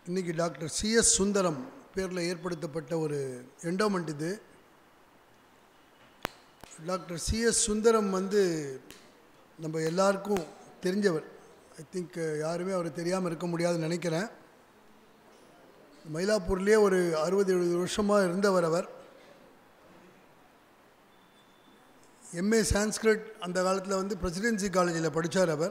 இன்றைக்கி doctor CS Sundaram பேரில் ஏற்படுத்தப்பட்ட ஒரு எண்டோமெண்ட் இது டாக்டர் சிஎஸ் சுந்தரம் வந்து நம்ம எல்லாருக்கும் தெரிஞ்சவர் ஐ திங்க் யாருமே அவர் தெரியாமல் இருக்க முடியாதுன்னு நினைக்கிறேன் மயிலாப்பூர்லேயே ஒரு அறுபது எழுபது வருஷமாக இருந்தவர் அவர் எம்ஏ சான்ஸ்கிரிட் அந்த காலத்தில் வந்து பிரசிடென்சி காலேஜில் படித்தார் அவர்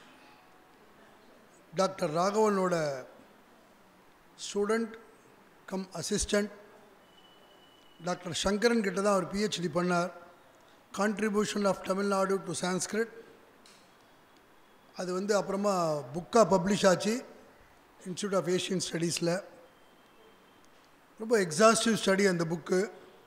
டாக்டர் ராகவனோட student cum assistant doctor Sankaran கிட்ட தான் அவர் பிஹெச்டி பண்ணார் contribution of Tamil Nadu to Sanskrit அது வந்து அப்புறமா புக்காக பப்ளிஷ் ஆச்சு இன்ஸ்டியூட் ஆஃப் ஏஷியன் ஸ்டடீஸில் ரொம்ப எக்ஸாஸ்டிவ் ஸ்டடி அந்த புக்கு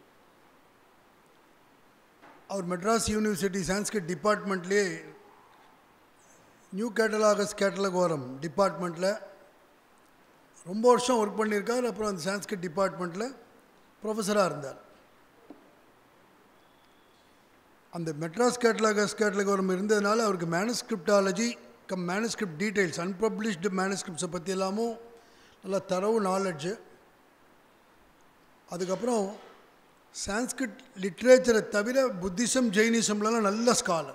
அவர் மெட்ராஸ் யூனிவர்சிட்டி சான்ஸ்கிரிட் டிபார்ட்மெண்ட்லேயே நியூ கேட்டலாகஸ் கேட்டலகோரம் டிபார்ட்மெண்ட்டில் ரொம்ப வருஷம் ஒர்க் பண்ணியிருக்கார் அப்புறம் அந்த சான்ஸ்கிரிட் டிபார்ட்மெண்ட்டில் ப்ரொஃபஸராக இருந்தார் அந்த மெட்ராஸ் கேட்டலாகஸ் கேட்டலகோரம் இருந்ததுனால அவருக்கு manuscriptology cum manuscript details unpublished மேனுஸ்கிரிப்ட்ஸை பற்றி எல்லாமும் நல்லா தரவு நாலெட்ஜு அதுக்கப்புறம் சான்ஸ்கிரிட் லிட்ரேச்சரை தவிர புத்திசம் ஜெயினிசம்லலாம் நல்ல ஸ்காலர்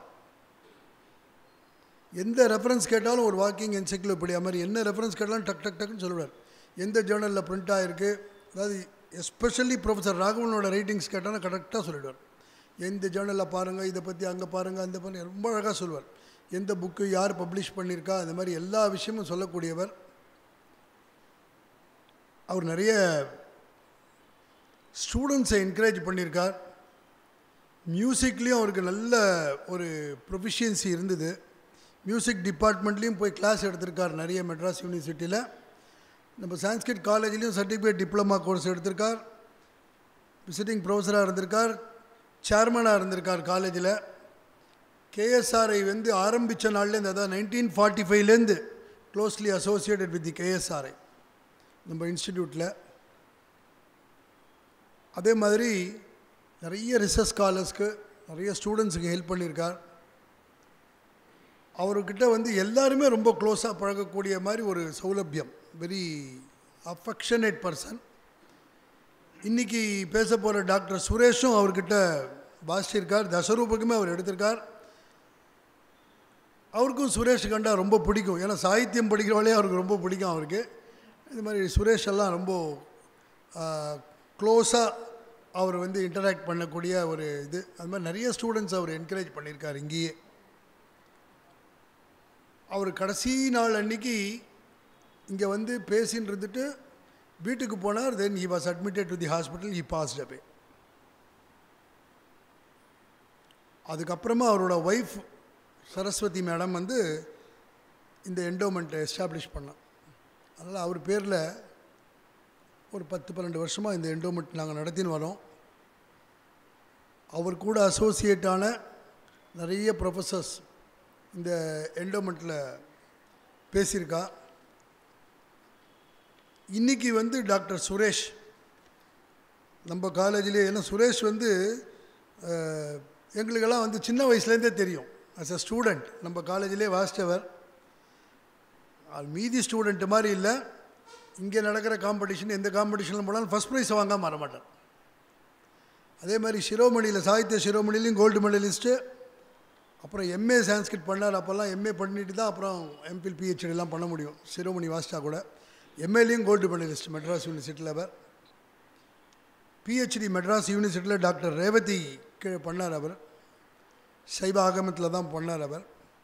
எந்த ரெஃபரன்ஸ் கேட்டாலும் ஒரு வாக்கிங் என்சைக்ளோபீடியா மாதிரி என்ன ரெஃபரன்ஸ் கேட்டாலும் டக் டக் டக்குன்னு சொல்லுவார் எந்த ஜேர்னலில் பிரிண்ட் ஆகிருக்கு அதாவது எஸ்பெஷலி ப்ரொஃபஸர் ராகவனோட ரைட்டிங்ஸ் கேட்டாலும் கரெக்டாக சொல்லிடுவார் எந்த ஜேர்னலில் பாருங்கள் இதை பற்றி அங்கே பாருங்கள் அந்த பண்ணி ரொம்ப அழகாக சொல்லுவார் எந்த புக்கு யார் பப்ளிஷ் பண்ணியிருக்கா அந்த மாதிரி எல்லா விஷயமும் சொல்லக்கூடியவர் அவர் நிறைய ஸ்டூடெண்ட்ஸை என்கரேஜ் பண்ணியிருக்கார் மியூசிக்லேயும் அவருக்கு நல்ல ஒரு ப்ரொஃபிஷியன்சி இருந்தது மியூசிக் டிபார்ட்மெண்ட்லேயும் போய் கிளாஸ் எடுத்திருக்கார் நிறைய மெட்ராஸ் யூனிவர்சிட்டியில் நம்ம சான்ஸ்கிரிட் காலேஜ்லேயும் சர்டிஃபிகேட் டிப்ளமா கோர்ஸ் எடுத்திருக்கார் விசிட்டிங் ப்ரொஃபஸராக இருந்திருக்கார் சேர்மனாக இருந்திருக்கார் காலேஜில் கேஎஸ்ஆர்ஐ வந்து ஆரம்பித்த நாள்லேருந்து அதாவது நைன்டீன் ஃபார்ட்டி ஃபைவ்லேருந்து closely associated with the KSRI நம்ம இன்ஸ்டிடியூட்டில் அதே மாதிரி நிறைய ரிசர்ச் ஸ்காலர்ஸ்க்கு நிறைய ஸ்டூடெண்ட்ஸுக்கு ஹெல்ப் பண்ணியிருக்கார் அவர்கிட்ட வந்து எல்லாருமே ரொம்ப க்ளோஸாக பழகக்கூடிய மாதிரி ஒரு சௌலபியம் வெரி அஃபெக்ஷனேட் பர்சன் இன்றைக்கி பேச போகிற டாக்டர் சுரேஷும் அவர்கிட்ட வாசிச்சிருக்கார் தசரூபக்குமே அவர் எடுத்திருக்கார் அவருக்கும் சுரேஷ் கண்டா ரொம்ப பிடிக்கும் ஏன்னா சாகித்யம் படிக்கிறவளே அவருக்கு ரொம்ப பிடிக்கும் அவருக்கு இது மாதிரி சுரேஷ் எல்லாம் ரொம்ப க்ளோஸாக அவர் வந்து இன்டராக்ட் பண்ணக்கூடிய ஒரு இது அது மாதிரி நிறைய ஸ்டூடெண்ட்ஸ் அவர் என்கரேஜ் பண்ணியிருக்கார் இங்கேயே அவர் கடைசி நாள் அன்னைக்கு இங்கே வந்து பேசின்னு இருந்துட்டு வீட்டுக்கு போனார் then he was admitted to the hospital he passed away அதுக்கப்புறமா அவரோட ஒய்ஃப் சரஸ்வதி மேடம் வந்து இந்த என்டோமெண்ட்டை எஸ்டாப்ளிஷ் பண்ணோம் அதனால் அவர் பேரில் ஒரு பத்து பன்னெண்டு வருஷமாக இந்த என்டோமெண்ட் நாங்கள் நடத்தின்னு வரோம் அவர் கூட அசோசியேட்டான நிறைய ப்ரொஃபஸர்ஸ் இந்த என்டோமெண்ட்டில் பேசியிருக்கா இன்றைக்கி வந்து டாக்டர் சுரேஷ் நம்ம காலேஜிலே ஏன்னா சுரேஷ் வந்து எங்களுக்கெல்லாம் வந்து சின்ன வயசுலேருந்தே தெரியும் அஸ் அ ஸ்டூடெண்ட் நம்ம காலேஜிலே வாசித்தவர் மீதி ஸ்டூடெண்ட்டு மாதிரி இல்லை இங்கே நடக்கிற காம்படிஷன் எந்த காம்படிஷனில் போனாலும் ஃபஸ்ட் ப்ரைஸ் வாங்காமல் வர மாட்டேன் அதே மாதிரி சிரோமணியில் சாகித்ய சிரோமணிலையும் கோல்டு மெடலிஸ்ட்டு அப்புறம் எம்ஏ சான்ஸ்கிரிட் பண்ணார் அப்போல்லாம் எம்ஏ பண்ணிட்டு தான் அப்புறம் எம்பில் பிஹெச்டிலாம் பண்ண முடியும் சிரோமணி வாசித்தா கூட எம்ஏலையும் கோல்டு மெடலிஸ்ட் மெட்ராஸ் யூனிவர்சிட்டியில் அவர் பிஹெச்டி மெட்ராஸ் யூனிவர்சிட்டியில் டாக்டர் ரேவதி கீழே பண்ணார் அவர் சைவ ஆகமத்தில் தான் பண்ணார் அவர்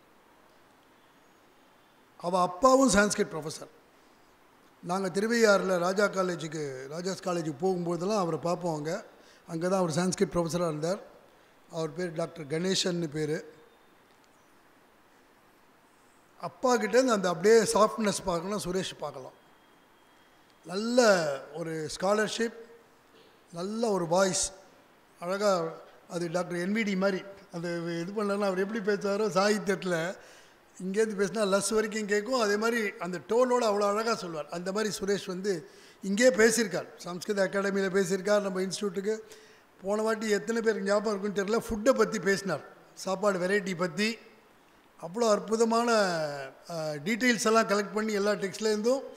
அவள் அப்பாவும் சான்ஸ்கிரிட் ப்ரொஃபஸர் நாங்கள் திருவையாறில் ராஜா காலேஜுக்கு ராஜாஸ் காலேஜுக்கு போகும்போதெல்லாம் அவரை பார்ப்போம் அங்கே அங்கே தான் அவர் சான்ஸ்கிரிட் ப்ரொஃபஸராக இருந்தார் அவர் பேர் டாக்டர் கணேசன் பேர் அப்பா கிட்டேருந்து அந்த அப்படியே சாஃப்ட்னஸ் பார்க்கலாம் சுரேஷ் பார்க்கலாம் நல்ல ஒரு ஸ்காலர்ஷிப் நல்ல ஒரு வாய்ஸ் அழகாக அது டாக்டர் என்விடி மாதிரி அது இது பண்ணலன்னா அவர் எப்படி பேசுவாரோ சாகித்யத்தில் இங்கேருந்து பேசினா லஸ் வரைக்கும் கேட்கும் அதே மாதிரி அந்த டோனோடு அவ்வளோ அழகாக சொல்வார் அந்த மாதிரி சுரேஷ் வந்து இங்கே பேசியிருக்கார் சம்ஸ்கிருத அகாடமியில் பேசியிருக்கார் நம்ம இன்ஸ்டியூட்டுக்கு போன வாட்டி எத்தனை பேருக்கு ஞாபகம் இருக்குன்னு தெரியல ஃபுட்டை பற்றி பேசினார் சாப்பாடு வெரைட்டி பற்றி அவ்வளோ அற்புதமான டீட்டெயில்ஸ் எல்லாம் கலெக்ட் பண்ணி எல்லா டெக்ஸ்ட்லேருந்தும்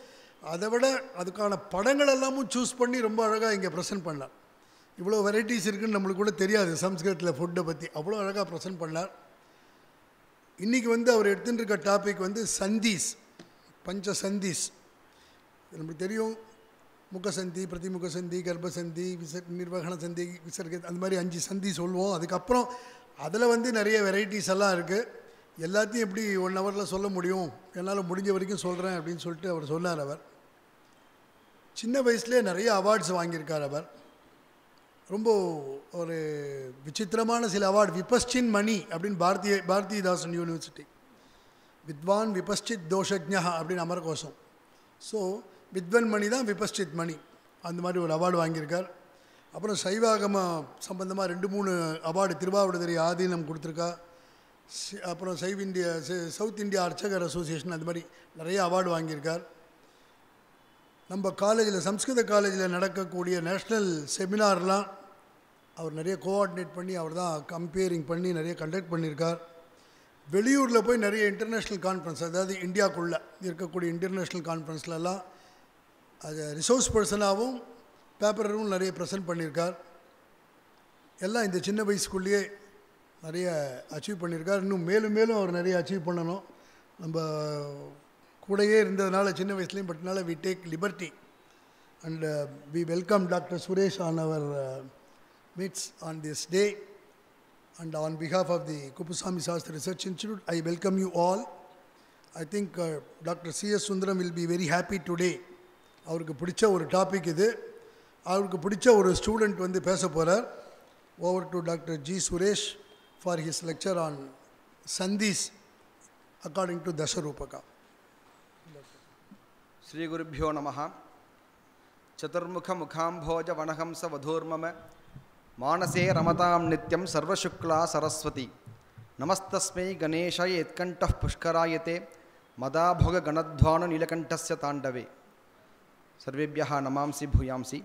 அதை விட அதுக்கான படங்கள் எல்லாமும் சூஸ் பண்ணி ரொம்ப அழகாக இங்கே ப்ரெசென்ட் பண்ணார் இவ்வளோ வெரைட்டிஸ் இருக்குன்னு நம்மளுக்கு கூட தெரியாது சம்ஸ்கிருதத்தில் ஃபுட்டை பற்றி அவ்வளோ அழகாக ப்ரெசென்ட் பண்ணார் இன்றைக்கி வந்து அவர் எடுத்துட்டு இருக்க டாபிக் வந்து சந்தீஸ் பஞ்ச சந்தீஸ் இது நமக்கு தெரியும் முகசந்தி பிரதிமுக சந்தி கர்ப்பசந்தி விச நிர்வகண சந்தி விசர்க அந்த மாதிரி அஞ்சு சந்தி சொல்லுவோம் அதுக்கப்புறம் அதில் வந்து நிறைய வெரைட்டிஸ் எல்லாம் இருக்குது எல்லாத்தையும் எப்படி ஒன் ஹவரில் சொல்ல முடியும் என்னால் முடிஞ்ச வரைக்கும் சொல்கிறேன் அப்படின்னு சொல்லிட்டு அவர் சொன்னார் அவர் சின்ன வயசுலேயே நிறைய அவார்ட்ஸ் வாங்கியிருக்கார் அவர் ரொம்ப ஒரு விசித்திரமான சில அவார்டு விபஸ்டின் மணி அப்படின்னு பாரதிய பாரதிதாசன் யூனிவர்சிட்டி வித்வான் விபஸ்டித் தோஷஜ்ஞா அப்படின்னு அமரகோஷம் ஸோ வித்வன் மணி தான் விபஸ்டித் மணி அந்த மாதிரி ஒரு அவார்டு வாங்கியிருக்கார் அப்புறம் சைவாகம சம்பந்தமாக ரெண்டு மூணு அவார்டு திருவாவடுதுறை ஆதீனம் கொடுத்துருக்கா சி- அப்புறம் சைவ் இந்தியா ச- சவுத் இந்தியா அர்ச்சகர் அசோசியேஷன் அந்த மாதிரி நிறைய அவார்டு வாங்கியிருக்கார் நம்ம காலேஜில் சம்ஸ்கிருத காலேஜில் நடக்கக்கூடிய நேஷ்னல் செமினார்லாம் அவர் நிறைய கோஆர்டினேட் பண்ணி அவர் தான் கம்பேரிங் பண்ணி நிறைய கண்டக்ட் பண்ணியிருக்கார் வெளியூரில் போய் நிறைய இன்டர்நேஷ்னல் கான்ஃபரன்ஸ் அதாவது இந்தியாவுக்குள்ளே இருக்கக்கூடிய இன்டர்நேஷ்னல் கான்ஃபரன்ஸ்லலாம் அது ரிசோர்ஸ் பர்சனாகவும் பேப்பரும் நிறைய ப்ரெசென்ட் பண்ணியிருக்கார் எல்லாம் இந்த சின்ன வயசுக்குள்ளேயே நிறைய அச்சீவ் பண்ணியிருக்கார் இன்னும் மேலும் மேலும் அவர் நிறைய அச்சீவ் பண்ணணும் நம்ம கூடயே இருந்ததுனால சின்ன வயசுலேயும் பட்டனால we take liberty and we welcome doctor Suresh on our meets on this day and on behalf of the Kupusami Sastra Research Institute, I welcome you all. I think uh, Dr. C.S. Sundaram will be very happy today. அவருக்கு பிடிச்ச ஒரு topic இது அவருக்கு பிடிச்ச ஒரு student வந்து பேச போகிறார் over to doctor G Suresh for his lecture on சந்தீஸ் அக்கார்டிங் டு தசரூபகா ಶ್ರೀಗುರುಭ್ಯೋ ನಮಃ ಚತುರ್ಮುಖ ಮುಖಾಂಭೋಜ ವನಹಂಸ ವಧೂರ್ಮಮ ಮಾನಸೇ ರಮತಾಂ ನಿತ್ಯಂ ಸರ್ವಶುಕ್ಲಾ ಸರಸ್ವತಿ ನಮಸ್ತಸ್ಮೈ ಗಣೇಶಾಯ ಯತ್ಕಂಠಃ ಪುಷ್ಕರಾಯತೆ ಮದಾಭೋಗ ಗಣಧ್ವಾನು ನೀಲಕಂಠಸ್ಯ ತಾಂಡವೆ ಸರ್ವೇಭ್ಯ ನಮಾಂಸಿ ಭೂಯಾಂಸಿ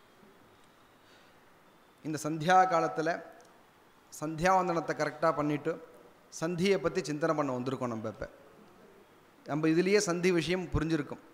இந்த சந்தியா காலத்தில் சந்தியாவந்தனத்தை கரெக்டாக பண்ணிவிட்டு சந்தியை பற்றி சிந்தனை பண்ண வந்திருக்கோம் நம்ம இப்போ நம்ம இதுலேயே சந்தி விஷயம் புரிஞ்சிருக்கும்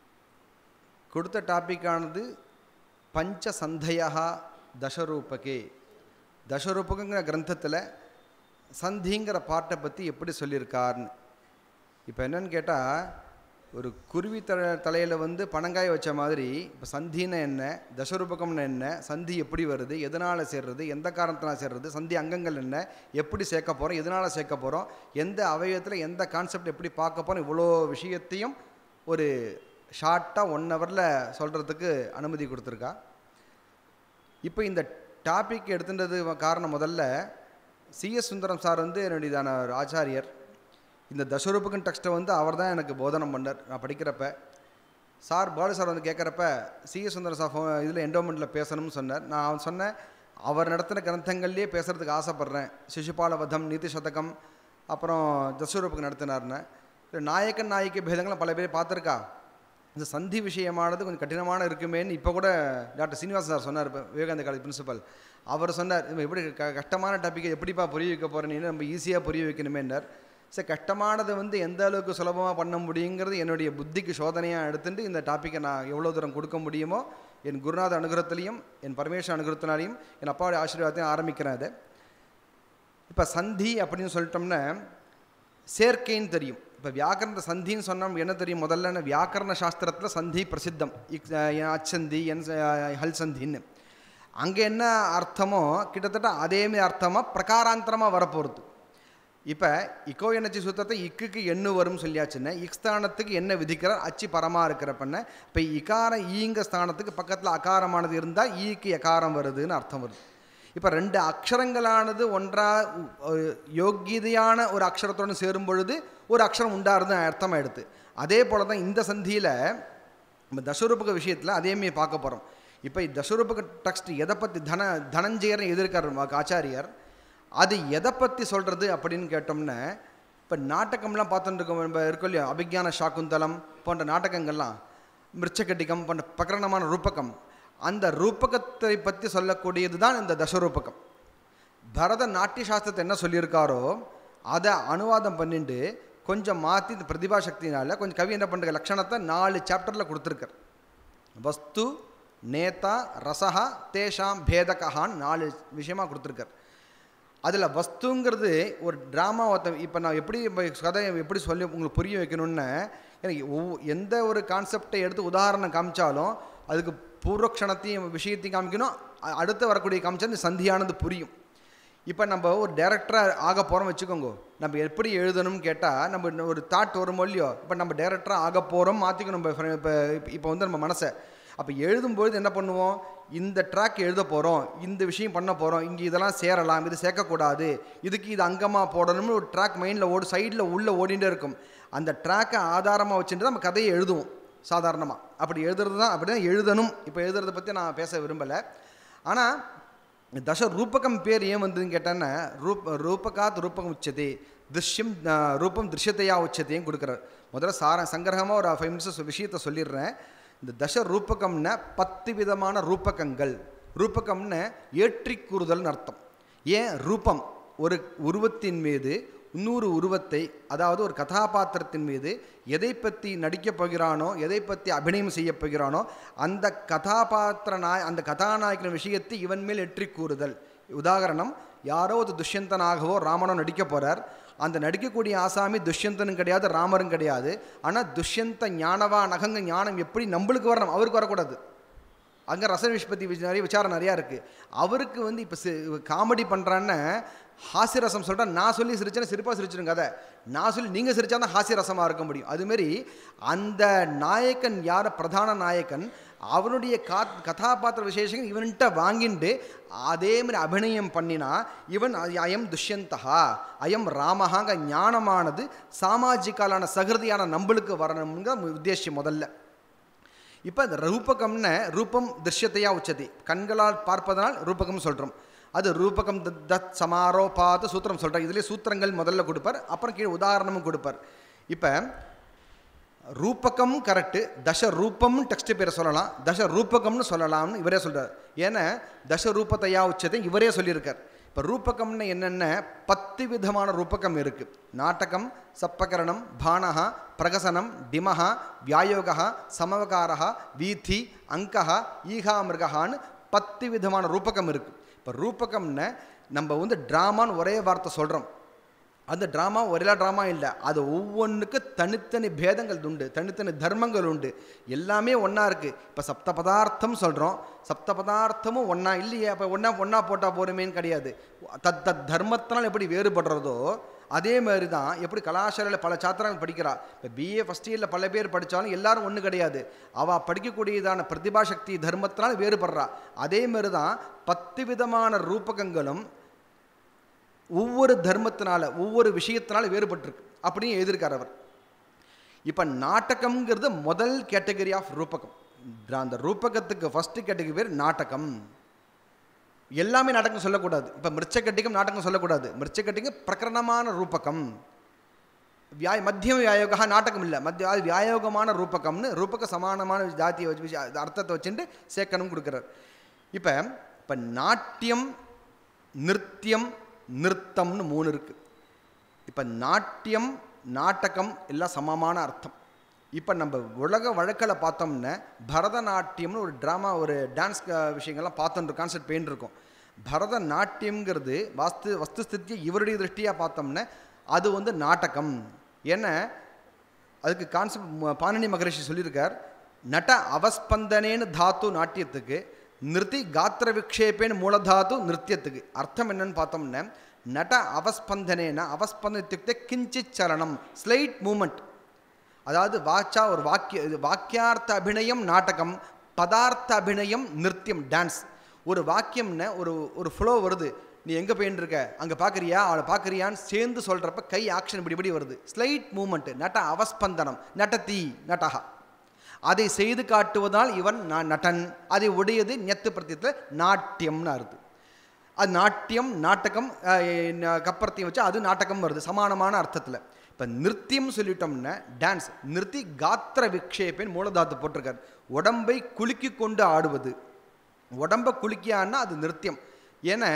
கொடுத்த டாப்பிக்கானது பஞ்ச சந்தையா தசரூபகே தசரூபகங்கிற கிரந்தத்தில் சந்திங்கிற பாட்டை பற்றி எப்படி சொல்லியிருக்காருன்னு இப்போ என்னன்னு கேட்டால் ஒரு குருவி த தலையில் வந்து பனங்காய வச்ச மாதிரி இப்போ சந்தின்னு என்ன தசரூபகம்னு என்ன சந்தி எப்படி வருது எதனால் சேர்றது எந்த காரணத்தினால் சேர்றது சந்தி அங்கங்கள் என்ன எப்படி சேர்க்க போகிறோம் எதனால் சேர்க்க போகிறோம் எந்த அவயவத்தில் எந்த கான்செப்ட் எப்படி பார்க்க போகிறோம் இவ்வளோ விஷயத்தையும் ஒரு ஷார்ட்டாக ஒன் ஹவரில் சொல்கிறதுக்கு அனுமதி கொடுத்துருக்கா இப்போ இந்த டாபிக் எடுத்துட்டது காரணம் முதல்ல சிஎஸ் சுந்தரம் சார் வந்து என்னுடையதான ஒரு ஆச்சாரியர் இந்த தசரூபகன் டெக்ஸ்ட்டை வந்து அவர் தான் எனக்கு போதனம் பண்ணார் நான் படிக்கிறப்ப சார் பாலு சார் வந்து கேட்குறப்ப சிஎஸ் சுந்தரம் சார் இதில் என்டோமெண்ட்டில் பேசணும்னு சொன்னார் நான் அவன் சொன்னேன் அவர் நடத்தின கிரந்தங்கள்லேயே பேசுகிறதுக்கு ஆசைப்பட்றேன் சிசுபால வதம் நீதி சதகம் அப்புறம் தசரூபகம் நடத்தினார்னு நாயக்கன் நாயக்கி பேதங்களும் பல பேர் பார்த்துருக்கா இந்த சந்தி விஷயமானது கொஞ்சம் கடினமான இருக்குமேன்னு இப்போ கூட டாக்டர் சீனிவாசன் சார் சொன்னார் இப்போ விவேகானந்த காலேஜ் பிரின்சிபல் அவர் சொன்னார் "இது எப்படி க கஷ்டமான டாப்பிக்கை எப்படிப்பா புரிய வைக்க போகிறேன்னு நம்ம ஈஸியாக புரிய வைக்கணுமேன்னார் சரி கஷ்டமானதை வந்து எந்த அளவுக்கு சுலபமாக பண்ண முடியுங்கிறது என்னுடைய புத்திக்கு சோதனையாக எடுத்துட்டு இந்த டாப்பிக்கை நான் எவ்வளோ தூரம் கொடுக்க முடியுமோ என் குருநாத அனுகிரகத்திலையும் என் பரமேஸ்வர அனுகிரகத்தினாலையும் என் அப்பாவுடைய ஆசீர்வாதத்தையும் ஆரம்பிக்கிறேன் அதை இப்போ சந்தி அப்படின்னு சொல்லிட்டோம்னா சேர்க்கைன்னு தெரியும் இப்போ வியாக்கரண சந்தின்னு சொன்னோம் என்ன தெரியும் முதல்ல வியாக்கரண சாஸ்திரத்தில் சந்தி பிரசித்தம் இக் அச்சந்தி என் ஹல் சந்தின்னு அங்கே என்ன அர்த்தமோ கிட்டத்தட்ட அதேமாதிரி அர்த்தமாக பிரகாராந்தரமாக வரப்போகிறது இப்போ இக்கோ எனர்ஜி சூத்திரத்தை இக்குக்கு எண்ணு வரும்னு சொல்லியாச்சுன்னா இக் ஸ்தானத்துக்கு என்ன விதிக்கிறார் அச்சு பரமாக இருக்கிறப்பண்ண இப்போ இகாரம் ஈங்க ஸ்தானத்துக்கு பக்கத்தில் அகாரமானது இருந்தால் ஈக்கு எகாரம் வருதுன்னு அர்த்தம் வருது இப்போ ரெண்டு அக்ஷரங்களானது ஒன்றா யோக்கியதையான ஒரு அக்ஷரத்தோடு சேரும் பொழுது ஒரு அக்ஷரம் உண்டாருது அர்த்தமாக எடுத்து அதே போல் தான் இந்த சந்தியில் நம்ம தசரூபக விஷயத்தில் அதேமாரி பார்க்க போகிறோம் இப்போ தசரூபக டெக்ஸ்ட் எதை பற்றி தன தனஞ்சயர்னு எதிர்க்கார் ஆச்சாரியர் அது எதை பற்றி சொல்கிறது அப்படின்னு கேட்டோம்னா இப்போ நாடகம்லாம் பார்த்துட்டு இருக்கோம் நம்ம இருக்கோம் இல்லையா அபிஜான சாக்குந்தலம் போன்ற நாடகங்கள்லாம் மிருச்சகட்டிகம் போன்ற பிரகரணமான ரூபகம் அந்த ரூபகத்தை பற்றி சொல்லக்கூடியது தான் இந்த தசரூபகம் பரத நாட்டிய சாஸ்திரத்தை என்ன சொல்லியிருக்காரோ அதை அனுவாதம் பண்ணிட்டு கொஞ்சம் மாற்றி இந்த பிரதிபா சக்தினால கொஞ்சம் கவி என்ன பண்ணுற லட்சணத்தை நாலு சாப்டரில் கொடுத்துருக்கார் வஸ்து நேதா ரசஹா தேஷாம் பேதகஹான்னு நாலு விஷயமாக கொடுத்துருக்கார் அதில் வஸ்துங்கிறது ஒரு ட்ராமா ஒருத்த இப்போ நான் எப்படி இப்போ கதையை எப்படி சொல்லி உங்களுக்கு புரிய வைக்கணும்னு எனக்கு ஒவ்வொ எந்த ஒரு கான்செப்டை எடுத்து உதாரணம் காமிச்சாலும் அதுக்கு பூர்வக்ஷணத்தையும் விஷயத்தையும் காமிக்கணும் அ- அடுத்து வரக்கூடிய காமிச்சா இந்த சந்தியானது புரியும் இப்போ நம்ம ஒரு டேரக்டராக ஆக போகிறோம் வச்சுக்கோங்க நம்ம எப்படி எழுதணும்னு கேட்டால் நம்ம இன்னும் ஒரு தாட் வரும் இல்லையோ இப்போ நம்ம டேரக்டராக ஆக போகிறோம் மாற்றிக்கணும் நம்ம இப்போ இப்போ வந்து நம்ம மனசை அப்போ எழுதும்பொழுது என்ன பண்ணுவோம் இந்த ட்ராக் எழுத போகிறோம் இந்த விஷயம் பண்ண போகிறோம் இங்கே இதெல்லாம் சேரலாம் இது சேர்க்கக்கூடாது இதுக்கு இது அங்கமாக போடணும்னு ஒரு ட்ராக் மைண்டில் ஓடு சைடில் உள்ளே ஓடிட்டே இருக்கும் அந்த ட்ராக்கை ஆதாரமாக வச்சுட்டு நம்ம கதையை எழுதுவோம் சாதாரணமாக அப்படி எழுதுறது தான் அப்படி தான் எழுதணும் இப்போ எழுதுறதை பற்றி நான் பேச விரும்பலை ஆனால் தச ரூபகம் பேர் ஏன் வந்ததுன்னு கேட்டேன்னா ரூப் ரூபகாத் ரூபகம் உச்சதே திருஷ்யம் அஹ், ரூபம் திருஷ்யத்தையா உச்சத்தையும் கொடுக்குறார் முதல்ல சார சங்கிரகமாக ஒரு ஃபைவ் மினிட்ஸ் விஷயத்தை சொல்லிடுறேன் இந்த தச ரூபகம்னா பத்து விதமான ரூபகங்கள் ரூபகம்னு ஏற்றி கூறுதல்னு அர்த்தம் ஏன் ரூபம் ஒரு உருவத்தின் மீது இன்னொரு உருவத்தை அதாவது ஒரு கதாபாத்திரத்தின் மீது எதை பற்றி நடிக்கப் போகிறானோ எதை பற்றி அபிநயம் செய்யப் போகிறானோ அந்த கதாபாத்திர நாய் அந்த கதாநாயகன் விஷயத்தை இவன் மேல் எற்றி கூறுதல் உதாரணம் யாரோ ஒரு துஷ்யந்தனாகவோ ராமனோ நடிக்க போகிறார் அந்த நடிக்கக்கூடிய ஆசாமி துஷ்யந்தனும் கிடையாது ராமரும் கிடையாது ஆனால் துஷ்யந்த ஞானவா நகங்க ஞானம் எப்படி நம்மளுக்கு வரணும் அவருக்கு வரக்கூடாது அங்கே ரச நிஷ்பத்தி விச்~ நிறைய விசாரம் நிறையா இருக்குது அவருக்கு வந்து இப்போ காமெடி பண்ணுறான்னு ஹாஸ்யரசம் சொல்கிறேன் நான் சொல்லி சிரிச்சேன்னா சிரிப்பாக சிரிச்சிருங்க கதை நான் சொல்லி நீங்கள் சிரிச்சா தான் ஹாஸ்யரசமாக இருக்க முடியும் அதுமாரி அந்த நாயக்கன் யார் பிரதான நாயக்கன் அவனுடைய கா கதாபாத்திர விசேஷங்கள் இவன்கிட்ட வாங்கிண்டு அதே மாதிரி அபிநயம் பண்ணினா இவன் அ- அயம் துஷ்யந்தகா அயம் ராமஹாங்க ஞானமானது சாமாஜிக்காலான சகிருதியான நம்மளுக்கு வரணுங்கிற உத்தேசியம் முதல்ல இப்போ இந்த ரூபகம்னு ரூபம் திருஷ்யத்தையா உச்சதி கண்களால் பார்ப்பதனால் ரூபகம் சொல்கிறோம் அது ரூபகம் தத் தத் சமாரோபாத்து சூத்திரம் சொல்கிறேன் இதுலேயே சூத்திரங்கள் முதல்ல கொடுப்பார் அப்புறம் கீழே உதாரணமும் கொடுப்பார் இப்போ ரூபகம் கரெக்டு தச ரூபம்னு டெக்ஸ்ட் பேரை சொல்லலாம் தச ரூபகம்னு சொல்லலாம்னு இவரே சொல்றார் ஏன்னா தச ரூபத்தையா உச்சதை இவரே சொல்லியிருக்கார் இப்போ ரூபகம்னு என்னென்ன பத்து விதமான ரூபகம் இருக்குது நாடகம் சப்பகரணம் பானஹா பிரகசனம் டிமஹா வியாயோகா சமவகாரா வீதி அங்கஹா ஈகா மிருகான்னு பத்து விதமான ரூபகம் இருக்குது இப்போ ரூபகம்னு நம்ம வந்து ட்ராமான்னு ஒரே வார்த்தை சொல்கிறோம் அந்த ட்ராமா ஒரே ட்ராமா இல்லை அது ஒவ்வொன்றுக்கு தனித்தனி பேதங்கள் உண்டு தனித்தனி தர்மங்கள் உண்டு எல்லாமே ஒன்றா இருக்குது இப்போ சப்த பதார்த்தம் சொல்கிறோம் சப்த பதார்த்தமும் ஒன்றா இல்லையே அப்போ ஒன்றா ஒன்றா போட்டால் போருமேன்னு கிடையாது தத் தத் தர்மத்தினால் எப்படி வேறுபடுறதோ அதே மாதிரி தான் எப்படி கலாசாரில் பல சாத்திரங்கள் படிக்கிறா இப்போ பிஏ ஃபஸ்ட் இயரில் பல பேர் படித்தாலும் எல்லாரும் ஒன்றும் கிடையாது அவள் படிக்கக்கூடியதான பிரதிபா சக்தி தர்மத்தினால் வேறுபடுறா அதே மாதிரி தான் பத்து விதமான ரூபகங்களும் ஒவ்வொரு தர்மத்தினால ஒவ்வொரு விஷயத்தினால வேறுபட்டிருக்கு அப்படின்னு எழுதியிருக்கார் அவர் இப்போ நாடகம்ங்கிறது முதல் கேட்டகரி ஆஃப் ரூபகம் அந்த ரூபகத்துக்கு ஃபஸ்ட்டு கேட்டகரி பேர் நாடகம் எல்லாமே நாடகம் சொல்லக்கூடாது இப்போ மிருச்சக்கட்டிக்கும் நாடகம் சொல்லக்கூடாது மிருச்சக்கட்டிக்கு பிரகரணமான ரூபகம் வியாய மத்தியம் வியாயோகா நாடகம் இல்லை மத்திய அது வியாயோகமான ரூபகம்னு ரூபக சமானமான ஜாத்தியை வச்சு விஷய- அர்த்தத்தை வச்சுட்டு சேர்க்கணும் கொடுக்குறார் இப்போ இப்போ நாட்டியம் நிருத்தியம் நிறுத்தம்னு மூணு இருக்குது இப்போ நாட்டியம் நாடகம் எல்லாம் சமமான அர்த்தம் இப்போ நம்ம உலக வழக்கில் பார்த்தோம்னா பரதநாட்டியம்னு ஒரு ட்ராமா ஒரு டான்ஸ் விஷயங்கள்லாம் பார்த்தோன்ற கான்செப்ட் பெயின் இருக்கும் பரதநாட்டியம்ங்கிறது வாஸ்து வஸ்துஸ்தித்தியை இவருடைய திருஷ்டியாக பார்த்தோம்னா அது வந்து நாடகம் ஏன்னா அதுக்கு கான்செப்ட் பாணினி மகரிஷி சொல்லியிருக்கார் நட அவஸ்பந்தனேன்னு தாத்து நாட்டியத்துக்கு நிறுத்தி காத்திர விக்ஷேபேன்னு மூலதாத்து நிருத்தியத்துக்கு அர்த்தம் என்னன்னு பார்த்தோம்னா நட அவஸ்பந்தனேன அவஸ்பந்தம் இத்தியுக்தே கிஞ்சித் சலனம் ஸ்லைட் மூமெண்ட் அதாவது வாச்சா ஒரு வாக்கிய இது வாக்கியார்த்த அபிநயம் நாடகம் பதார்த்த அபிநயம் நிருத்தியம் டான்ஸ் ஒரு வாக்கியம்னு ஒரு ஒரு ஃப்ளோ வருது நீ எங்கே போயின்னு இருக்க அங்கே பார்க்குறியா அவளை பார்க்குறியான்னு சேர்ந்து சொல்கிறப்ப கை ஆக்ஷன் இப்படி இப்படி வருது ஸ்லைட் மூமெண்ட் நட அவஸ்பந்தனம் நட்டதி நட்டகா அதை செய்து காட்டுவதால் இவன் ந- நடன் அதை உடையது ஞத்து பிரத்தியத்தில் நாட்டியம்னு அர்த்தம் அது நாட்டியம் நாடகம் கப்பரத்தையும் வச்சு அது நாடகம் வருது சமானமான அர்த்தத்தில் இப்போ நிருத்தியம் சொல்லிட்டோம்னா டான்ஸ் நிறுத்தி காத்திர விக்ஷேபேன் மூலதாத்து போட்டிருக்கார் உடம்பை குலுக்கி கொண்டு ஆடுவது உடம்பை குலுக்கியான்னா அது நிருத்தியம் ஏன்னா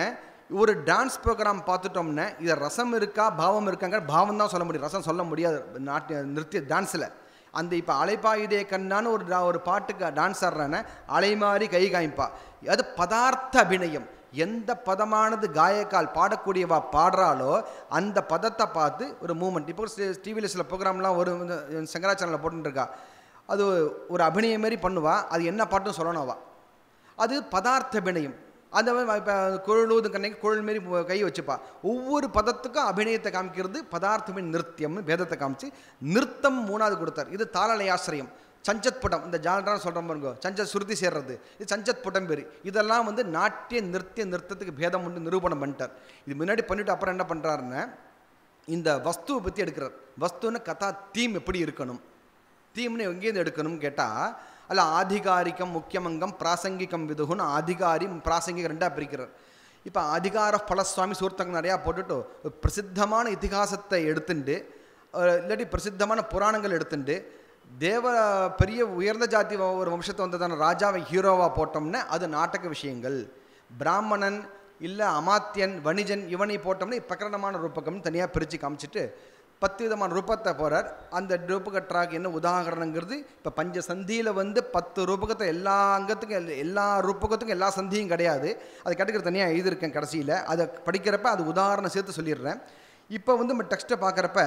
ஒரு டான்ஸ் ப்ரோக்ராம் பார்த்துட்டோம்னா இது ரசம் இருக்கா பாவம் இருக்காங்க பாவம் தான் சொல்ல முடியும் ரசம் சொல்ல முடியாது நாட்டிய நிறுத்திய டான்ஸில் அந்த இப்போ அலைப்பாயுதே கண்ணான்னு ஒரு டா- ஒரு பாட்டுக்கு டான்ஸ் ஆடுறானே அலை மாதிரி கை காமிப்பா அது பதார்த்த அபிநயம் எந்த பதமானது காயக்கால் பாடக்கூடியவா பாடுறாளோ அந்த பதத்தை பார்த்து ஒரு மூமெண்ட் இப்போ டிவியில் சில ப்ரோக்ராம்லாம் ஒரு சங்கராச்சாரில் போட்டுருக்கா அது ஒரு அபிநயம் மாதிரி பண்ணுவா அது என்ன பாட்டுன்னு சொல்லணும் அவ அது பதார்த்த அபிநயம் அந்த இப்போ குழலூது கண்ணைக்கு குழல் மாரி பு- கை வச்சுப்பா ஒவ்வொரு பதத்துக்கும் அபிநயத்தை காமிக்கிறது பதார்த்தமே நிருத்தியம்னு பேதத்தை காமிச்சு நிறுத்தம் மூணாவது கொடுத்தார் இது தாளலயாசிரியம் சஞ்சத் புடம் இந்த ஜால்ரான்னு சொல்கிற பாருங்க சஞ்சத் சுருதி சேர்றது இது சஞ்சத் புடம் பேர் இதெல்லாம் வந்து நாட்டிய நிறுத்திய நிறுத்தத்துக்கு பேதம் உண்டு நிரூபணம் பண்ணிட்டார் இது முன்னாடி பண்ணிட்டு அப்புறம் என்ன பண்ணுறாருன்னா இந்த வஸ்துவை பற்றி எடுக்கிறார் வஸ்துன்னு கதா தீம் எப்படி இருக்கணும் தீம்னு எங்கேருந்து எடுக்கணும்னு கேட்டால் அல்ல ஆதிகாரிகம் முக்கியமங்கம் பிராசங்கிகம் விதுகுன்னு ஆதிகாரி பிராசங்கிகம் ரெண்டாக பிரிக்கிறார் இப்போ அதிகார பலசுவாமி சூர்த்தங்க நிறையா போட்டுட்டு ஒரு பிரசித்தமான இதிகாசத்தை எடுத்துண்டு அஹ் இல்லாட்டி பிரசித்தமான புராணங்கள் எடுத்துண்டு தேவ பெரிய உயர்ந்த ஜாதி வ- ஒரு வம்சத்தை வந்ததான ராஜாவை ஹீரோவாக போட்டோம்னா அது நாடக விஷயங்கள் பிராமணன் இல்லை அமாத்தியன் வணிஜன் இவனை போட்டோம்னா பிரகரணமான ரூபகம்னு தனியாக பிரித்து காமிச்சிட்டு பத்து விதமான ரூபத்தை போகிறார் அந்த ரூபக ட்ராக் என்ன உதாகரணங்கிறது இப்போ பஞ்ச சந்தியில் வந்து பத்து ரூபகத்தை எல்லா அங்கத்துக்கும் எல்லா- எல்லா ரூபகத்துக்கும் எல்லா சந்தியும் கிடையாது அது கேட்டகரி தனியாக எழுதியிருக்கேன் கடைசியில் அதை படிக்கிறப்ப அது உதாரணம் சேர்த்து சொல்லிடுறேன் இப்போ வந்து நம்ம டெக்ஸ்ட்டை பார்க்குறப்ப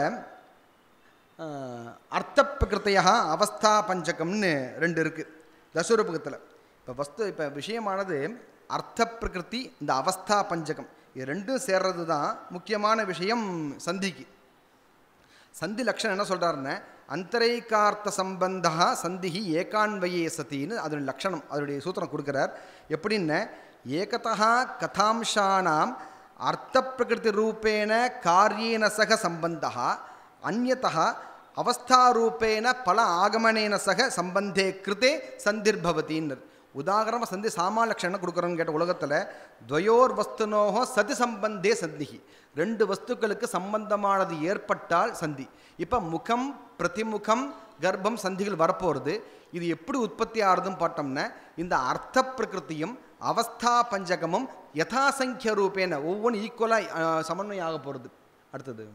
அர்த்த பிரகிருத்தையா அவஸ்தா பஞ்சகம்னு ரெண்டு இருக்குது தசரூபகத்தில் இப்போ வஸ்து இப்போ விஷயமானது அர்த்த பிரகிருதி இந்த அவஸ்தா பஞ்சகம் இது ரெண்டும் சேர்றது தான் முக்கியமான விஷயம் சந்திக்கு சந்தி லக்ஷணம் என்ன சொல்கிறாருன்னா அந்தரைக்கார்த்த சம்பந்தா சந்திஹி ஏகான்வயே சத்தின்னு அதனுடைய லக்ஷணம் அதனுடைய சூத்திரம் கொடுக்குறார் எப்படின்னா ஏகதா கதாம்சானாம் அர்த்த பிரகிருதி ரூபேண காரியேன சக சம்பந்தா அந்நதா அவஸ்தாரூபேண பல ஆகமனேன சக சம்பந்தே கிருதே சந்திர்பவத்தின்னர் உதாகரணமாக சந்தி சாமாலட்சணம் கொடுக்குறோன்னு கேட்ட உலகத்தில் துவயோர் வஸ்துனோகோ சதி சம்பந்தே சந்திகி ரெண்டு வஸ்துக்களுக்கு சம்பந்தமானது ஏற்பட்டால் சந்தி இப்போ முகம் பிரதிமுகம் கர்ப்பம் சந்திகள் வரப்போகிறது இது எப்படி உற்பத்தி ஆகுதுன்னு பார்த்தோம்னா இந்த அர்த்த பிரகிருத்தியும் அவஸ்தா பஞ்சகமும் யதாசங்கிய ரூபேன ஒவ்வொன்றும் ஈக்குவலாக சமன்வயம் ஆக போகிறது அடுத்தது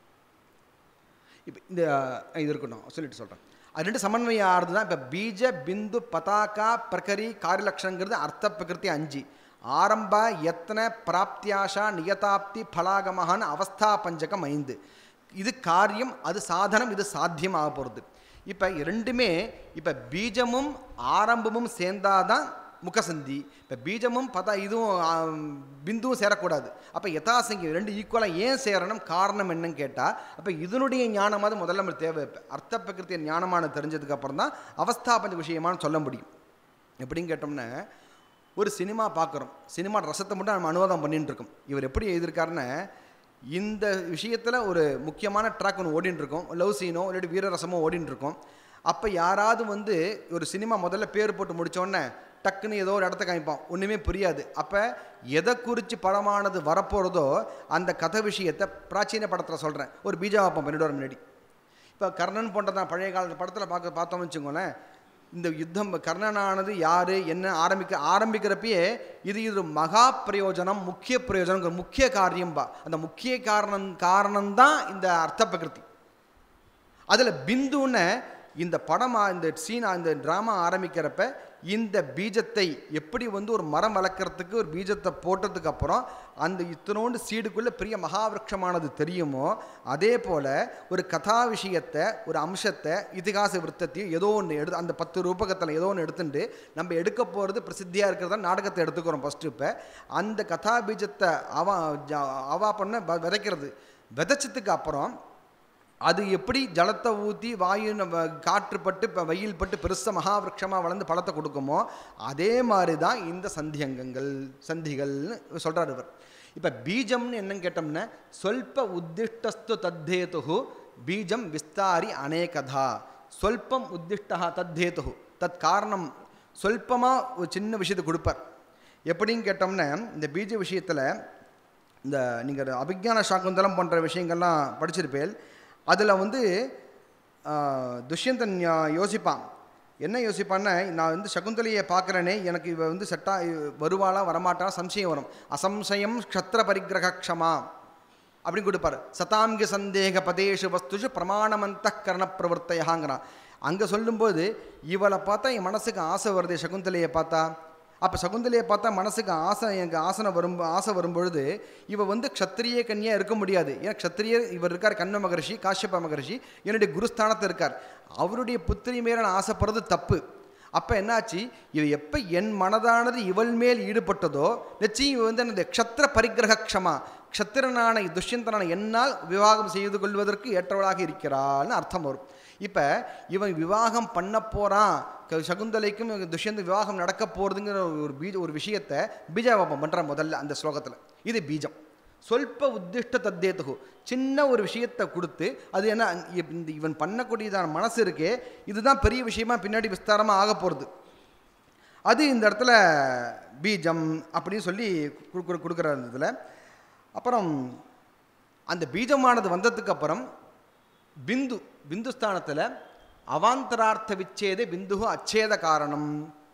இப்போ இந்த அஹ், இது இருக்கட்டும் சொல்லிட்டு சொல்கிறேன் அது ரெண்டு சமன்வயம் ஆறுது தான் இப்போ பீஜ பிந்து பதாகா பிரகரி காரியலட்சணங்கிறது அர்த்த பிரகிருதி அஞ்சு ஆரம்ப எத்தனை பிராப்தியாஷா நியதாப்தி பலாகமகான்னு அவஸ்தா பஞ்சகம் ஐந்து இது காரியம் அது சாதனம் இது சாத்தியம் ஆக போகிறது இப்போ ரெண்டுமே இப்போ பீஜமும் ஆரம்பமும் சேர்ந்தாதான் முகசந்தி இப்போ பீஜமும் பதா இதுவும் ஆம், பிந்துவும் சேரக்கூடாது அப்போ யதாசங்கி ரெண்டு ஈக்குவலாக ஏன் சேரணும் காரணம் என்னன்னு கேட்டால் அப்போ இதனுடைய ஞானமாவது முதல்ல நமக்கு தேவை இப்போ அர்த்த பிரகிருத்திய ஞானமான தெரிஞ்சதுக்கு அப்புறம் தான் அவஸ்தாபஞ்ச விஷயமானு சொல்ல முடியும் எப்படின்னு கேட்டோம்னா ஒரு சினிமா பார்க்குறோம் சினிமா ரசத்தை மட்டும் நம்ம அனுவாதம் பண்ணிட்டு இருக்கோம் இவர் எப்படி எழுதியிருக்காருன்னா இந்த விஷயத்தில் ஒரு முக்கியமான ட்ராக் ஒன்று ஓடின்னு இருக்கும் லவ் சீனோ இல்லாட்டி வீரரசமோ ஓடின்னு இருக்கும் அப்போ யாராவது வந்து ஒரு சினிமா முதல்ல பேர் போட்டு முடிச்சோடனே டக்குன்னு ஏதோ ஒரு இடத்த காமிப்பான் ஒன்றுமே புரியாது அப்போ எதை குறித்து படமானது வரப்போகிறதோ அந்த கதை விஷயத்தை பிராச்சீன படத்தில் சொல்கிறேன் ஒரு பீஜாவாப்பம் பண்ணிவிடுவார் முன்னாடி இப்போ கர்ணன் போன்றதான் பழைய காலத்து படத்தில் பார்க்க பார்த்தோம்னு வச்சுக்கோங்களேன் இந்த யுத்தம் கர்ணனானது யார் என்ன ஆரம்பிக்க ஆரம்பிக்கிறப்பயே இது இது மகா பிரயோஜனம் முக்கிய பிரயோஜனம் முக்கிய காரியம்பா அந்த முக்கிய காரணம் காரணம்தான் இந்த அர்த்த பிரகிருதி அதில் பிந்துன்னு இந்த படம் ஆ- இந்த சீன் இந்த ட்ராமா ஆரம்பிக்கிறப்ப இந்த பீஜத்தை எப்படி வந்து ஒரு மரம் வளர்க்குறதுக்கு ஒரு பீஜத்தை போட்டதுக்கு அப்புறம் அந்த இத்தனோண்டு சீடுக்குள்ளே பெரிய மகாவிருட்சமானது தெரியுமோ அதே போல் ஒரு கதா விஷயத்தை ஒரு அம்சத்தை இதிகாச விருத்தத்தையும் ஏதோ ஒன்று எடு அந்த பத்து ரூபகத்தில் ஏதோ ஒன்று எடுத்துட்டு நம்ம எடுக்க போகிறது பிரசித்தியாக இருக்கிறதா நாடகத்தை எடுத்துக்கிறோம் ஃபஸ்ட்டு இப்போ அந்த கதா பீஜத்தை அவா ஜ- அவா பண்ண வ- விதைக்கிறது விதைச்சதுக்கு அப்புறம் அது எப்படி ஜலத்தை ஊற்றி வாயு நம்ம காற்று பட்டு இப்போ வெயில் பட்டு பெருசாக மகாவிருட்சமாக வளர்ந்து பழத்தை கொடுக்குமோ அதே மாதிரி தான் இந்த சந்தியங்கங்கள் சந்திகள்னு சொல்கிறார் இவர் இப்போ பீஜம்னு என்னன்னு கேட்டோம்னா சொல்ப உத்திஷ்டஸ்து தத்தேது பீஜம் விஸ்தாரி அநேகதா சொல்பம் உத்திஷ்டா தத்தேது தத் காரணம் சொல்பமாக ஒரு சின்ன விஷயத்தை கொடுப்பார் எப்படின்னு கேட்டோம்னா இந்த பீஜ விஷயத்தில் இந்த நீங்கள் அபிஜான சாக்குந்தலம் போன்ற விஷயங்கள்லாம் படிச்சிருப்பேன் அதில் வந்து ஆஹ், துஷ்யந்தன் யா- யோசிப்பான் என்ன யோசிப்பான்னா நான் வந்து சகுந்தலையை பார்க்குறேனே எனக்கு இவ வந்து செட்டா வருவாளா வரமாட்டா சம்சயம் வரும் அசம்சயம் க்ஷத்ர பரிகிரக க்ஷமா அப்படின்னு கொடுப்பாரு சதாங்க சந்தேக பதேஷு வஸ்துஷு பிரமாணமந்த கரண பிரவர்த்தையாங்கிறான் அங்கே சொல்லும்போது இவளை பார்த்தா என் மனசுக்கு ஆசை வருது சகுந்தலையை பார்த்தா அப்போ சகுந்தலையை பார்த்தா மனசுக்கு ஆசை எனக்கு ஆசனை வரும் ஆசை வரும்பொழுது இவ வந்து க்ஷத்திரிய கன்னியாக இருக்க முடியாது ஏன்னா க்ஷத்திரியர் இவர் இருக்கார் கண்ண மகர்ஷி காஷ்யப மகர்ஷி என்னுடைய குருஸ்தானத்தில் இருக்கார் அவருடைய புத்திரி மேல நான் ஆசைப்படுறது தப்பு அப்போ என்னாச்சு இவ எப்போ என் மனதானது இவள் மேல் ஈடுபட்டதோ நிச்சயம் இவ வந்து அந்த க்ஷத்திர பரிகிரக க்ஷமா க்ஷத்திரனான துஷ்யந்தனான என்னால் விவாகம் செய்து கொள்வதற்கு ஏற்றவளாக இருக்கிறாள்னு அர்த்தம் வரும் இப்போ இவன் விவாகம் பண்ண போகிறான் சகுந்தலைக்கும் துஷ்யந்த விவாகம் நடக்க போகிறதுங்கிற ஒரு பீஜ ஒரு விஷயத்தை பீஜாவாபம் பண்ணுறான் முதல்ல அந்த ஸ்லோகத்தில் இது பீஜம் சொல்ப உத்திஷ்ட தத்தேத்துகு சின்ன ஒரு விஷயத்தை கொடுத்து அது என்ன இப்~ இந்த இவன் பண்ணக்கூடியதான மனசு இருக்கே இதுதான் பெரிய விஷயமா பின்னாடி விஸ்தாரமாக ஆக போகிறது அது இந்த இடத்துல பீஜம் அப்படின்னு சொல்லி கொடுக்குற கொடுக்குறாரு இதில் அப்புறம் அந்த பீஜமானது வந்ததுக்கு அப்புறம் பிந்து பிந்துஸ்தானத்தில் அவாந்தரார்த்த விச்சேதே பிந்து அச்சேத காரணம்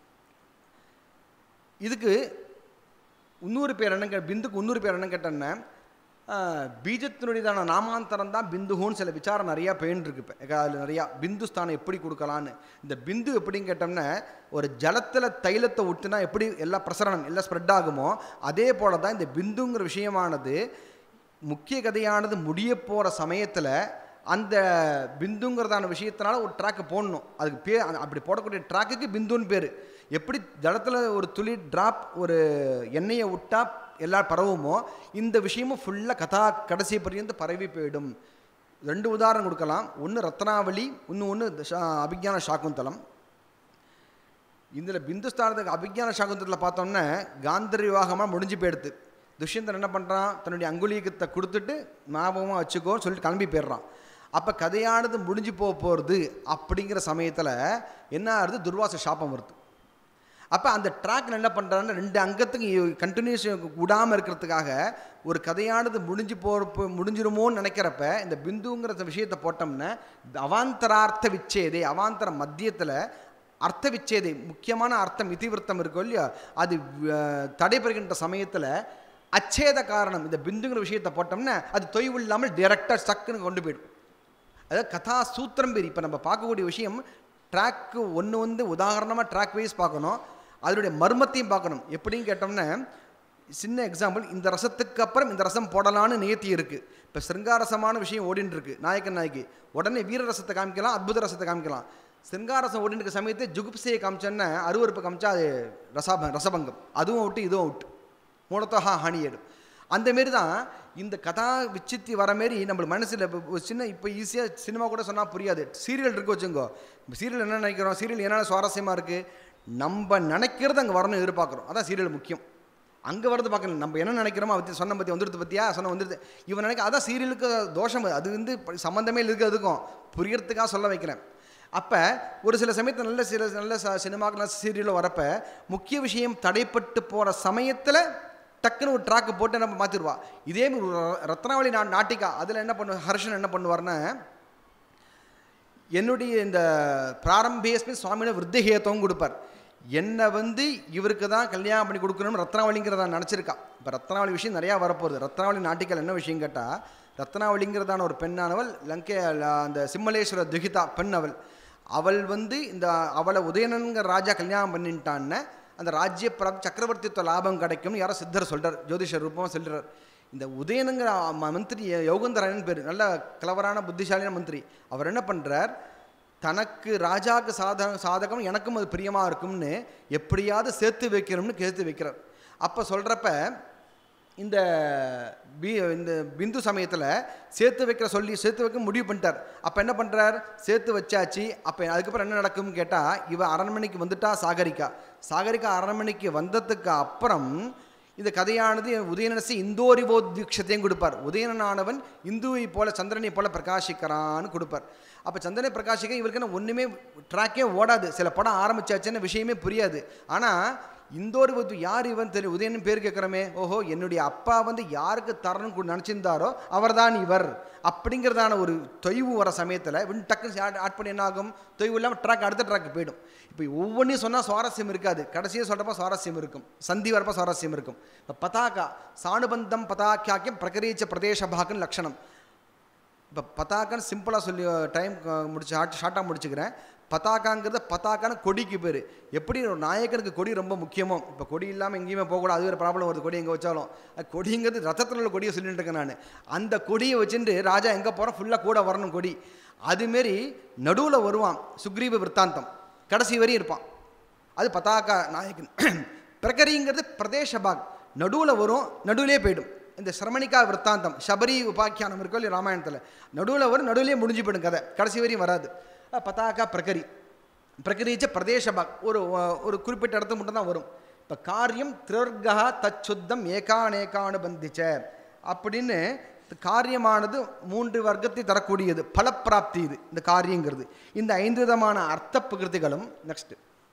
இதுக்கு இன்னொரு பேர் என்ன கே பிந்துக்கு இன்னொரு பேர் என்ன கேட்டேன்னா பீஜத்தினுடையதான நாமாந்தரம் தான் பிந்துகுன்னு சில விசாரம் நிறையா போயின்னு இப்போ அதில் நிறையா பிந்து ஸ்தானம் எப்படி கொடுக்கலான்னு இந்த பிந்து எப்படின்னு கேட்டோம்னா ஒரு ஜலத்தில் தைலத்தை ஊற்றினா எப்படி எல்லா பிரசரணம் எல்லாம் ஸ்ப்ரெட் ஆகுமோ அதே போல தான் இந்த பிந்துங்கிற விஷயமானது முக்கிய கதையானது முடிய போகிற சமயத்தில் அந்த பிந்துங்கிறதான விஷயத்தினால ஒரு ட்ராக்கு போடணும் அதுக்கு பேர் அந்த- அப்படி போடக்கூடிய ட்ராக்குக்கு பிந்துன்னு பேர் எப்படி ஜலத்தில் ஒரு துளி ட்ராப் ஒரு எண்ணெயை விட்டா எல்லாம் பரவுமோ இந்த விஷயமும் ஃபுல்லாக கதா கடைசி பரியந்து பரவி போயிடும் ரெண்டு உதாரணம் கொடுக்கலாம் ஒன்று ரத்னாவளி இன்னும் ஒன்று அபிஜான சாக்குந்தலம் இதில் பிந்துஸ்தானத்துக்கு அபிஜான சாகுந்தத்தில் பார்த்தோம்னா காந்தர் விவாகமாக முடிஞ்சு போயிடுது துஷ்யந்தன் என்ன பண்ணுறான் தன்னுடைய அங்குலீகத்தை கொடுத்துட்டு ஞாபகமாக வச்சுக்கோன்னு சொல்லிட்டு கிளம்பி போயிடுறான் அப்போ கதையானது முடிஞ்சு போக போகிறது அப்படிங்கிற சமயத்தில் என்ன ஆகுது துர்வாச சாபம் வருது அப்போ அந்த ட்ராக் என்ன பண்ணுறான்னு ரெண்டு அங்கத்துக்கு கண்டினியூஷன் விடாமல் இருக்கிறதுக்காக ஒரு கதையானது முடிஞ்சு போகிறப்ப முடிஞ்சிருமோன்னு நினைக்கிறப்ப இந்த பிந்துங்கிற விஷயத்தை போட்டோம்னா அவாந்தரார்த்த விச்சேதே அவாந்தர மத்தியத்தில் அர்த்த விச்சேதை முக்கியமான அர்த்தம் இதிவிருத்தம் இருக்கோ இல்லையா அது அஹ், தடைபெறுகின்ற சமயத்தில் அச்சேத காரணம் இந்த பிந்துங்கிற விஷயத்தை போட்டோம்னா அது தொய்வு இல்லாமல் டைரெக்டாக ஸ்டக்குன்னு கொண்டு போயிடும் அதாவது கதா சூத்திரம் பேர் இப்போ நம்ம பார்க்கக்கூடிய விஷயம் ட்ராக்கு ஒன்று வந்து உதாரணமாக ட்ராக் வைஸ் பார்க்கணும் அதனுடைய மர்மத்தையும் பார்க்கணும் எப்படின்னு கேட்டோம்னா சின்ன எக்ஸாம்பிள் இந்த ரசத்துக்கு அப்புறம் இந்த ரசம் போடலான்னு நியத்தி இருக்குது இப்போ சிருங்காரசமான விஷயம் ஓடின்னு இருக்கு நாயக்கன் நாயகி உடனே வீர ரசத்தை காமிக்கலாம் அற்புத ரசத்தை காமிக்கலாம் சிருங்காரசம் ஓடின்னு இருக்க சமயத்தை ஜுகுப்சையை காமிச்சோன்னா அருவருப்பு காமிச்சா அது ரசாப ரசபங்கம் அதுவும் அவுட்டு இதுவும் அவுட்டு மூலத்தோஹா ஹானியேடும் அந்த மாரி தான் இந்த கதா விச்சித்தி வர மாரி நம்ம மனசில் இப்போ ஒரு சின்ன இப்போ ஈஸியாக சினிமா கூட சொன்னால் புரியாது சீரியல் இருக்கு வச்சுங்கோ இப்போ சீரியல் என்ன நினைக்கிறோம் சீரியல் என்னென்ன சுவாரஸ்யமாக இருக்குது நம்ம நினைக்கிறது அங்கே வரணும் எதிர்பார்க்குறோம் அதான் சீரியல் முக்கியம் அங்கே வரது பார்க்கல நம்ம என்ன நினைக்கிறோமோ அதை சொன்ன பற்றி வந்துடுது பற்றியா சொன்ன வந்துடுது இவன் நினைக்க அதான் சீரியலுக்கு தோஷம் அது. அது வந்து ப- சம்மந்தமே இருக்கு அதுக்கும் புரியறதுக்காக சொல்ல வைக்கிறேன் அப்போ ஒரு சில சமயத்தில் நல்ல சில நல்ல ச- சினிமாக்கள் நல்ல சீரியலில் வரப்ப முக்கிய விஷயம் தடைப்பட்டு போகிற சமயத்தில் டக்குன்னு ஒரு ட்ராக்கு போட்டு நம்ம மாற்றிடுவா இதே மாதிரி ஒரு ர- ரத்னாவளி நா நாட்டிகா அதில் என்ன பண்ணு ஹர்ஷன் என்ன பண்ணுவார்னா என்னுடைய இந்த பிராரம்பேஸ்மி சுவாமியோட விருத்தஹேத்தவும் கொடுப்பார் என்னை வந்து இவருக்கு தான் கல்யாணம் பண்ணி கொடுக்கணும்னு ரத்னாவளிங்கிறத நினச்சிருக்கா இப்போ ரத்னாவளி விஷயம் நிறையா வரப்போகுது ரத்னாவளி நாட்டிகள் என்ன விஷயம் கேட்டால் ரத்னாவளிங்கிறதான ஒரு பெண்ணானவள் லங்கை அந்த சிம்மலேஸ்வர துகிதா பெண் அவள் அவள் வந்து இந்த அவளை உதயணன்கிற ராஜா கல்யாணம் பண்ணிட்டான்னு அந்த ராஜ்ய பிராப்தி சக்கரவர்த்தித்துவ லாபம் கிடைக்கும்னு யாரோ சித்தர் சொல்கிறார் ஜோதிஷர் ரூபமாக சொல்கிறார் இந்த உதயனுங்கிற ம- மந்திரி யோகந்தரன் பேர் நல்ல கிளவரான புத்திசாலியான மந்திரி அவர் என்ன பண்ணுறார் தனக்கு ராஜாவுக்கு சாத சாதகம் எனக்கும் அது பிரியமாக இருக்கும்னு எப்படியாவது சேர்த்து வைக்கணும்னு சேர்த்து வைக்கிறார் அப்போ சொல்கிறப்ப இந்த பி இந்த பிந்து சமயத்தில் சேர்த்து வைக்கிற சொல்லி சேர்த்து வைக்க முடிவு பண்ணிட்டார் அப்போ என்ன பண்ணுறார் சேர்த்து வச்சாச்சு அப்போ அதுக்கப்புறம் என்ன நடக்கும்னு கேட்டால் இவ அரண்மனைக்கு வந்துட்டா சாகரிகா சாகரிகா அரண்மனைக்கு வந்ததுக்கு அப்புறம் இந்த கதையானது உதயனரசு இந்தோரிவோத்யுக்ஷத்தையும் கொடுப்பார் உதயனனானவன் இந்துவை போல சந்திரனை போல பிரகாசிக்கிறான்னு கொடுப்பார் அப்போ சந்திரனை பிரகாசிக்க இவருக்கு என்ன ஒன்றுமே ட்ராக்கே ஓடாது சில படம் ஆரம்பிச்சாச்சுன்னு விஷயமே புரியாது ஆனால் இந்த ஒரு வந்து யார் இவன் தெரியும் உதயன் பேர் கேட்குறமே ஓஹோ என்னுடைய அப்பா வந்து யாருக்கு தரணும்னு நினச்சிருந்தாரோ அவர்தான் இவர் அப்படிங்கிறதான ஒரு தொய்வு வர சமயத்தில் இவன் டக்குன்னு ஆட் ஆட் பண்ணி என்ன ஆகும் தொய்வு இல்லாமல் ட்ராக் அடுத்த ட்ராக் போயிடும் இப்போ ஒவ்வொன்றையும் சொன்னால் சுவாரஸ்யம் இருக்காது கடைசியாக சொல்கிறப்ப சுவாரஸ்யம் இருக்கும் சந்தி வரப்ப சுவாரஸ்யம் இருக்கும் இப்போ பதாகா சாணுபந்தம் பதாக்கியாக்கியம் பிரகரீச்ச பிரதேச பாகன் லட்சணம் இப்போ பதாக்கான்னு சிம்பிளாக சொல்லி டைம் முடிச்சு ஷார்ட் ஷார்ட்டாக முடிச்சுக்கிறேன் பதாக்காங்கிறது பதாக்கான கொடிக்கு பேர் எப்படி ஒரு நாயக்கனுக்கு கொடி ரொம்ப முக்கியமோ இப்போ கொடி இல்லாமல் எங்கேயுமே போகக்கூடாது அது ஒரு ப்ராப்ளம் வருது கொடி எங்கே வச்சாலும் அது கொடிங்கிறது ரத்தத்தில் உள்ள கொடியை சொல்லிட்டு இருக்கேன் நான் அந்த கொடியை வச்சுட்டு ராஜா எங்கே போகிறோம் ஃபுல்லாக கூட வரணும் கொடி அதுமாரி நடுவில் வருவான் சுக்ரீவ விற்த்தாந்தம் கடைசி வரையும் இருப்பான் அது பதாக்கா நாயக்கன் பிரகரிங்கிறது பிரதேச பாக் நடுவில் வரும் நடுவிலே போயிடும் இந்த சிரமணிகா விற்த்தாந்தம் சபரி உபாக்கியானம் இருக்கோ இல்லையா ராமாயணத்தில் நடுவில் வரும் நடுவிலே முடிஞ்சு போயிடும் கதை கடைசி வரையும் வராது அஹ் பதாகா பிரகரி பிரகரிச்ச பிரதேச பாக் ஒரு அஹ், ஒரு குறிப்பிட்ட இடத்து மட்டும் தான் வரும் இப்போ காரியம் திரர்கா தச்சுத்தம் ஏகானேகானுபந்திச்ச அப்படின்னு இந்த காரியமானது மூன்று வர்க்கத்தை தரக்கூடியது பலப்பிராப்தி இது இந்த காரியங்கிறது இந்த ஐந்து விதமான அர்த்த பிரகிருதிகளும் நெக்ஸ்ட்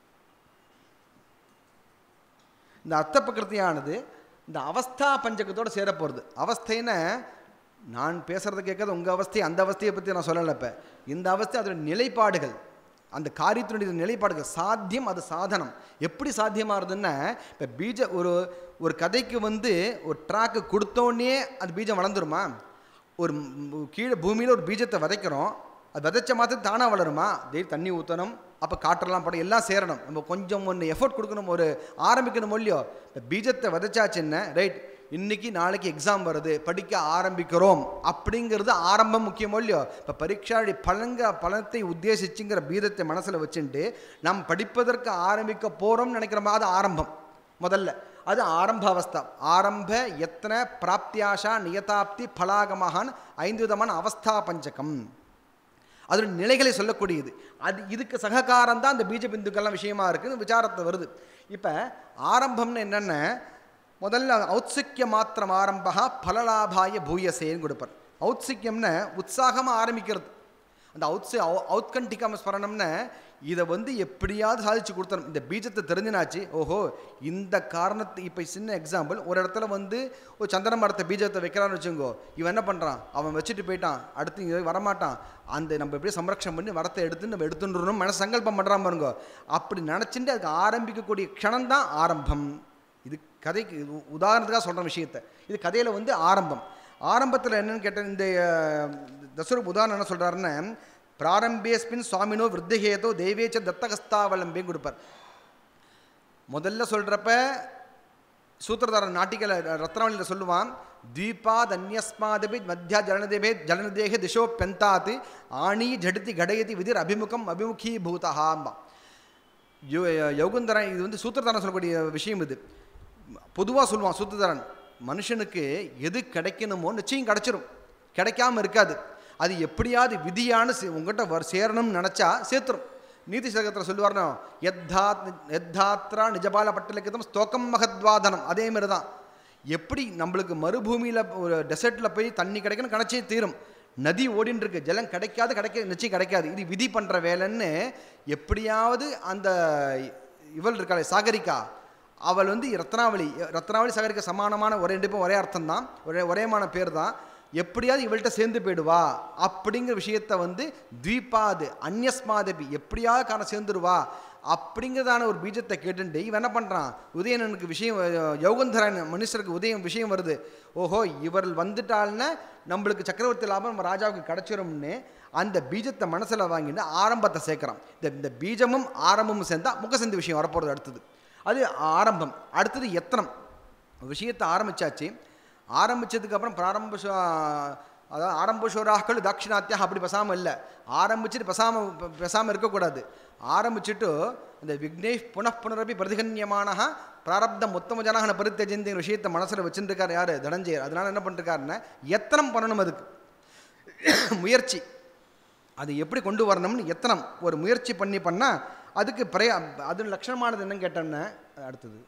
இந்த அர்த்த பிரகிருதியானது இந்த அவஸ்தா பஞ்சகத்தோட சேர போகிறது அவஸ்தைன்னு நான் பேசுகிறத கேட்காத உங்கள் அவஸ்தை அந்த அவஸ்தையை பற்றி நான் சொல்லலை இப்போ இந்த அவஸ்தை அதோட நிலைப்பாடுகள் அந்த காரியத்தினுடைய நிலைப்பாடுகள் சாத்தியம் அது சாதனம் எப்படி சாத்தியமாகுதுன்னா இப்போ பீஜ ஒரு ஒரு கதைக்கு வந்து ஒரு ட்ராக்கு கொடுத்தோன்னே அது பீஜம் வளர்ந்துருமா ஒரு ம், கீழே பூமியில் ஒரு பீஜத்தை விதைக்கிறோம் அது விதைச்ச மாதிரி தானாக வளருமா டெய்லி தண்ணி ஊற்றணும் அப்போ காற்றெல்லாம் போட எல்லாம் சேரணும் நம்ம கொஞ்சம் ஒன்று எஃபோர்ட் கொடுக்கணும் ஒரு ஆரம்பிக்கணும் இல்லையோ இப்போ பீஜத்தை விதைச்சாச்சுன்னா ரைட் இன்னைக்கு நாளைக்கு எக்ஸாம் வருது படிக்க ஆரம்பிக்கிறோம் அப்படிங்கிறது ஆரம்பம் முக்கியமோ இல்லையோ இப்போ பரீட்சாடி பலங்க பலத்தை உத்தேசிச்சுங்கிற பீதத்தை மனசில் வச்சுட்டு நாம் படிப்பதற்கு ஆரம்பிக்க போகிறோம்னு நினைக்கிறோமா அது ஆரம்பம் முதல்ல அது ஆரம்ப அவஸ்தா ஆரம்ப எத்தனை பிராப்தியாஷா நியதாப்தி பலாகமகான் ஐந்து விதமான அவஸ்தா பஞ்சகம் அதோட நிலைகளை சொல்லக்கூடியது அது இதுக்கு சககாரம் தான் அந்த பீஜ பிந்துக்கெல்லாம் விஷயமா இருக்குன்னு விசாரத்தை வருது இப்போ ஆரம்பம்னு என்னென்ன முதல்ல ஔத்சிக்ய மாத்திரம் ஆரம்பா பலலாபாய பூயசேன்னு கொடுப்பார் ஔத்சிக்யம்னு உற்சாகமாக ஆரம்பிக்கிறது அந்த ஔத்ஸ ஔத்கண்டிகம் ஸ்மரணம்னு இதை வந்து எப்படியாவது சாதிச்சு கொடுத்தணும் இந்த பீஜத்தை தெரிஞ்சுனாச்சு ஓஹோ இந்த காரணத்து இப்போ சின்ன எக்ஸாம்பிள் ஒரு இடத்துல வந்து ஒரு சந்தன மரத்தை பீஜத்தை வைக்கிறான்னு வச்சுங்கோ இவன் என்ன பண்ணுறான் அவன் வச்சுட்டு போயிட்டான் அடுத்து இங்கே வரமாட்டான் அந்த நம்ம எப்படியே சம்ரக்ஷம் பண்ணி மரத்தை எடுத்து நம்ம எடுத்துட்டுறணும் மன சங்கல்பம் பண்ணுறான் பாருங்க அப்படி நினச்சிட்டு அதுக்கு ஆரம்பிக்கக்கூடிய க்ஷணம் தான் ஆரம்பம் இது கதைக்கு இது உதாரணத்துக்காக சொல்கிற விஷயத்தை இது கதையில் வந்து ஆரம்பம் ஆரம்பத்தில் என்னன்னு கேட்டால் இந்த அஹ், தசரூப் உதாரணம் என்ன சொல்கிறாருன்னு பிராரம்பேஸ்மின் சுவாமினோ விருத்தகேதோ தெய்வேச்ச தத்தகஸ்தாவலம்பேன்னு கொடுப்பார் முதல்ல சொல்கிறப்ப சூத்திரதாரன் நாட்டிக்கல ரத்னாவளியில் சொல்லுவான் தீபாத் அந்யஸ்மாதபி மத்தியா ஜலனதேபே ஜலனதேக திசோ பெந்தாத் ஆணி ஜடிதி கடயதி விதிர் அபிமுகம் அபிமுகீ பூதஹாம்பா யோ யோகுந்தரன் இது வந்து சூத்திரதாரன் சொல்லக்கூடிய விஷயம் இது பொதுவாக சொல்லுவான் சூத்திரதாரன் மனுஷனுக்கு எது கிடைக்கணுமோ நிச்சயம் கிடைச்சிரும் கிடைக்காம இருக்காது அது எப்படியாவது விதியான உங்கள்கிட்ட வர் சேரணும்னு நினச்சா சேர்த்துரும் நீதி சதகத்தில் சொல்லுவார்னா எத்தாத் எத்தாத்ரா நிஜபால பட்டலக்கிதம் ஸ்தோகம் மகத்வாதனம் அதே மாதிரி தான் எப்படி நம்மளுக்கு மறுபூமியில் ஒரு டெசர்ட்டில் போய் தண்ணி கிடைக்கணும் கிடைச்சே தீரும் நதி ஓடின்னு இருக்கு ஜலம் கிடைக்காது கிடைக்க நிச்சயம் கிடைக்காது இது விதி பண்ணுற வேலைன்னு எப்படியாவது அந்த இவள் இருக்காளே சாகரிகா அவள் வந்து ரத்னாவளி ரத்னாவளி சாகரிக்க சமானமான ஒரே ரெண்டு பேரும் ஒரே அர்த்தம் தான் ஒரே ஒரேமான பேர் தான் எப்படியாவது இவள்கிட்ட சேர்ந்து போயிடுவா அப்படிங்கிற விஷயத்த வந்து தீபாது அந்யஸ்மாதபி எப்படியாவது காரணம் சேர்ந்துருவா அப்படிங்கிறதான ஒரு பீஜத்தை கேட்டுட்டு இவன் என்ன பண்ணுறான் உதயணனுக்கு விஷயம் அஹ், யௌகந்தரன் மனுஷருக்கு உதயம் விஷயம் வருது ஓஹோ இவர்கள் வந்துட்டால்னா நம்மளுக்கு சக்கரவர்த்தி லாபம் நம்ம ராஜாவுக்கு கிடச்சிரும்னு அந்த பீஜத்தை மனசில் வாங்கிட்டு ஆரம்பத்தை சேர்க்குறான் இந்த இந்த பீஜமும் ஆரம்பமும் சேர்ந்தா முகசந்தி விஷயம் வரப்போகிறது அடுத்தது அது ஆரம்பம் அடுத்தது எத்தனம் விஷயத்தை ஆரம்பிச்சாச்சு ஆரம்பிச்சதுக்கப்புறம் பிராரம்ப சு- அதாவது ஆரம்பசோராக்கள் தாட்சிணாத்தியா அப்படி பேசாமல் இல்லை ஆரம்பிச்சுட்டு பேசாமல் பேசாமல் இருக்கக்கூடாது ஆரம்பிச்சுட்டு அந்த விக்னேஷ் புனః புனரப்பி பிரதிகன்யமான பிராரப்தம் உத்தம ஜனகன பரித்தஜந்திங்கிற விஷயத்தை மனசில் வச்சுருக்கார் யார் தனஞ்சயர் அதனால என்ன பண்ணிருக்காருன்னா எத்தனம் பண்ணணும் அதுக்கு முயற்சி அது எப்படி கொண்டு வரணும்னு எத்தனம் ஒரு முயற்சி பண்ணி பண்ணால் அதுக்கு பிரய அது லட்சணமானது என்னன்னு கேட்டோம்னா அடுத்தது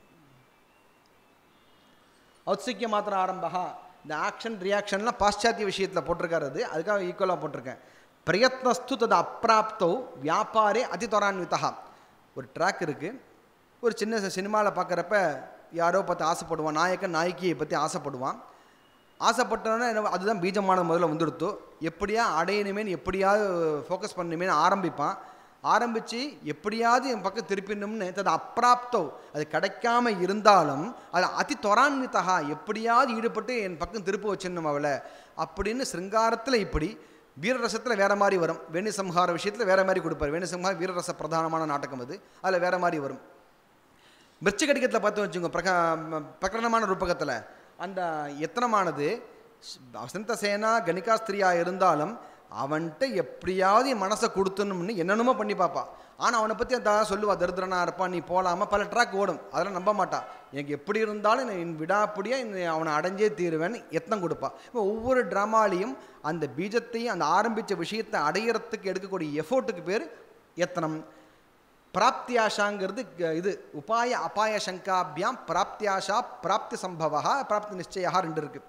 ஔத்சிக்ய மாத்திர ஆரம்பா இந்த ஆக்ஷன் ரியாக்ஷன்லாம் பாশ্চাத்திய விஷயத்தில் போட்டிருக்காரு அது அதுக்காக ஈக்குவலாக போட்டிருக்கேன் பிரயத்னஸ்து தது அப்பிராப்தோ வியாபாரே அதிதொரான்விதா ஒரு ட்ராக் இருக்குது ஒரு சின்ன சினிமாவில் பார்க்குறப்ப யாரோ பார்த்து ஆசைப்படுவான் நாயக்கன் நாயக்கியை பற்றி ஆசைப்படுவான் ஆசைப்பட்டோன்னா என்ன அதுதான் பீஜமான முதல்ல வந்துடுத்தோ எப்படியா அடையணுமேனு எப்படியாவது ஃபோக்கஸ் பண்ணணுமேனு ஆரம்பிப்பான் ஆரம்பித்து எப்படியாவது என் பக்கம் திருப்பிடணும்னு அது அப்பிராப்தோ அது கிடைக்காம இருந்தாலும் அது அதி தொரான்விதா எப்படியாவது ஈடுபட்டு என் பக்கம் திருப்ப வச்சிடணும் அவளை அப்படின்னு சிருங்காரத்தில் இப்படி வீரரசத்தில் வேற மாதிரி வரும் வேணு சம்ஹார விஷயத்தில் வேற மாதிரி கொடுப்பார் வேணு சம்ஹார வீரரச பிரதானமான நாடகம் அது அதில் வேற மாதிரி வரும் மிருச்சகடிகத்தில் பார்த்து வச்சுங்க பிரக ம- பிரகரணமான ரூபகத்தில் அந்த எத்தனமானது வசந்த சேனா கணிகாஸ்திரியா இருந்தாலும் அவன்கிட்ட எப்படியாவது என் மனசை கொடுத்துணும்னு என்னென்னமோ பண்ணி பார்ப்பா ஆனால் அவனை பற்றி அந்த சொல்லுவா தரித்திரனா இருப்பான் நீ போகலாமா பல ட்ராக் ஓடும் அதெல்லாம் நம்ப மாட்டான் எனக்கு எப்படி இருந்தாலும் நான் என் விடாப்படியாக இந்த அவனை அடைஞ்சே தீருவேன்னு எத்தனம் கொடுப்பா இப்போ ஒவ்வொரு ட்ராமாலையும் அந்த பீஜத்தையும் அந்த ஆரம்பித்த விஷயத்தை அடையிறதுக்கு எடுக்கக்கூடிய எஃபோர்ட்டுக்கு பேர் எத்தனம் பிராப்தியாஷாங்கிறது க- இது உபாய அபாய சங்காபியாம் பிராப்தியாஷா பிராப்தி சம்பவா பிராப்தி நிச்சயா ரெண்டு இருக்கு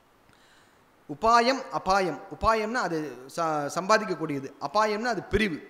உபாயம் அபாயம் உபாயம்னா அது ச சம்பாதிக்கக்கூடியது அபாயம்னா அது பிரிவு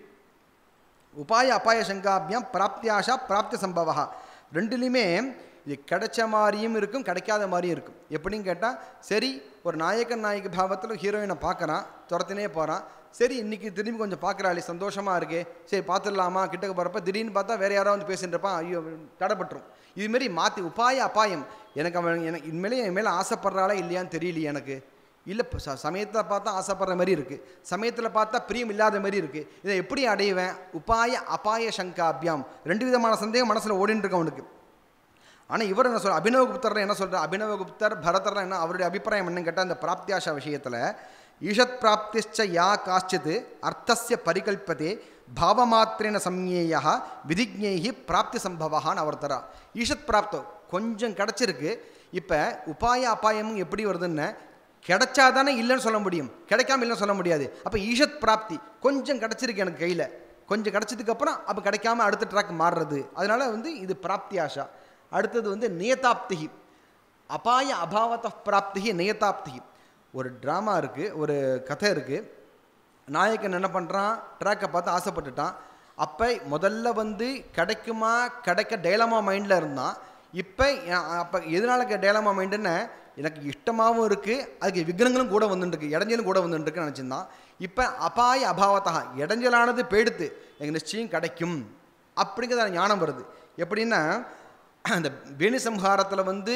உபாய அபாய சங்காபியாம் பிராப்தியாஷா பிராப்தி சம்பவா ரெண்டுலேயுமே இது கிடைச்ச மாதிரியும் இருக்கும் கிடைக்காத மாதிரியும் இருக்கும் எப்படின்னு கேட்டால் சரி ஒரு நாயக்கன் நாயகி பாவத்தில் ஹீரோயினை பார்க்குறான் துரத்தினே போகிறான் சரி இன்னைக்கு திரும்பி கொஞ்சம் பார்க்குறாளே சந்தோஷமாக இருக்கே சரி பார்த்துடலாமா கிட்டக்க போகிறப்ப திடீர்னு பார்த்தா வேறு யாரோ வந்து பேசிட்டு இருப்பான் ஐயோ தடைப்பட்டுரும் இதுமாரி மாற்றி உபாய அபாயம் எனக்கு அவன் எனக்கு இனிமேலே என் மேலே ஆசைப்படுறாளா இல்லையான்னு தெரியலையே எனக்கு இல்லை இப்போ ச சமயத்தில் பார்த்தா ஆசைப்படுற மாதிரி இருக்குது சமயத்தில் பார்த்தா பிரியம் இல்லாத மாதிரி இருக்குது இதை எப்படி அடைவேன் உபாய அபாய சங்காபியாம் ரெண்டு விதமான சந்தேகம் மனசில் ஓடின்னு இருக்கு அவனுக்கு ஆனால் இவர் என்ன சொல்ற அபினவகுப்தர் என்ன சொல்கிறார் அபினவகுப்தர் பரதர்லாம் என்ன அவருடைய அபிப்பிராயம் என்னன்னு கேட்டால் அந்த பிராப்தியாஷா விஷயத்தில் ஈஷத் பிராப்திச்ச யா காச்சித் அர்த்தஸ்ய பரிகல்பதே பாவமாத்திரேன சம்ஞேயா விதிஜ்ஞேகி பிராப்தி சம்பவான்னு அவர் தரா ஈஷத் பிராப்தம் கொஞ்சம் கிடச்சிருக்கு இப்போ உபாய அபாயமும் எப்படி வருதுன்னு கிடைச்சாதானே இல்லைன்னு சொல்ல முடியும் கிடைக்காம இல்லைன்னு சொல்ல முடியாது அப்போ ஈஷத் பிராப்தி கொஞ்சம் கிடச்சிருக்கு எனக்கு கையில் கொஞ்சம் கிடச்சதுக்கு அப்புறம் அப்போ கிடைக்காம அடுத்த ட்ராக் மாறுறது அதனால வந்து இது பிராப்தி ஆஷா அடுத்தது வந்து நியதாப்திகி அபாய அபாவத பிராப்திகி நியதாப்திகி ஒரு ட்ராமா இருக்குது ஒரு கதை இருக்குது நாயக்கன் என்ன பண்ணுறான் ட்ராக்கை பார்த்து ஆசைப்பட்டுட்டான் அப்போ முதல்ல வந்து கிடைக்குமா கிடைக்க டேலமா மைண்டில் இருந்தான் இப்போ அப்போ எதனால டேலமா மைண்டுன்னு எனக்கு இஷ்டமாகவும் இருக்குது அதுக்கு விக்னங்களும் கூட வந்துட்டுருக்கு இடைஞ்சலும் கூட வந்துட்டுருக்குன்னு நினச்சிருந்தான் இப்போ அபாய அபாவத்தா இடைஞ்சலானது போயிடுத்து எனக்கு நிச்சயம் கிடைக்கும் அப்படிங்கிற ஞானம் வருது எப்படின்னா அந்த வேணுசம்ஹாரத்தில் வந்து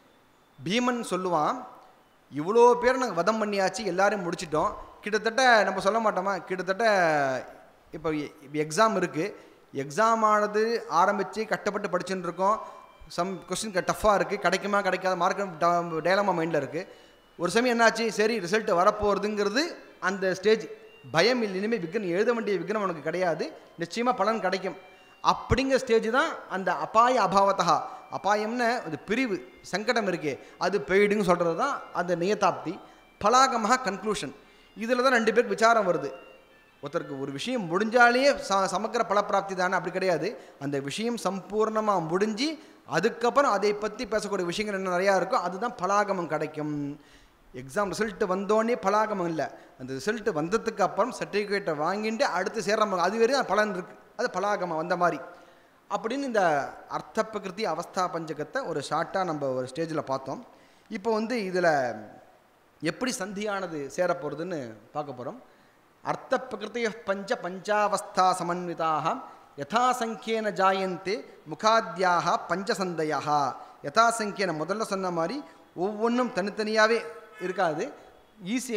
பீமன் சொல்லுவான் இவ்வளோ பேர் நாங்கள் வதம் பண்ணியாச்சு எல்லாரையும் முடிச்சிட்டோம் கிட்டத்தட்ட நம்ம சொல்ல மாட்டோமா கிட்டத்தட்ட இப்போ எக்ஸாம் இருக்குது எக்ஸாம் ஆனது ஆரம்பித்து கஷ்டப்பட்டு படிச்சுட்டு இருக்கோம் சம் கொஸ்டின் டஃப்பாக இருக்குது கிடைக்குமா கிடைக்காத மார்க் டேலமா மைண்டில் இருக்குது ஒரு சமயம் என்னாச்சு சரி ரிசல்ட் வரப்போகிறதுங்கிறது அந்த ஸ்டேஜ் பயம் இல்லை இனிமேல் விக்னம் எழுத வேண்டிய விக்னம் உனக்கு கிடையாது நிச்சயமாக பலன் கிடைக்கும் அப்படிங்கிற ஸ்டேஜ் தான் அந்த அபாய அபாவத்தா அபாயம்னு அது பிரிவு சங்கடம் இருக்கே அது பெய்டுன்னு சொல்கிறது தான் அந்த நியதாப்தி பலாகமாக கன்க்ளூஷன் இதில் தான் ரெண்டு பேருக்கு விசாரம் வருது ஒருத்தருக்கு ஒரு விஷயம் முடிஞ்சாலே ச சமக்கிர பலப்பிராப்தி தானே அப்படி கிடையாது அந்த விஷயம் சம்பூர்ணமாக முடிஞ்சு அதுக்கப்புறம் அதை பற்றி பேசக்கூடிய விஷயங்கள் என்ன நிறையா இருக்கோ அதுதான் பலாகமம் கிடைக்கும் எக்ஸாம் ரிசல்ட் வந்தோடனே பலாகமம் இல்லை அந்த ரிசல்ட் வந்ததுக்கு அப்புறம் சர்டிஃபிகேட்டை வாங்கிட்டு அடுத்து சேர்ற அது வரையும் பலன் இருக்குது அது பலாகமம் வந்த மாதிரி அப்படின்னு இந்த அர்த்த பிரகிருதி அவஸ்தா பஞ்சகத்தை ஒரு ஷார்ட்டாக நம்ம ஒரு ஸ்டேஜில் பார்த்தோம் இப்போ வந்து இதில் எப்படி சந்தியானது சேரப்போகிறதுன்னு பார்க்க போகிறோம் அர்த்த பிரகிருத்திய பஞ்ச பஞ்சாவஸ்தா சமன்விதாக யதாசங்கியேன ஜாயந்தே முகாத்தியாக பஞ்சசந்தையா யதாசங்கியன முதல்ல சொன்ன மாதிரி ஒவ்வொன்றும் தனித்தனியாகவே இருக்காது ஈஸி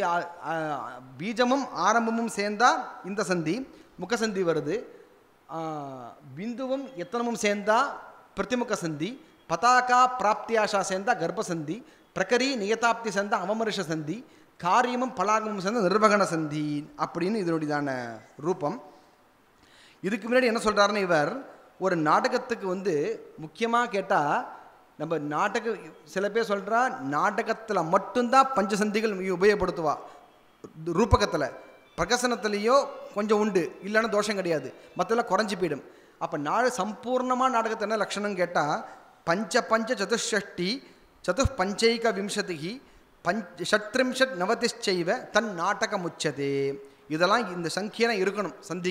பீஜமும் ஆரம்பமும் சேர்ந்தா இந்த சந்தி முகசந்தி வருது ஆ, பிந்துவும் எத்தனமும் சேர்ந்தா பிரதிமுக சந்தி பதாகா பிராப்தியாஷா சேர்ந்தா கர்ப்பசந்தி பிரகரி நியதாப்தி சேர்ந்தா அவமருஷ சந்தி காரியமும் பலாகமும் சேர்ந்த நிர்வகண சந்தி அப்படின்னு இதனுடையதான ரூபம் இதுக்கு முன்னாடி என்ன சொல்கிறாருன்னு இவர் ஒரு நாடகத்துக்கு வந்து முக்கியமாக கேட்டால் நம்ம நாடக சில பேர் சொல்கிறா நாடகத்தில் மட்டும்தான் பஞ்சசந்திகள் உபயோகப்படுத்துவா ரூபகத்தில் பிரகசனத்துலேயோ கொஞ்சம் உண்டு இல்லைன்னா தோஷம் கிடையாது மற்றெல்லாம் குறைஞ்சி போயிடும் அப்போ நாடு சம்பூர்ணமாக நாடகத்தை என்ன லட்சணம் கேட்டால் பஞ்ச பஞ்ச சதுஷ்டி சது பஞ்சைக விம்சதிகி பஞ்ச ஷட்ரிம்ஷட் நவதிஷ்சைவ தன் நாடகம் உச்சதே இதெல்லாம் இந்த சங்கியெல்லாம் இருக்கணும் சந்திக்கு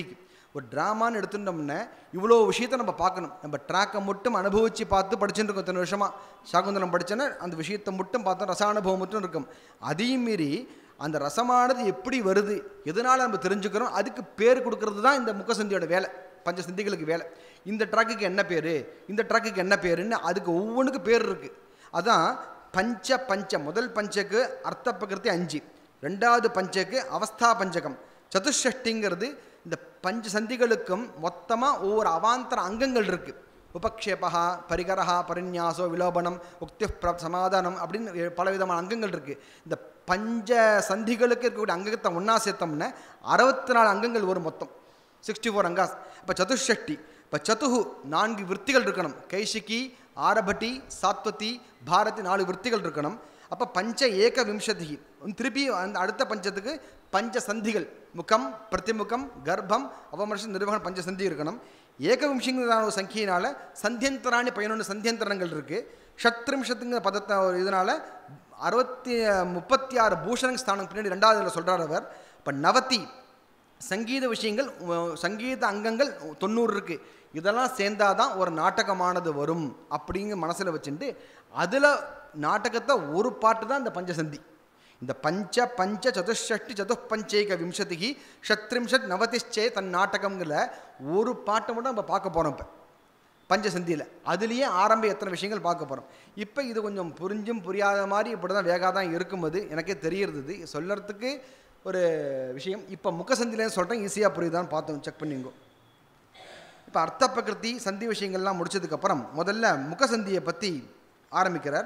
ஒரு ட்ராமான்னு எடுத்துட்டோம்னா இவ்வளோ விஷயத்தை நம்ம பார்க்கணும் நம்ம ட்ராக்கை மட்டும் அனுபவித்து பார்த்து படிச்சுட்டு இருக்கோம் இத்தனை வருஷமாக சாகுந்தலம் படிச்சேன்னா அந்த விஷயத்தை மட்டும் பார்த்தோம் ரச அனுபவம் மட்டும் இருக்கும் அதையும் மீறி அந்த ரசமானது எப்படி வருது எதனால் நம்ம தெரிஞ்சுக்கிறோம் அதுக்கு பேர் கொடுக்கறது தான் இந்த முக்கசந்தியோட வேலை பஞ்சசந்திகளுக்கு வேலை இந்த ட்ராக்குக்கு என்ன பேர் இந்த ட்ராக்குக்கு என்ன பேருன்னு அதுக்கு ஒவ்வொன்றுக்கும் பேர் இருக்குது அதான் பஞ்ச பஞ்ச முதல் பஞ்சக்கு அர்த்த பிரகிருதி அஞ்சு ரெண்டாவது பஞ்சக்கு அவஸ்தா பஞ்சகம் சதுஷ்டிங்கிறது இந்த பஞ்ச சந்திகளுக்கும் மொத்தமாக ஒவ்வொரு அவாந்தர அங்கங்கள் இருக்குது உபக்ஷேபா பரிகரஹா பரிநியாசோ விலோபனம் உக்தி பிர சமாதானம் அப்படின்னு எ- பலவிதமான அங்கங்கள் இருக்குது இந்த பஞ்ச சந்திகளுக்கு இருக்கக்கூடிய அங்கத்தை ஒன்றா சேர்த்தோம்னா அறுபத்தி நாலு அங்கங்கள் வரும் மொத்தம் சிக்ஸ்டி ஃபோர் அங்காஸ் இப்போ சதுஷ்டி இப்போ சதுஹு நான்கு விற்த்திகள் இருக்கணும் கைஷிகி ஆரபட்டி சாத்வதி பாரதி நாலு விற்த்திகள் இருக்கணும் அப்போ பஞ்ச ஏக விம்சதி திருப்பி அந்த அடுத்த பஞ்சத்துக்கு பஞ்ச சந்திகள் முகம் பிரதிமுகம் கர்ப்பம் அவமர்ஷம் நிர்வகணம் பஞ்ச சந்தி இருக்கணும் ஏகவிம்சிங்கிற ஒரு சங்கியினால சந்தியந்தராணி பதினொன்று சந்தியந்தரங்கள் இருக்குது ஷத்ரிம்ஷத்துங்கிற பதத்தை ஒரு இதனால் அறுபத்தி முப்பத்தி ஆறு பூஷணங் ஸ்தானம் பின்னாடி ரெண்டாவது இதில் சொல்கிறார் அவர் இப்போ நவதி சங்கீத விஷயங்கள் உ- சங்கீத அங்கங்கள் தொண்ணூறு இருக்குது இதெல்லாம் சேர்ந்தாதான் ஒரு நாடகமானது வரும் அப்படிங்க மனசில் வச்சுட்டு அதில் நாடகத்தை ஒரு பாட்டு தான் இந்த பஞ்சசந்தி இந்த பஞ்ச பஞ்ச சதுஷ்டி சதுப்பஞ்சேக விம்சதிகி ஷத்ரிம்ஷத் நவதிஷ்சே தன் நாடகங்கிற ஒரு பாட்டை மட்டும் நம்ம பார்க்க போகிறோம் இப்போ பஞ்சசந்தியில் அதுலேயே ஆரம்ப எத்தனை விஷயங்கள் பார்க்க போகிறோம் இப்போ இது கொஞ்சம் புரிஞ்சும் புரியாத மாதிரி இப்படி தான் வேகாக தான் இருக்கும்போது எனக்கே தெரியறது சொல்லறதுக்கு ஒரு விஷயம் இப்போ முகசந்திலேருந்து சொல்கிறேன் ஈஸியாக புரியுதான்னு பார்த்தோம் செக் பண்ணிங்கோ இப்போ அர்த்த பிரகிருதி சந்தி விஷயங்கள்லாம் முடிச்சதுக்கப்புறம் முதல்ல முகசந்தியை பற்றி ஆரம்பிக்கிறார்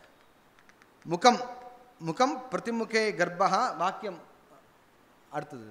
முகம் முகம் பிரதிமுகே கர்ப்பா வாக்கியம் அடுத்தது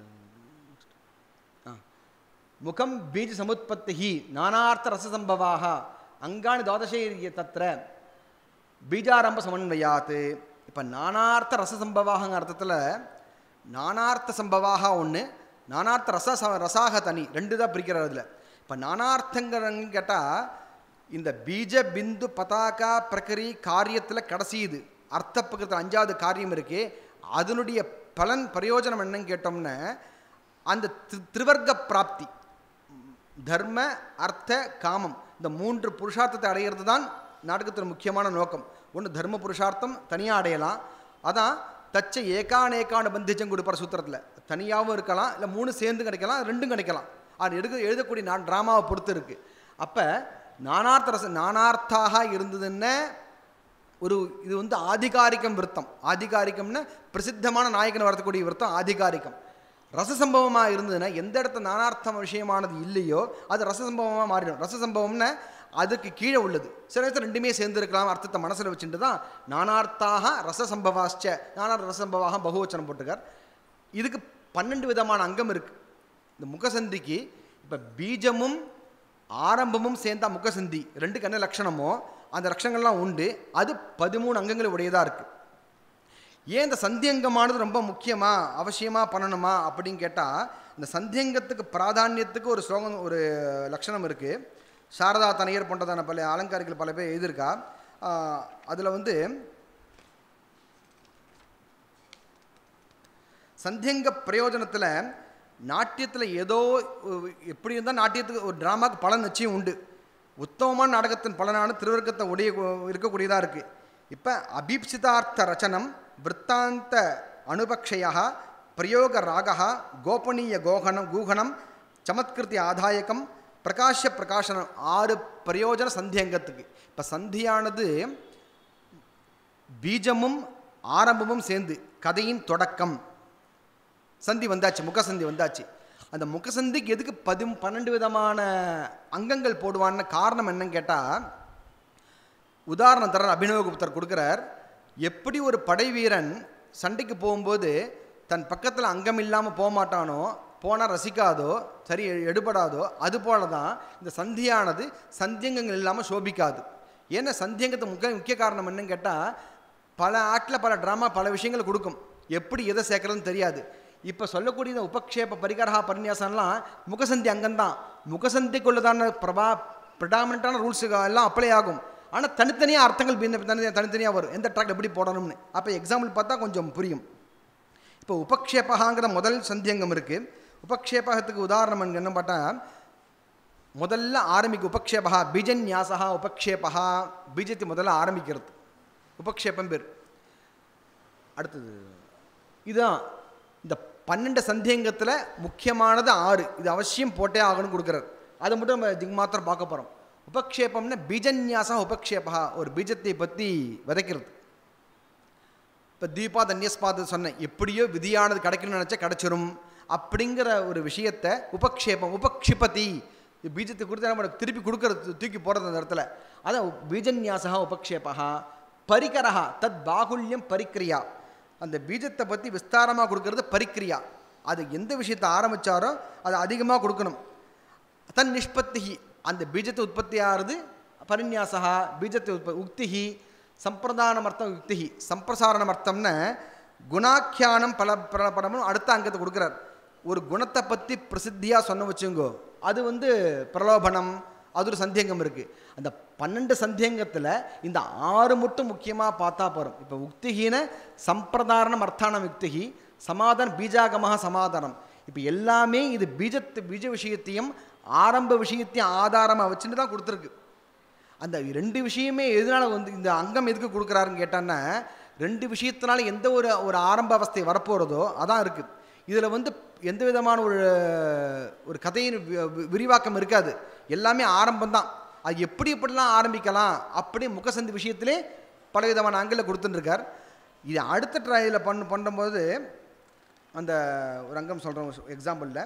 ஆ முகம் பீஜ சமுத்பத்தி நானார்த்த ரசசம்பவாக அங்காணி துவாதசை தத்திர பீஜாரம்ப சமன்வயாத் இப்போ நானார்த்த ரசசம்பவாகங்கிற அர்த்தத்தில் நானார்த்த சம்பவாக ஒன்று நானார்த்த ரச ச- ரசாக தனி ரெண்டு தான் பிரிக்கிறார் அதில் இப்போ நானார்த்தங்கிறன்னு கேட்டால் இந்த பீஜ பிந்து பதாகா பிரகரி காரியத்தில் கடைசி இது அர்த்த பக்கத்தில் அஞ்சாவது காரியம் இருக்கே அதனுடைய பலன் பிரயோஜனம் என்னன்னு கேட்டோம்னா அந்த தி- திரிவர்க்க பிராப்தி தர்ம அர்த்த காமம் இந்த மூன்று புருஷார்த்தத்தை அடையிறது தான் நாடகத்தில் முக்கியமான நோக்கம் ஒன்று தர்ம புருஷார்த்தம் தனியாக அடையலாம் அதான் தச்ச ஏகானேகான பந்திச்சம் கொடுப்பார் சூத்திரத்தில் தனியாகவும் இருக்கலாம் இல்லை மூணு சேர்ந்து கிடைக்கலாம் ரெண்டும் கிடைக்கலாம் அது எடுக்க எழுதக்கூடிய நான் ட்ராமாவை பொறுத்து இருக்குது அப்போ நானார்த்த ரச நானார்த்தாக இருந்ததுன்னா ஒரு இது வந்து ஆதிகாரிகம் விருத்தம் ஆதிகாரிகம்னா பிரசித்தமான நாயகன் வரக்கூடிய விருத்தம் ஆதிகாரிகம் ரசசம்பவமாக இருந்ததுன்னா எந்த இடத்த நானார்த்தம் விஷயமானது இல்லையோ அது ரசசம்பவமாக மாறிடும் ரசசம்பவம்னா அதுக்கு கீழே உள்ளது சில நேரத்தில் ரெண்டுமே சேர்ந்து இருக்கலாம் அர்த்தத்தை மனசில் வச்சுட்டு தான் நானார்த்தாக ரசசம்பவாச்ச நானார் ரசசம்பவாக பகுவச்சனம் போட்டுக்கார் இதுக்கு பன்னெண்டு விதமான அங்கம் இருக்குது இந்த முகசந்திக்கு இப்போ பீஜமும் ஆரம்பமும் சேர்ந்தா முகசந்தி ரெண்டுக்கு என்ன லட்சணமோ அந்த லட்சணங்கள்லாம் உண்டு அது பதிமூணு அங்கங்கள் உடையதாக இருக்குது ஏன் இந்த சந்தியங்கமானது ரொம்ப முக்கியமா அவசியமா பண்ணணுமா அப்படின்னு கேட்டால் இந்த சந்தியங்கத்துக்கு பிராதானியத்துக்கு ஒரு ஸ்லோகம் ஒரு லட்சணம் இருக்குது சாரதா தனையர் போன்றதான பல அலங்காரிகள் பல பேர் எழுதியிருக்கா அதில் வந்து சந்தியங்க பிரயோஜனத்தில் நாட்டியத்தில் ஏதோ ஒரு- எப்படி இருந்தால் நாட்டியத்துக்கு ஒரு ட்ராமாக்கு பலன் நிச்சயம் உண்டு உத்தமமான நாடகத்தின் பலனான திருவர்க்கத்தை உடைய இருக்கக்கூடியதாக இருக்குது இப்போ அபீப்சிதார்த்த ரச்சனம் விற்த்தாந்த அனுபக்ஷயா பிரயோக ராகா கோபனீய கோகணம் கூகணம் சமத்கிருதி ஆதாயகம் பிரகாஷ பிரகாசனம் ஆறு பிரயோஜன சந்தியங்கத்துக்கு இப்போ சந்தியானது பீஜமும் ஆரம்பமும் சேர்ந்து கதையின் தொடக்கம் சந்தி வந்தாச்சு முகசந்தி வந்தாச்சு அந்த முகசந்திக்கு எதுக்கு பதி பன்னெண்டு விதமான அங்கங்கள் போடுவான்னு காரணம் என்னன்னு கேட்டால் உதாரணம் தர அபினவகுப்தர் கொடுக்குறார் எப்படி ஒரு படை வீரன் சண்டைக்கு போகும்போது தன் பக்கத்தில் அங்கம் இல்லாமல் போக மாட்டானோ போனால் ரசிக்காதோ சரி எடுபடாதோ அது போல தான் இந்த சந்தியானது சந்தியங்கங்கள் இல்லாமல் சோபிக்காது ஏன்னா சந்தியங்கத்தை முக்கிய முக்கிய காரணம் என்னன்னு கேட்டால் பல ஆட்டில் பல ட்ராமா பல விஷயங்கள் கொடுக்கும் எப்படி எதை சேர்க்கறதுன்னு தெரியாது இப்போ சொல்லக்கூடிய இந்த உபக்ஷேப பரிகரஹா பரிநியாசம்லாம் முகசந்தி அங்கம்தான் முகசந்திக்குள்ளதான பிரபா ப்ரிடாமினண்ட்டான ரூல்ஸ் எல்லாம் அப்ளை ஆகும் ஆனால் தனித்தனியாக அர்த்தங்கள் பின்ன தனி தனித்தனியாக வரும் எந்த ட்ராக் எப்படி போடணும்னு அப்போ எக்ஸாம்பிள் பார்த்தா கொஞ்சம் புரியும் இப்போ உபக்ஷேபகாங்கிற முதல் சந்தியங்கம் இருக்குது உபக்ஷேபகத்துக்கு உதாரணம் எனக்கு என்ன பார்த்தா முதல்ல ஆரம்பிக்க உபக்ஷேபா பீஜன்யாசா உபக்ஷேபா பீஜத்தை முதல்ல ஆரம்பிக்கிறது உபக்ஷேபம் பேர் அடுத்தது இதுதான் இந்த பன்னெண்டு சந்தேகத்தில் முக்கியமானது ஆறு இது அவசியம் போட்டே ஆகணும் கொடுக்குறார் அதை மட்டும் நம்ம இதுக்கு மாத்திரம் பார்க்க போகிறோம் உபக்ஷேபம்னா பீஜன்யாசம் உபக்ஷேபா ஒரு பீஜத்தை பற்றி விதைக்கிறது இப்போ தீபா தன்யஸ்பாத சொன்னேன் எப்படியோ விதியானது கிடைக்கணும்னு நினச்சா கிடைச்சிரும் அப்படிங்கிற ஒரு விஷயத்தை உபக்ஷேபம் உபக்ஷிபதி இது பீஜத்தை கொடுத்து நம்ம திருப்பி கொடுக்கறது தூக்கி போடுறது அந்த இடத்துல அதான் பீஜன்யாசா உபக்ஷேபா பரிகரஹா தத் பாகுல்யம் பரிக்கிரியா அந்த பீஜத்தை பற்றி விஸ்தாரமாக கொடுக்கறது பரிக்கிரியா அது எந்த விஷயத்தை ஆரம்பித்தாரோ அதை அதிகமாக கொடுக்கணும் தன் நிஷ்பத்தி அந்த பீஜத்தை உற்பத்தி ஆகிறது பரிநியாசா பீஜத்தை உற்ப உக்திஹி சம்பிரதானமர்த்தம் யுக்திஹி சம்பிரசாரணமர்த்தம்னு குணாக்கியானம் பல பல படமும் அடுத்த அங்கத்தை கொடுக்குறார் ஒரு குணத்தை பற்றி பிரசித்தியாக சொன்ன வச்சுங்கோ அது வந்து பிரலோபனம் அது ஒரு சந்தேகம் இருக்குது அந்த பன்னெண்டு சந்தேகத்தில் இந்த ஆறு மட்டும் முக்கியமாக பார்த்தா போகிறோம் இப்போ உக்திஹீன சம்பிரதாரணம் அர்த்தானம் யுக்திஹி சமாதானம் பீஜாகமாக சமாதானம் இப்போ எல்லாமே இது பீஜத்து பீஜ விஷயத்தையும் ஆரம்ப விஷயத்தையும் ஆதாரமாக வச்சுட்டு தான் கொடுத்துருக்கு அந்த ரெண்டு விஷயமே எதனால வந்து இந்த அங்கம் எதுக்கு கொடுக்குறாருன்னு கேட்டான்னா ரெண்டு விஷயத்தினால எந்த ஒரு ஒரு ஆரம்ப அவஸ்தை வரப்போகிறதோ அதான் இருக்குது இதில் வந்து எந்த விதமான ஒரு ஒரு கதையின் வி- வி- விரிவாக்கம் இருக்காது எல்லாமே ஆரம்பம்தான் அது எப்படி எப்படிலாம் ஆரம்பிக்கலாம் அப்படி முகசந்தி விஷயத்திலே பலவிதமான அங்கில் கொடுத்துட்டுருக்கார் இது அடுத்த ட்ரையில் பண்ண பண்ணும்போது அந்த ஒரு அங்கம் சொல்கிறோம் எக்ஸாம்பிளில்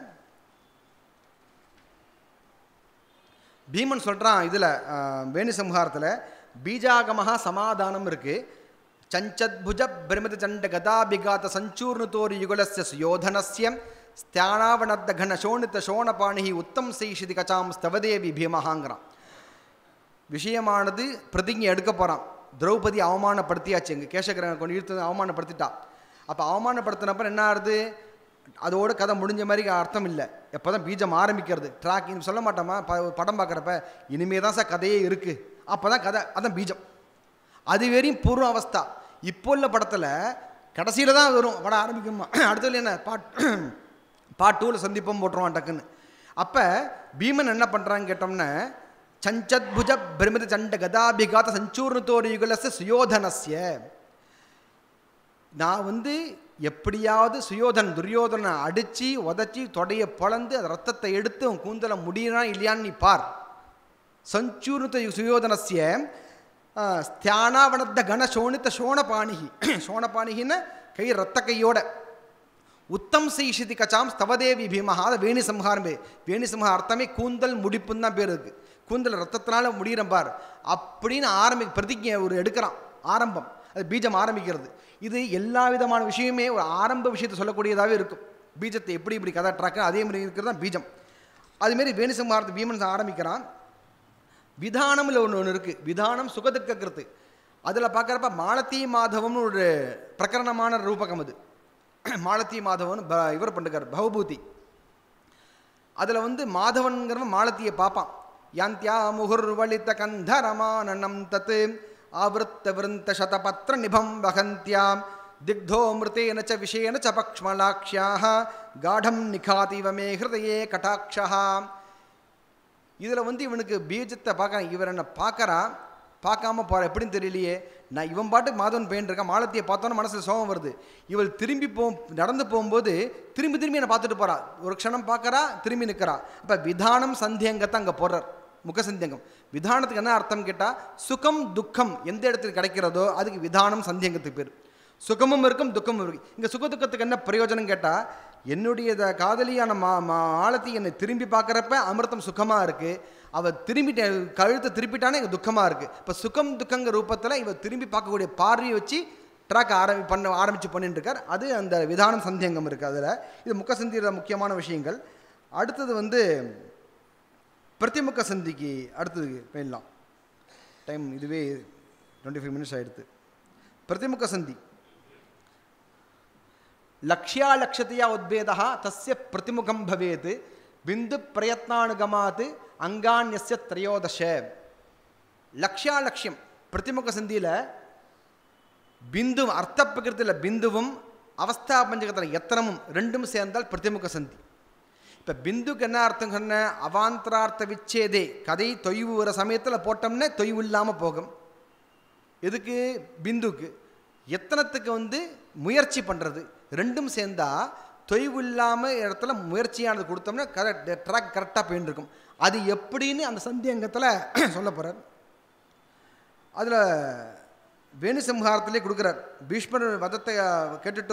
பீமன் சொல்கிறான் இதில் வேணு சம்ஹாரத்தில் பீஜாகமஹா சமாதானம் இருக்குது சஞ்சத்புஜ பிரமித சண்ட கதாபிகாத சஞ்சூர்ணுதோரி யுகலஸ்ய சுயோதனஸ்ய ஸ்தியானாவனத்த கன சோணித்த சோணபாணிஹி உத்தம் செய்ஷிதி கச்சாம் ஸ்தவதேவி பீமஹாங்கிறான் விஷயமானது பிரதிஜை எடுக்க போகிறான் திரௌபதி அவமானப்படுத்தியாச்சு எங்கள் கேசகரனை கொண்டு இழுத்து வந்து அவமானப்படுத்திட்டா அப்போ அவமானப்படுத்தினப்ப என்ன ஆகுது அதோட கதை முடிஞ்ச மாதிரி அர்த்தம் இல்லை எப்போ தான் பீஜம் ஆரம்பிக்கிறது ட்ராக் இது சொல்ல மாட்டோமா ப படம் பார்க்குறப்ப இனிமே தான் சார் கதையே இருக்குது அப்போ தான் கதை அதான் பீஜம் அது வரையும் பூர்வ அவஸ்தா இப்போ உள்ள படத்தில் கடைசியில் தான் வரும் படம் ஆரம்பிக்குமா அடுத்தது என்ன பாட் பார்ட் டூவில் சந்திப்போம் போட்டுருவான் டக்குன்னு அப்போ பீமன் என்ன பண்ணுறான்னு கேட்டோம்னா சஞ்சத்புஜ பிரமித சண்ட கதாபிகாத சஞ்சூர்ணத்தோர் யுகலச சுயோதனஸ்ய நான் வந்து எப்படியாவது சுயோதன் துரியோதனை அடித்து உதச்சி தொடைய பொளந்து அந்த ரத்தத்தை எடுத்து அவன் கூந்தலை முடியிறான் இல்லையான்னு நீ பார் சஞ்சூர்ணித சுயோதனஸ்ய ஆ, ஸ்தியானாவனத்த கன சோணித்த சோணபாணிகி சோணபாணிகின்னு கை ரத்த கையோட உத்தம் செய்ஷிதி கச்சாம் ஸ்தவதேவி பீமஹா அது வேணி சம்ஹாரம் பேர் வேணி சம்ஹாரம் அர்த்தமே கூந்தல் முடிப்புன்னு தான் பேர் இருக்கு கூந்தல் ரத்தத்தினால முடியிறம் பார் அப்படின்னு ஆரம்பி பிரதிஜை ஒரு எடுக்கிறான் ஆரம்பம் அது பீஜம் ஆரம்பிக்கிறது இது எல்லா விதமான விஷயமே ஒரு ஆரம்ப விஷயத்தை சொல்லக்கூடியதாகவே இருக்கும் பீஜத்தை எப்படி இப்படி கதை ட்ராக்க அதே மாதிரி இருக்கிறது தான் பீஜம் அதுமாரி வேணி சம்ஹாரத்தை பீமன் ஆரம்பிக்கிறான் விதானம்ல ஒன்று ஒன்று இருக்குது விதானம் சுகதுக்ககிறது அதில் பார்க்குறப்ப மாலத்தி மாதவம்னு ஒரு பிரகரணமான ரூபகம் அது மாலத்தி மாதவன் ப இவர் பண்ணுறார் பவபூதி அதில் வந்து மாதவன்கிறவன் மாலத்தியை பார்ப்பான் யாந்தியா முகுர்வலித்த கந்தரமானனம் தத்து ஆவருத்த விருந்த சதபத்திர நிபம் வகந்தியாம் திக்தோ மிருதேன ச விஷேன ச பக்ஷ்மலாக்ஷியாக காடம் நிகாதிவ மே ஹிருதயே கட்டாட்சா இதில் வந்து இவனுக்கு பீஜத்தை பார்க்க இவர் என்ன பார்க்கறான் பார்க்காம போகிற எப்படின்னு தெரியலையே நான் இவன் பாட்டுக்கு மாதவன் பெயின் இருக்கான் மாலத்தியை பார்த்தோன்னே மனசில் சோகம் வருது இவள் திரும்பி போ நடந்து போகும்போது திரும்பி திரும்பி என்னை பார்த்துட்டு போறா ஒரு க்ஷணம் பார்க்கறா திரும்பி நிற்கிறா அப்போ விதானம் சந்தேகத்தை அங்கே போடுறார் முகசந்தேகம் விதானத்துக்கு என்ன அர்த்தம் கேட்டால் சுகம் துக்கம் எந்த இடத்துல கிடைக்கிறதோ அதுக்கு விதானம் சந்தேகத்துக்கு பேர் சுகமும் இருக்கும் துக்கமும் இருக்கும் இங்கே சுக துக்கத்துக்கு என்ன பிரயோஜனம் கேட்டால் என்னுடைய த- காதலியான மா மா ஆழத்தி என்னை திரும்பி பார்க்குறப்ப அமிர்தம் சுகமாக இருக்குது அவள் திரும்பி கழுத்தை திருப்பிட்டானே எனக்கு துக்கமாக இருக்குது இப்போ சுகம் துக்கங்க ரூபத்தில் இவ திரும்பி பார்க்கக்கூடிய பார்வையை வச்சு ட்ராக் ஆரம்பி பண்ண ஆரம்பித்து பண்ணிட்டு இருக்கார் அது அந்த விதானம் சந்தேகம் இருக்குது அதில் இது முக்க சந்தியில் முக்கியமான விஷயங்கள் அடுத்தது வந்து பிரதிமுக சந்திக்கு அடுத்தது போயிடலாம் டைம் இதுவே டுவெண்ட்டி ஃபைவ் மினிட்ஸ் ஆயிடுது பிரதிமுக சந்தி லக்ஷ்யாலக்ஷதையா உத்பேதா தஸ்ய பிரதிமுகம் பவேத் பிந்து பிரயத்னானுகமாத் அங்கான்யஸ்ய திரையோதச லக்ஷ்யாலக்ஷ்யம் பிரதிமுக சந்தியில் பிந்து அர்த்த பிரகிருத்தில் பிந்துவும் அவஸ்தா பஞ்சகத்தில் எத்தனமும் ரெண்டும் சேர்ந்தால் பிரதிமுக சந்தி இப்போ பிந்துக்கு என்ன அர்த்தம் சொன்ன அவாந்தரார்த்த விச்சேதே கதை தொய்வு வர சமயத்தில் போட்டோம்னா தொய்வு இல்லாமல் போகும் எதுக்கு பிந்துக்கு எத்தனத்துக்கு வந்து முயற்சி பண்ணுறது ரெண்டும் சேர்ந்தா தொய்வு இல்லாமல் இடத்துல முயற்சியானது கொடுத்தோம்னா கரெக்ட் ட்ராக் கரெக்டாக போயின்னு இருக்கும் அது எப்படின்னு அந்த சந்தியங்கத்தில் சொல்ல போகிறார் அதில் வேணு சம்ஹாரத்திலே கொடுக்குறார் பீஷ்மர் வதத்தை அஹ், கேட்டுட்டு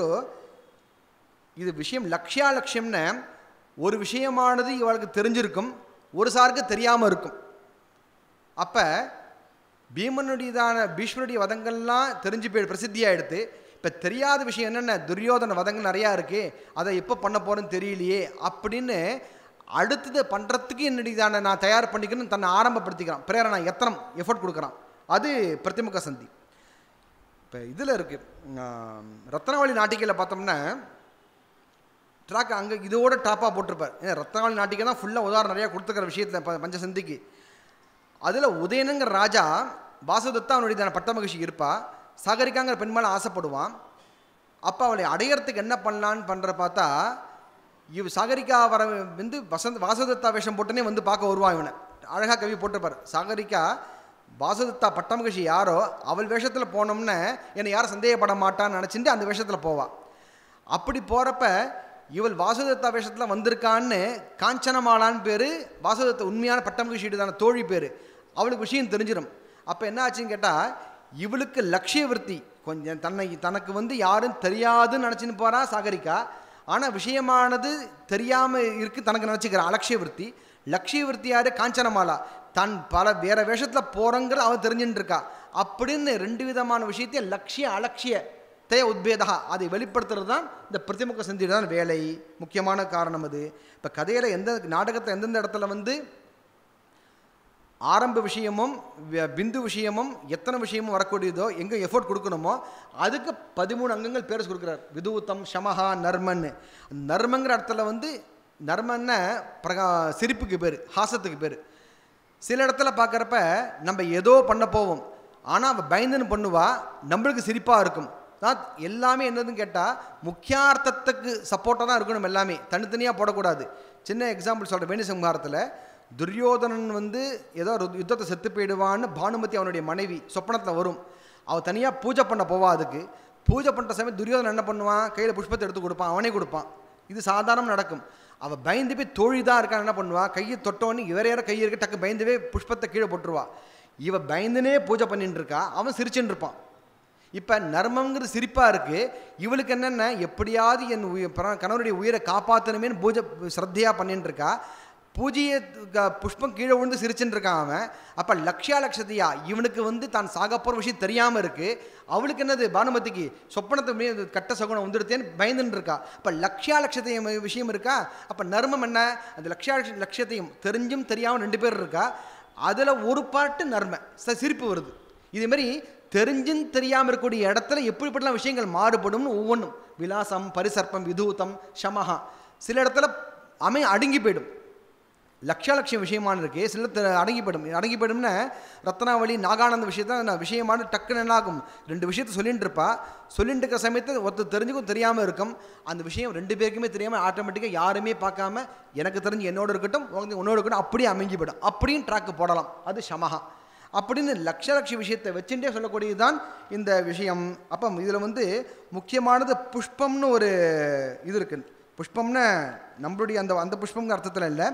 இது விஷயம் லக்ஷ்யா லட்சியம்னு ஒரு விஷயமானது இவளுக்கு தெரிஞ்சிருக்கும் ஒரு சாருக்கு தெரியாமல் இருக்கும் அப்போ பீமனுடையதான பீஷ்மனுடைய வதங்கள்லாம் தெரிஞ்சு போய் பிரசித்தியாக எடுத்து இப்போ தெரியாத விஷயம் என்னென்ன துரியோதன வதங்கள் நிறையா இருக்குது அதை எப்போ பண்ண போகிறேன்னு தெரியலையே அப்படின்னு அடுத்தது பண்ணுறதுக்கு என்னுடையதான நான் தயார் பண்ணிக்கணும்னு தன்னை ஆரம்பப்படுத்திக்கிறான் பிரேரணா எத்தனம் எஃபர்ட் கொடுக்குறான் அது பிரதிமுக சந்தி இப்போ இதில் இருக்குது ரத்னாவளி நாட்டிக்கையில் பார்த்தோம்னா ட்ராக் அங்கே இதோட டாப்பாக போட்டிருப்பார் ஏன்னா ரத்னாவளி நாட்டிக்கை தான் ஃபுல்லாக உதாரணம் நிறையா கொடுத்துக்கிற விஷயத்தில் ப பஞ்சசந்திக்கு அதில் உதயனுங்கிற ராஜா வாசுதத்தா அவனுடைய பட்ட மகிழ்ச்சி இருப்பா சாகரிக்காங்கிற பெண் மேலே ஆசைப்படுவான் அப்போ அவளை அடையறதுக்கு என்ன பண்ணலான்னு பண்ணுற பார்த்தா இவ் சாகரிக்கா வர வந்து வசந்த் வாசுதத்தா வேஷம் போட்டுனே வந்து பார்க்க வருவான் இவனை அழகாக கவி போட்டிருப்பார் சாகரிக்கா வாசுதத்தா பட்டமகிஷி யாரோ அவள் வேஷத்தில் போனோம்னு என்னை யாரும் சந்தேகப்பட மாட்டான்னு நினச்சிட்டு அந்த வேஷத்தில் போவாள் அப்படி போகிறப்ப இவள் வாசுதத்தா வேஷத்தில் வந்திருக்கான்னு காஞ்சனமாலான்னு பேர் வாசுதத்த உண்மையான பட்டமகிஷியுடையதான தோழி பேர் அவளுக்கு விஷயம் தெரிஞ்சிடும் அப்போ என்ன ஆச்சுன்னு கேட்டால் இவளுக்கு லட்சிய விருத்தி கொஞ்சம் தன்னை தனக்கு வந்து யாரும் தெரியாதுன்னு நினச்சின்னு போகிறா சாகரிக்கா ஆனால் விஷயமானது தெரியாமல் இருக்கு தனக்கு நினச்சிக்கிறான் அலட்சிய விருத்தி லட்சிய விருத்தி யாரு காஞ்சனமாலா தன் பல வேற வேஷத்தில் போகிறங்கிற அவன் தெரிஞ்சுட்டு இருக்கா அப்படின்னு ரெண்டு விதமான விஷயத்தையும் லட்சிய அலட்சிய தே உத்பேதா அதை வெளிப்படுத்துறது தான் இந்த பிரதிமுக சந்தியோட தான் வேலை முக்கியமான காரணம் அது இப்போ கதையில் எந்த நாடகத்தில் எந்தெந்த இடத்துல வந்து ஆரம்ப விஷயமும் வி- பிந்து விஷயமும் எத்தனை விஷயமும் வரக்கூடியதோ எங்கே எஃபோர்ட் கொடுக்கணுமோ அதுக்கு பதிமூணு அங்கங்கள் பேர் கொடுக்குறார் விதூத்தம் ஷமஹா நர்மன்னு அந்த நர்மங்கிற இடத்துல வந்து நர்மன்ன பிரகா சிரிப்புக்கு பேர் ஹாசத்துக்கு பேர் சில இடத்துல பார்க்குறப்ப நம்ம ஏதோ பண்ண போவோம் ஆனால் அவள் பயந்துன்னு பண்ணுவா நம்மளுக்கு சிரிப்பாக இருக்கும் தான் எல்லாமே என்னதுன்னு கேட்டால் முக்கியார்த்தத்துக்கு சப்போர்ட்டாக தான் இருக்கணும் எல்லாமே தனித்தனியாக போடக்கூடாது சின்ன எக்ஸாம்பிள் சொல்கிறேன் வேணு சம்ஹாரத்தில் துரியோதனன் வந்து ஏதோ ஒரு யுத்தத்தை செத்து போயிடுவான்னு பானுமதி அவனுடைய மனைவி சொப்பனத்தில் வரும் அவள் தனியாக பூஜை பண்ண போவா அதுக்கு பூஜை பண்ணுற சமயம் துரியோதனன் என்ன பண்ணுவான் கையில் புஷ்பத்தை எடுத்து கொடுப்பான் அவனே கொடுப்பான் இது சாதாரணம் நடக்கும் அவள் பயந்து போய் தோழி தான் இருக்கான்னு என்ன பண்ணுவா கையை தொட்டோன்னு இவர யார கை இருக்க டக்கு பயந்து போய் புஷ்பத்தை கீழே போட்டுருவா இவ பயந்துனே பூஜை பண்ணிட்டு இருக்கா அவன் சிரிச்சுன்னு இருப்பான் இப்போ நர்மங்கிற சிரிப்பாக இருக்குது இவளுக்கு என்னென்ன எப்படியாவது என் உயிர் பிற- கணவருடைய உயிரை காப்பாற்றணுமேனு பூஜை ஸ்ரத்தையாக பண்ணிட்டு இருக்கா பூஜையை க- புஷ்பம் கீழே விழுந்து சிரிச்சுட்டு இருக்கான் அவன் அப்போ லக்ஷா லட்சத்தியா இவனுக்கு வந்து தான் சாக போகிற விஷயம் தெரியாமல் இருக்குது அவளுக்கு என்னது பானுமதிக்கு சொப்பனத்தை மீ- இது கட்ட சகுனம் வந்துடுத்தேன்னு பயந்துட்டு இருக்கா அப்போ லக்ஷா லட்சத்தையும் விஷயம் இருக்கா அப்போ நர்மம் என்ன அந்த லக்ஷா லட்சத்தையும் தெரிஞ்சும் தெரியாமல் ரெண்டு பேர் இருக்கா அதில் ஒரு பாட்டு நர்ம ச- சிரிப்பு வருது இதே மாதிரி தெரிஞ்சும் தெரியாமல் இருக்கக்கூடிய இடத்துல எப்படிப்பட்டலாம் விஷயங்கள் மாறுபடும்னு ஒவ்வொன்றும் விலாசம் பரிசர்ப்பம் விதூதம் ஷமஹா சில இடத்துல அமை அடுங்கி போயிடும் லட்ச லட்சம் விஷயமான இருக்கு சில த- அடங்கி போயிடும் அடங்கி போயிடும்னா ரத்னாவளி நாகானந்த விஷயத்த நான் விஷயமான டக்குன்னு என்ன ஆகும் ரெண்டு விஷயத்த சொல்லிட்டு இருப்பா சொல்லிட்டு இருக்கிற சமயத்தில் ஒருத்தர் தெரிஞ்சுக்கும் தெரியாமல் இருக்கும் அந்த விஷயம் ரெண்டு பேருக்குமே தெரியாமல் ஆட்டோமேட்டிக்காக யாருமே பார்க்காம எனக்கு தெரிஞ்சு என்னோட இருக்கட்டும் உனக்கு உன்னோட இருக்கட்டும் அப்படியே அமைங்கி போயிடும் அப்படியும் ட்ராக்கு போடலாம் அது ஷமஹா அப்படின்னு லட்ச லட்ச விஷயத்தை வச்சுட்டே சொல்லக்கூடியது தான் இந்த விஷயம் அப்போ இதில் வந்து முக்கியமானது புஷ்பம்னு ஒரு இது இருக்கு புஷ்பம்னு நம்மளுடைய அந்த அந்த புஷ்பம்ங்கிற அர்த்தத்தில் இல்லை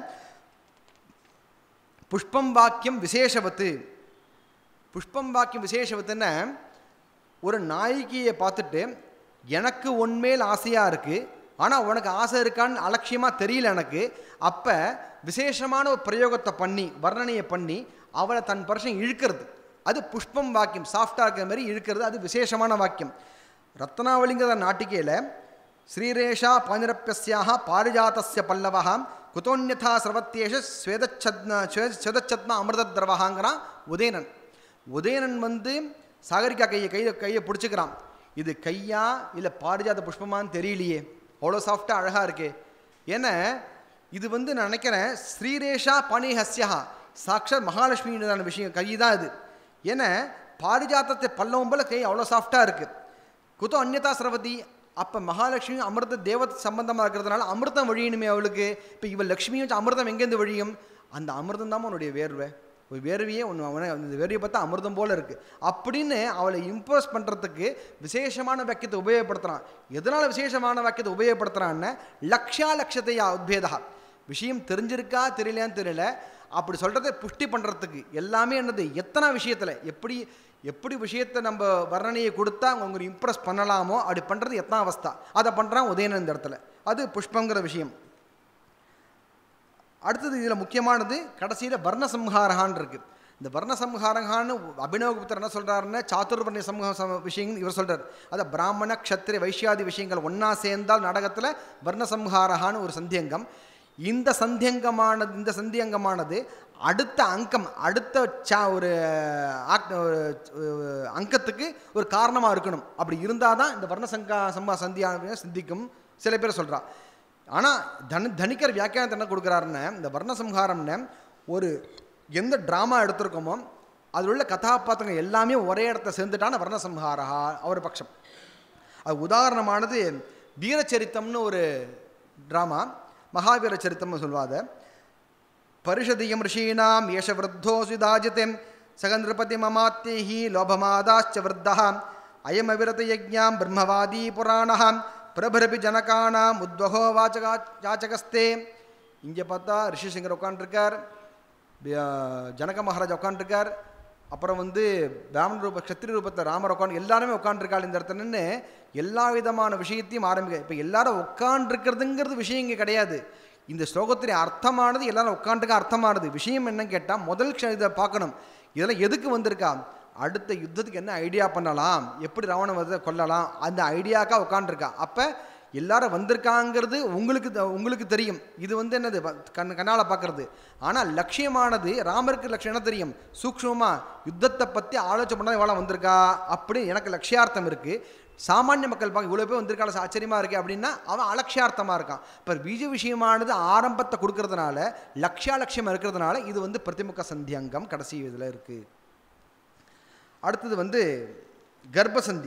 புஷ்பம் வாக்கியம் விசேஷவத்து புஷ்பம் வாக்கியம் விசேஷவத்துன்னு ஒரு நாயகியை பார்த்துட்டு எனக்கு உன்மேல் ஆசையாக இருக்குது ஆனால் உனக்கு ஆசை இருக்கான்னு அலட்சியமாக தெரியல எனக்கு அப்போ விசேஷமான ஒரு பிரயோகத்தை பண்ணி வர்ணனையை பண்ணி அவளை தன் பர்சன் இழுக்கிறது அது புஷ்பம் வாக்கியம் சாஃப்டாக இருக்கிற மாதிரி இழுக்கிறது அது விசேஷமான வாக்கியம் ரத்னாவளிங்கிற நாட்டிகையில் ஸ்ரீரேஷா பானிரப்பியஸ்யாக பாரிஜாத்தஸ்ய பல்லவா குதோன்யதா சர்வத்தியேஷ ஸ்வேதச்சத்ன ஸ்வே- ஸ்வேதச்சத்மா அமிர்தத்ரவகாங்கிறான் உதயனன் உதயனன் வந்து சாகரிக்கா கையை கையை கையை பிடிச்சிக்கிறான் இது கையா இல்லை பாரிஜாத புஷ்பமான்னு தெரியலையே அவ்வளோ சாஃப்டாக அழகாக இருக்கே ஏன்னா இது வந்து நான் நினைக்கிறேன் ஸ்ரீரேஷா பணிஹஸ்யா சாக்ஷாத் மகாலட்சுமியோட விஷயம் கை தான் இது ஏன்னா பாரிஜாத்தத்தை பல்லவம் போல கை அவ்வளோ சாஃப்டாக இருக்குது குதோ அந்நியதா சரவதி அப்போ மகாலட்சுமி அமிர்த தேவ சம்பந்தமாக இருக்கிறதுனால அமிர்தம் வழியணுமே அவளுக்கு இப்போ இவள் லக்ஷ்மியும் வச்சு அமிர்தம் எங்கேருந்து வழியும் அந்த அமிர்தம் தான் உன்னுடைய வேர்வை ஒரு வேர்வையே ஒன்று அவனை அந்த வேர்வையை பார்த்தா அமிர்தம் போல இருக்குது அப்படின்னு அவளை இம்ப்ரெஸ் பண்ணுறதுக்கு விசேஷமான வாக்கியத்தை உபயோகப்படுத்துகிறான் எதனால் விசேஷமான வாக்கியத்தை உபயோகப்படுத்துகிறான்னு லக்ஷா லட்சத்தையா உத்பேதா விஷயம் தெரிஞ்சிருக்கா தெரியலையான்னு தெரியல அப்படி சொல்கிறத புஷ்டி பண்ணுறதுக்கு எல்லாமே என்னது எத்தனை விஷயத்தில் எப்படி எப்படி விஷயத்தை நம்ம வர்ணனையை கொடுத்தா அவங்க இம்ப்ரெஸ் பண்ணலாமோ அப்படி பண்ணுறது எத்தனை அவஸ்தா அதை பண்ணுறான் உதயனன் இந்த இடத்துல அது புஷ்பங்கிற விஷயம் அடுத்தது இதில் முக்கியமானது கடைசியில் வர்ணசம்ஹாரகான் இருக்கு இந்த வர்ணசம்ஹாரகான்னு அபினவகுப்தர் என்ன சொல்கிறாருன்னா சாத்துர்வர்ண சமூக சம விஷயங்கள் இவர் சொல்கிறார் அதை பிராமண க்ஷத்திரிய வைஷ்யாதி விஷயங்கள் ஒன்றா சேர்ந்தால் நாடகத்தில் வர்ணசம்ஹாரகான்னு ஒரு சந்தியங்கம் இந்த சந்தியங்கமானது இந்த சந்தியங்கமானது அடுத்த அங்கம் அடுத்த சா ஒரு ஆக்- ஒரு, அஹ், அங்கத்துக்கு ஒரு காரணமாக இருக்கணும் அப்படி இருந்தால் தான் இந்த வர்ணசங்கா சம்பா சந்தியா சிந்திக்கும் சில பேர் சொல்கிறா ஆனால் தனி தனிக்கர் வியாக்கியானத்தை என்ன கொடுக்குறாருன்னு இந்த வர்ணசம்ஹாரம்னு ஒரு எந்த ட்ராமா எடுத்திருக்கோமோ அதில் உள்ள கதாபாத்திரங்கள் எல்லாமே ஒரே இடத்த சேர்ந்துட்டான வர்ணசம்ஹாரா அவர் பட்சம் அது உதாரணமானது வீரச்சரித்தம்னு ஒரு ட்ராமா மகாவீர சரித்தம்னு சொல்லுவாத பரிஷதியம் ரிஷீணாம் ஏஷ விருத்தோசுதாஜிதே சகந்திரபதி மமாத்தேஹி லோபமாதாச்ச விருத்தः அயமவிரத யஜ்ஞாம் பிரம்மவாதி புராணः பிரபரபி ஜனகானாம் உத்வகோ வாச்சகா யாச்சகஸ்தே இங்கே பார்த்தா ரிஷிசிங்கர் உட்காண்டிருக்கார் ஜனக மகாராஜா உட்காண்டிருக்கார் அப்புறம் வந்து பிராமண ரூப க்ஷத்திரிய ரூபத்தில் ராமர் உட்காந்து எல்லாருமே உட்காந்துருக்காள் இந்த இடத்துல நின்னு எல்லா விதமான விஷயத்தையும் ஆரம்பிக்க இப்போ எல்லாரும் உட்காண்டிருக்கிறதுங்கிறது விஷயம் இங்கே கிடையாது இந்த ஸ்லோகத்தின் அர்த்தமானது எல்லாரும் உட்காந்துருக்க அர்த்தமானது விஷயம் என்னன்னு கேட்டால் முதல் க்ஷ- இதை பார்க்கணும் இதெல்லாம் எதுக்கு வந்திருக்கா அடுத்த யுத்தத்துக்கு என்ன ஐடியா பண்ணலாம் எப்படி ராவண வதை கொல்லலாம் அந்த ஐடியாக்கா உட்காந்துருக்கா அப்போ எல்லாரும் வந்திருக்காங்கிறது உங்களுக்கு த- உங்களுக்கு தெரியும் இது வந்து என்னது வ- கண் கண்ணால் பார்க்கறது ஆனால் லட்சியமானது ராமருக்கு லட்சியம் என்ன தெரியும் சூக்ஷ்மமாக யுத்தத்தை பற்றி ஆலோசனை பண்ண இவ்வளோ வந்திருக்கா அப்படி எனக்கு லட்சியார்த்தம் இருக்குது சாமானிய மக்கள் பார்க்க இவ்வளோ பேர் வந்திருக்கால ஆச்சரியமாக இருக்கு அப்படின்னா அவன் அலட்சியார்த்தமாக இருக்கான் இப்போ பீஜ விஷயமானது ஆரம்பத்தை கொடுக்கறதுனால லட்சியா லட்சியம் இருக்கிறதுனால இது வந்து பிரதிமுக சந்தியங்கம் கடைசி இதில் இருக்குது அடுத்தது வந்து கர்ப்பசந்தி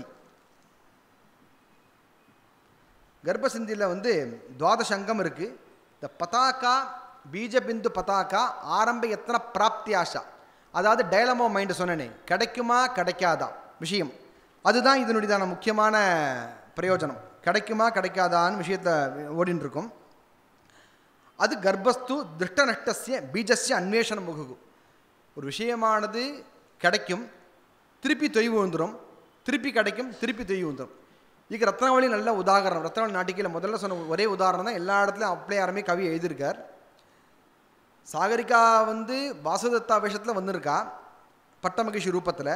கர்ப்பசந்தியில் வந்து துவாதச அங்கம் இருக்குது இந்த பதாக்கா பீஜபிந்து பதாக்கா ஆரம்ப எத்தனை பிராப்தி ஆஷா அதாவது டைலமோ மைண்டு சொன்னேனே கிடைக்குமா கிடைக்காதா விஷயம் அதுதான் இதனுடையதான முக்கியமான பிரயோஜனம் கிடைக்குமா கிடைக்காதான்னு விஷயத்தை ஓடின்னு இருக்கும் அது கர்ப்பஸ்து திருஷ்டநஷ்டசிய பீஜஸ்ய அன்வேஷண முகுகு ஒரு விஷயமானது கிடைக்கும் திருப்பி தொய்வு வந்துடும் திருப்பி கிடைக்கும் திருப்பி தொய்வு வந்துடும் இதுக்கு ரத்னாவளி நல்ல உதாகரணம் ரத்னாவளி நாட்டிக்கையில் முதல்ல சொன்ன ஒரே உதாரணம் தான் எல்லா இடத்துலையும் அப்படியே யாருமே கவி எழுதியிருக்கார் சாகரிகா வந்து வாசுதத்தா வேஷத்தில் வந்திருக்கா பட்டமகிஷி ரூபத்தில்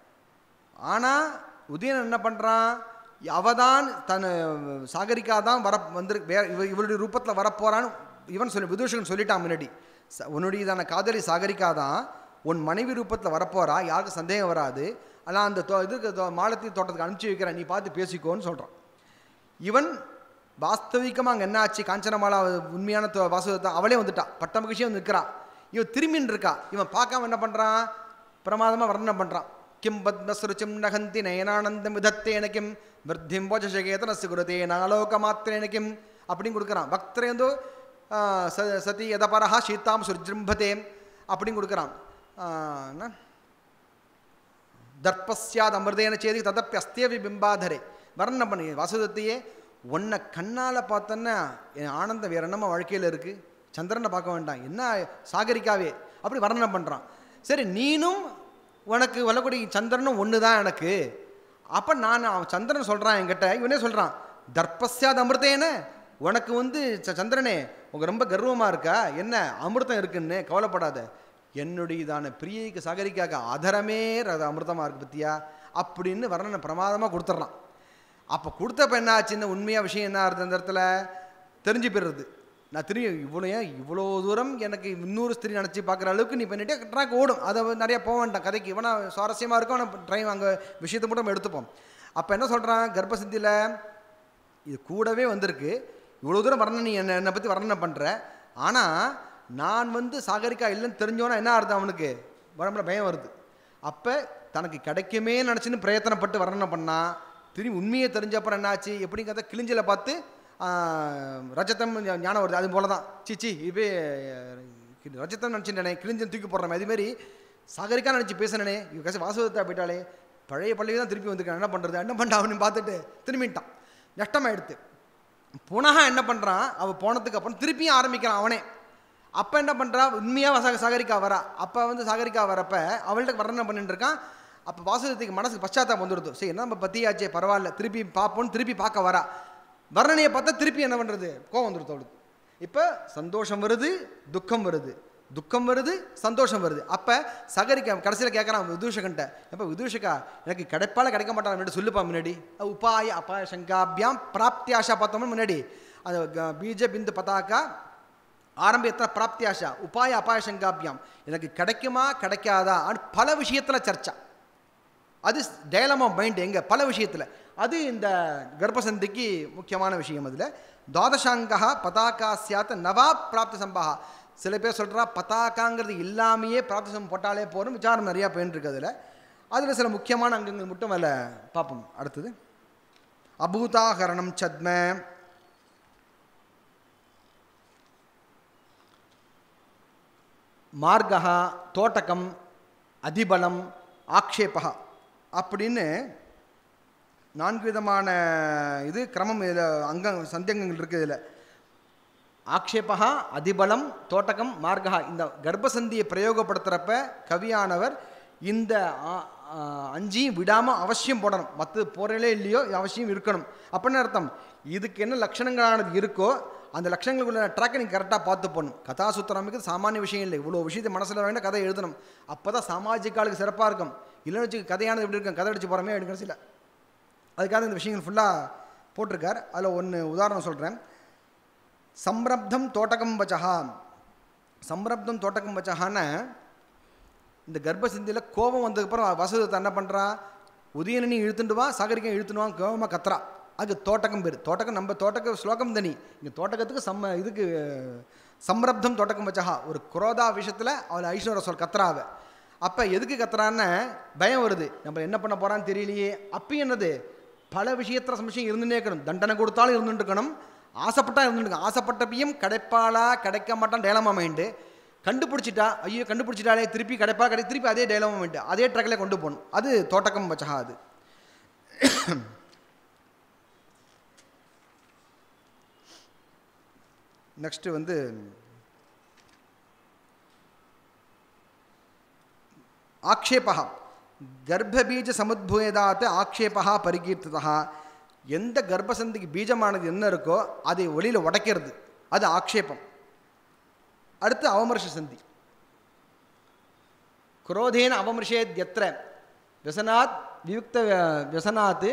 ஆனால் உதயன் என்ன பண்ணுறான் அவதான் தன் சாகரிகா தான் வர வந்து வேற இவ இவருடைய ரூபத்தில் வரப்போறான்னு இவன் சொல்லி விதூஷகன் சொல்லிட்டான் முன்னாடி ச- உன்னுடையதான காதலி சாகரிகா தான் உன் மனைவி ரூபத்தில் வரப்போறா யாருக்கும் சந்தேகம் வராது ஆனால் அந்த தோ இதுக்கு தோ- மாலத்தீ தோட்டத்துக்கு அனுப்பிச்சி வைக்கிறேன் நீ பார்த்து பேசிக்கோன்னு சொல்கிறான் இவன் வாஸ்தவிகமாக அங்கே என்ன ஆச்சு காஞ்சனமாலா உண்மையான தோ- வாசுதத்தா அவளே வந்துட்டா பட்ட மகிழ்ச்சியும் வந்து நிற்கிறா இவன் திரும்பின்னு இருக்கா இவன் பார்க்காம என்ன பண்ணுறான் பிரமாதமாக வர்ணனை பண்ணுறான் கிம் பத்மசுருச்சிம் நகந்தி நயனானந்தம் விதத்தேன கிம் விருத்திம் போஜசகேதனசு குருதே நாலோக மாத்திரேன கிம் அப்படின்னு கொடுக்குறான் பக்தரேந்து ச சதி யதபரஹா சீதாம் சுர்ஜிம்பதே அப்படின்னு கொடுக்குறான் ஆ, என்ன தர்ப்பஸ்யாத் அமிர்தேன சேதி ததப்பி அஸ்தியவி பிம்பாதரே வர்ணனை பண்ணி வாசுதத்தையே உன்னை கண்ணால் பார்த்தோன்னா என் ஆனந்தம் வேற என்னம்மா வாழ்க்கையில் இருக்குது சந்திரனை பார்க்க வேண்டாம் என்ன சாகரிக்காவே அப்படி வர்ணனை பண்ணுறான் சரி நீனும் உனக்கு வரக்கூடிய சந்திரனும் ஒன்று தான் எனக்கு அப்போ நான் அவன் சந்திரன் சொல்கிறான் என்கிட்ட இவனே சொல்கிறான் தர்ப்பஸ்யாத் அமிர்தேன உனக்கு வந்து ச- சந்திரனே உங்க ரொம்ப கர்வமாக இருக்கா என்ன அமிர்தம் இருக்குன்னு கவலைப்படாத என்னுடையதான பிரியைக்கு சாகரிக்காக அதரமே அது அமிர்தமாக இருக்கு பத்தியா அப்படின்னு வர்ணனை பிரமாதமாக கொடுத்துட்றான் அப்போ கொடுத்தப்ப என்ன ஆச்சுன்னு உண்மையாக விஷயம் என்ன ஆகுது அந்த இடத்துல தெரிஞ்சு போயிடுறது நான் திரும்பி இவ்வளோ ஏன் இவ்வளோ தூரம் எனக்கு இன்னொரு ஸ்திரீ நினச்சி பார்க்குற அளவுக்கு நீ பண்ணிட்டு ட்ராக் ஓடும் அதை நிறைய போக வேண்டாம் கதைக்கு இவனா சுவாரஸ்யமாக இருக்கும் ஆனால் ட்ரைம் அங்கே விஷயத்தை மட்டும் நம்ம எடுத்துப்போம் அப்போ என்ன சொல்கிறான் கர்ப்பசித்தியில் இது கூடவே வந்திருக்கு இவ்வளோ தூரம் வர்ணனை நீ என்ன என்னை பற்றி வர்ணனை பண்ணுற ஆனால் நான் வந்து சாகரிக்கா இல்லைன்னு தெரிஞ்சோன்னா என்ன அர்த்தம் அவனுக்கு உடம்புல பயம் வருது அப்போ தனக்கு கிடைக்குமே நினச்சின்னு பிரயத்தனப்பட்டு வர்ணனை பண்ணா திரும்பி உண்மையை தெரிஞ்ச அப்புறம் என்னாச்சு எப்படிங்கிறத கிழிஞ்சலை பார்த்து ஆ, ரஜதம் ஞா- ஞானம் வருது அது போல தான் சிச்சி இப்போ ரஜதம் நினச்சிட்டேனே கிழிஞ்சன் தூக்கி போடுறேன் அதேமாரி சாகரிக்கா நினச்சி பேசினே இவ கசி வாசுவதா போயிட்டாலே பழைய பள்ளிக்கு தான் திருப்பி வந்திருக்கேன் என்ன பண்ணுறது என்ன பண்ண அவனு பார்த்துட்டு திரும்பிட்டான் நஷ்டமாயிடுத்து புனக என்ன பண்ணுறான் அவள் போனதுக்கு அப்புறம் திருப்பியும் ஆரம்பிக்கிறான் அவனே அப்போ என்ன பண்ணுறா உண்மையாக சக சாகரிக்கா வரா அப்போ வந்து சாகரிக்கா வரப்ப அவள்கிட்ட வர்ணனை பண்ணிட்டு இருக்கான் அப்போ வாசுதத்துக்கு மனசுக்கு பச்சாத்தாபம் வந்துடுது சரி என்ன நம்ம பத்தியாச்சே பரவாயில்ல திருப்பி பார்ப்போம் திருப்பி பார்க்க வரா வர்ணனையை பார்த்தா திருப்பி என்ன பண்ணுறது கோவம் வந்துடுது அவளுக்கு இப்போ சந்தோஷம் வருது துக்கம் வருது துக்கம் வருது சந்தோஷம் வருது அப்போ சகரிக்க கடைசியில் கேட்குறான் விதூஷகன்ட்ட எப்போ விதூஷகா எனக்கு கிடைப்பால கிடைக்க மாட்டான் முன்னாடி சொல்லுப்பா முன்னாடி அஹ் உபாய அபாய சங்காபியாம் பிராப்தியாஷா பார்த்தோம்னா முன்னாடி அது க- பீஜ பிந்து பதாக்கா ஆரம்பியத்தில் பிராப்தியாஷா உபாய அபாய சங்காபியாம் எனக்கு கிடைக்குமா கிடைக்காதா அப்படின்னு பல விஷயத்தில் சர்ச்சா அது டயலம் ஆஃப் மைண்ட் எங்கே பல விஷயத்தில் அது இந்த கர்ப்பசந்திக்கு முக்கியமான விஷயம் அதில் துவாதசாங்கா பதாக்கா சியாத் நவா பிராப்தி சம்பாகா சில பேர் சொல்கிறா பதாக்காங்கிறது இல்லாமையே பிராப்தி சம்பம் போட்டாலே போதும் விசாரம் நிறையா போயின்னு இருக்கு அதில் அதில் சில முக்கியமான அங்கங்கள் மட்டும் அதில் பார்ப்போம் அடுத்தது அபூதாகரணம் சத்ம மார்கா தோட்டகம் அதிபலம் ஆக்ஷேபகா அப்படின்னு நான்கு விதமான இது கிரமம் இதில் அங்க சந்தியங்கங்கள் இருக்குது இதில் ஆக்ஷேபகா அதிபலம் தோட்டகம் மார்கா இந்த கர்ப்பசந்தியை பிரயோகப்படுத்துகிறப்ப கவியானவர் இந்த ஆ- ஆ, அஞ்சையும் விடாமல் அவசியம் போடணும் மற்றது போகிறலே இல்லையோ இது அவசியம் இருக்கணும் அப்படின்னு அர்த்தம் இதுக்கு என்ன லட்சணங்களானது இருக்கோ அந்த லட்சணங்களுக்குள்ள ட்ராக்கை நீங்கள் கரெக்டாக பார்த்து போகணும் கதாசூத்திரமிக்கு சாமானிய விஷயம் இல்லை இவ்வளோ விஷயத்தை மனசில் வேண்டாம் கதை எழுதணும் அப்போ தான் சாமாஜிக ஆளுக்கு சிறப்பாக இருக்கும் இல்லைன்னு வச்சு கதையானது எப்படி இருக்கும் கதை அடிச்சு போகிறோமே எடுக்கிற சில அதுக்காக இந்த விஷயங்கள் ஃபுல்லாக போட்டிருக்கார் அதில் ஒன்று உதாரணம் சொல்கிறேன் சம்ரப்தம் தோட்டகம் வச்சஹா சம்ரப்தம் தோட்டகம் வச்சஹான்னு இந்த கர்ப்பசிந்தியில் கோபம் வந்ததுக்கப்புறம் வசதத்தை என்ன பண்ணுறா உதயனனி இழுத்துட்டு வா சாகரிக்கம் இழுத்துன்னு வா கோபமாக கத்துறா அதுக்கு தோட்டகம் பேர் தோட்டகம் நம்ம தோட்டக்க ஸ்லோகம் தனி இங்கே தோட்டகத்துக்கு சம்ம இதுக்கு சம்ரப்தம் தோட்டகம் வச்சஹா ஒரு குரோதா விஷயத்தில் அவள் ஐஸ்வர்யா சொல் கத்துறாவ அப்போ எதுக்கு கத்துறான்னு பயம் வருது நம்ம என்ன பண்ண போகிறான்னு தெரியலையே அப்பயும் என்னது பல விஷயத்தில் சமயம் இருந்துட்டே இருக்கணும் தண்டனை கொடுத்தாலும் இருந்துட்டு இருக்கணும் ஆசைப்பட்டா இருந்துட்டு ஆசைப்பட்டப்பையும் கிடைப்பாளா கிடைக்க மாட்டான் டேலமா மைண்டு கண்டுபிடிச்சிட்டா ஐயோ கண்டுபிடிச்சிட்டாலே திருப்பி கிடைப்பா கிடை திருப்பி அதே டேலமா மைண்டு அதே ட்ரக்கில் கொண்டு போகணும் அது தோட்டக்கம் வச்சகா அது நெக்ஸ்ட்டு வந்து ஆக்ஷேபா கர்ப்பபீஜ சமுத்பூயதாத் ஆக்ஷேபா பரிகீர்த்ததா எந்த கர்ப்பசந்திக்கு பீஜமானது என்ன இருக்கோ அதை ஒளியில் உடைக்கிறது அது ஆக்ஷேபம் அடுத்து அவமர்ஷ சந்தி குரோதேன அவமர்ஷேத் எத்திர व्यसनात् வியுக்த व्यसनात्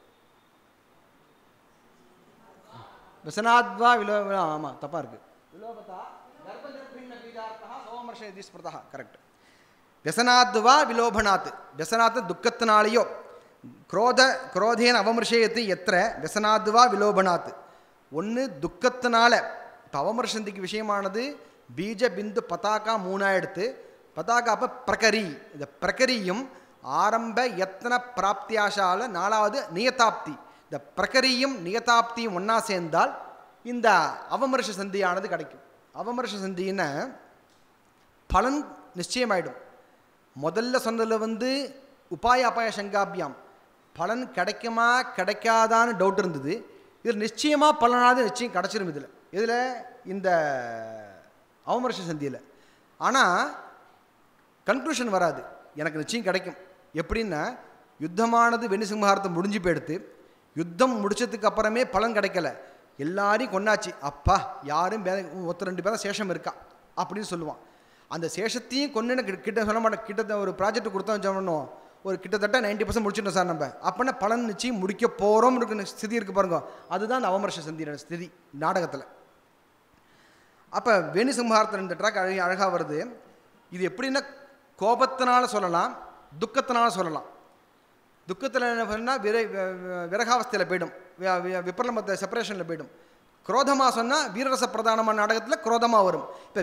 व्यसनाद्वा விலோ ஆமாம் தப்பாக இருக்குது விலோபதா கர்ப்பஜர்பின்ன பீஜார்த்தா சோமர்ஷ இது ஸ்மிருதா கரெக்ட் व्यसनाद्वा விலோபனாத் व्यसनाத் துக்கத்தினாலேயோ குரோத குரோதேன அவமர்ஷயத்து எத்திர व्यसनाद्वा விலோபனாத் ஒன்று துக்கத்தினால இப்போ அவமர்ஷந்திக்கு விஷயமானது பீஜ பிந்து பதாக்கா மூணாயிடுத்து பதாக்கா அப்போ பிரகரி இந்த பிரகரியும் ஆரம்ப எத்தனை பிராப்தியாஷால நாலாவது நியதாப்தி இந்த பிரகரியும் நியதாப்தியும் ஒன்றா சேர்ந்தால் இந்த அவமர்ஷ சந்தியானது கிடைக்கும் அவமர்ஷ சந்தின்னா பலன் நிச்சயமாயிடும் முதல்ல சொன்னதில் வந்து உபாய அபாய சங்காபியாம் பலன் கிடைக்குமா கிடைக்காதான்னு டவுட் இருந்தது இதில் நிச்சயமாக பலனாவது நிச்சயம் கிடச்சிரும் இதில் இதில் இந்த அவமர்ஷ சந்தியில் ஆனால் கன்க்ளூஷன் வராது எனக்கு நிச்சயம் கிடைக்கும் எப்படின்னா யுத்தமானது வெண்ணிசிம்ஹாரத்தை முடிஞ்சு போயிடுத்து யுத்தம் முடிச்சதுக்கு அப்புறமே பலன் கிடைக்கல எல்லாரையும் கொண்டாச்சு அப்பா யாரும் வே ஒருத்தர் ரெண்டு பேரும் சேஷம் இருக்கா அப்படின்னு சொல்லுவான் அந்த சேஷத்தையும் கொண்டு கிட்ட சொல்ல மாட்டேன் கிட்ட ஒரு ப்ராஜெக்ட் கொடுத்தோம் சொன்னோம் ஒரு கிட்டத்தட்ட நைன்டி பர்சன்ட் முடிச்சிட்டோம் சார் நம்ம அப்போனா பலன் நிச்சயம் முடிக்க போகிறோம் இருக்கு ஸ்திதி இருக்கு பாருங்க அதுதான் அந்த அவமர்ஷ சந்தியோட ஸ்திதி நாடகத்தில் அப்போ வேணுசிம்ஹாரத்தில் இந்த ட்ராக் அழகி அழகாக வருது இது எப்படின்னா கோபத்தினால சொல்லலாம் துக்கத்தினால சொல்லலாம் துக்கத்தில் என்ன பண்ணால் விரை வி- வி- விரகாவஸ்தையில் போயிடும் வி- வி- விப்ரலமத்தை செப்பரேஷனில் போயிடும் குரோதமாக சொன்னால் வீரரச பிரதானமான நாடகத்தில் குரோதமாக வரும் இப்போ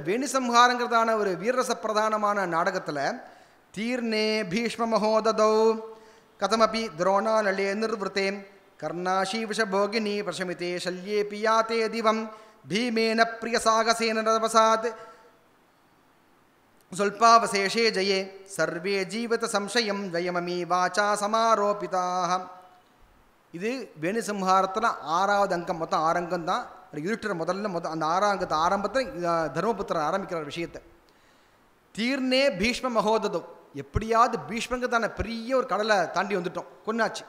வேணிசம்ஹாரங்கிறதான ஒரு வீரரச பிரதானமான நாடகத்தில் தீர்ணே பீஷ்ம மகோததௌ கதமபி துரோணாலலே நிர்வൃത്തെ கர்ணாஷீவிஷபோகினி பிரசமிதே சல்யேபி யாத்தே திவம் பீமேன பிரியசாகசேன ரவசாத் சொல்பாவசேஷே ஜெயே சர்வே ஜீவத சம்சயம் வயமமி வாச்சா சமாரோபிதாக இது வேணுசம்ஹாரத்தில் ஆறாவது அங்கம் மொத்தம் ஆறு அங்கம் தான் இருட்டுற முதல்ல மொத்தம் அந்த ஆறாம் அங்கத்தை ஆரம்பத்தில் அஹ், தர்மபுத்திரர் ஆரம்பிக்கிற விஷயத்தை தீர்னே பீஷ்ம மகோததம் எப்படியாவது பீஷ்மங்க தானே பெரிய ஒரு கடலை தாண்டி வந்துட்டோம் கொன்னாச்சு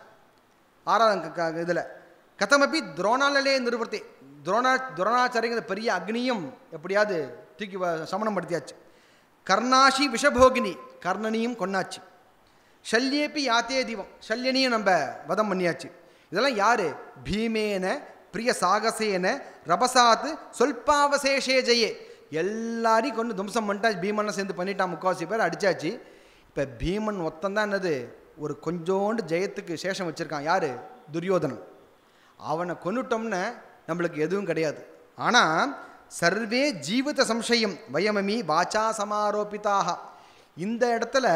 ஆறாவது இதில் கதமப்பி துரோணாலே நிறுவர்த்தி துரோணா துரோணாச்சாரியங்கிற பெரிய அக்னியும் எப்படியாவது தூக்கி வ- சமணம் படுத்தியாச்சு கர்ணாஷி விஷபோகினி கர்ணனையும் கொன்னாச்சு ஷல்யேபி யாத்தே தீபம் ஷல்யனையும் நம்ம வதம் பண்ணியாச்சு இதெல்லாம் யாரு பீமேன பிரிய சாகசேன ரபசாத் சொல்பாவசேஷே ஜெயே எல்லாரையும் கொண்டு தும்சம் பண்ணிட்டா பீமனை சேர்ந்து பண்ணிட்டான் முக்காவாசி பேர் அடிச்சாச்சு இப்போ பீமன் ஒத்தந்தான் என்னது ஒரு கொஞ்சோண்டு ஜெயத்துக்கு சேஷம் வச்சுருக்கான் யார் துரியோதனன் அவனை கொன்னுட்டோம்னு நம்மளுக்கு எதுவும் கிடையாது ஆனால் சர்வே ஜீவித சம்சயம் வயமமி வாச்சா சமாரோபிதாக இந்த இடத்துல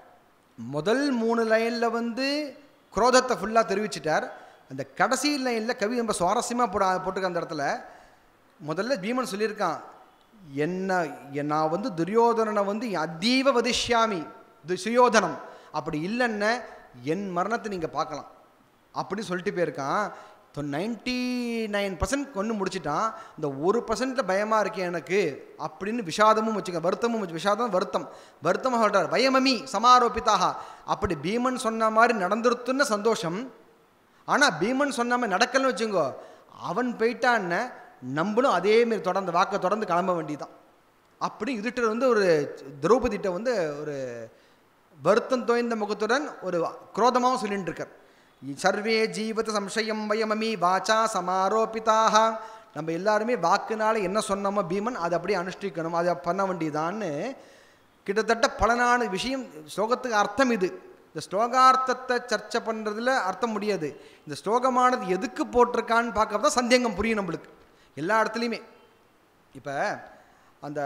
முதல் மூணு லைனில் வந்து குரோதத்தை ஃபுல்லாக தெரிவிச்சிட்டார் அந்த கடைசி லைனில் கவி ரொம்ப சுவாரஸ்யமாக போட போட்டிருக்க அந்த இடத்துல முதல்ல பீமன் சொல்லியிருக்கான் என்ன என் நான் வந்து துரியோதனனை வந்து அதீவ வதிஷ்யாமி து சுயோதனம் அப்படி இல்லைன்னா என் மரணத்தை நீங்கள் பார்க்கலாம் அப்படின்னு சொல்லிட்டு போயிருக்கான் நைன்டி நைன் பர்சன்ட் கொண்டு முடிச்சிட்டான் இந்த ஒரு பர்சன்ட்டில் பயமாக இருக்கேன் எனக்கு அப்படின்னு விஷாதமும் வச்சுக்க வருத்தமும் வச்சு விஷாதம் வருத்தம் வருத்தமாக சொல்கிறார் பயமமி சமாரோபித்தாக அப்படி பீமன் சொன்ன மாதிரி நடந்துருத்துன்னு சந்தோஷம் ஆனால் பீமன் சொன்ன மாதிரி நடக்கலன்னு வச்சுங்கோ அவன் போயிட்டான்னு நம்மளும் அதேமாரி தொடர்ந்து வாக்கை தொடர்ந்து கிளம்ப வேண்டியதான் அப்படி இதுட்டு வந்து ஒரு திரௌபதிட்ட வந்து ஒரு வருத்தம் தோய்ந்த முகத்துடன் ஒரு குரோதமாகவும் சொல்லிட்டு இருக்கார் சர்வே ஜீவத சம்சயம் வயமமி வாச்சா சமாரோபிதாக நம்ம எல்லாருமே வாக்குனால என்ன சொன்னோமோ பீமன் அதை அப்படியே அனுஷ்டிக்கணும் அதை பண்ண வேண்டியதான்னு கிட்டத்தட்ட பலனான விஷயம் ஸ்லோகத்துக்கு அர்த்தம் இது இந்த ஸ்லோகார்த்தத்தை சர்ச்சை பண்ணுறதுல அர்த்தம் முடியாது இந்த ஸ்லோகமானது எதுக்கு போட்டிருக்கான்னு பார்க்கறது தான் சந்தேகம் புரியும் நம்மளுக்கு எல்லா இடத்துலையுமே இப்போ அந்த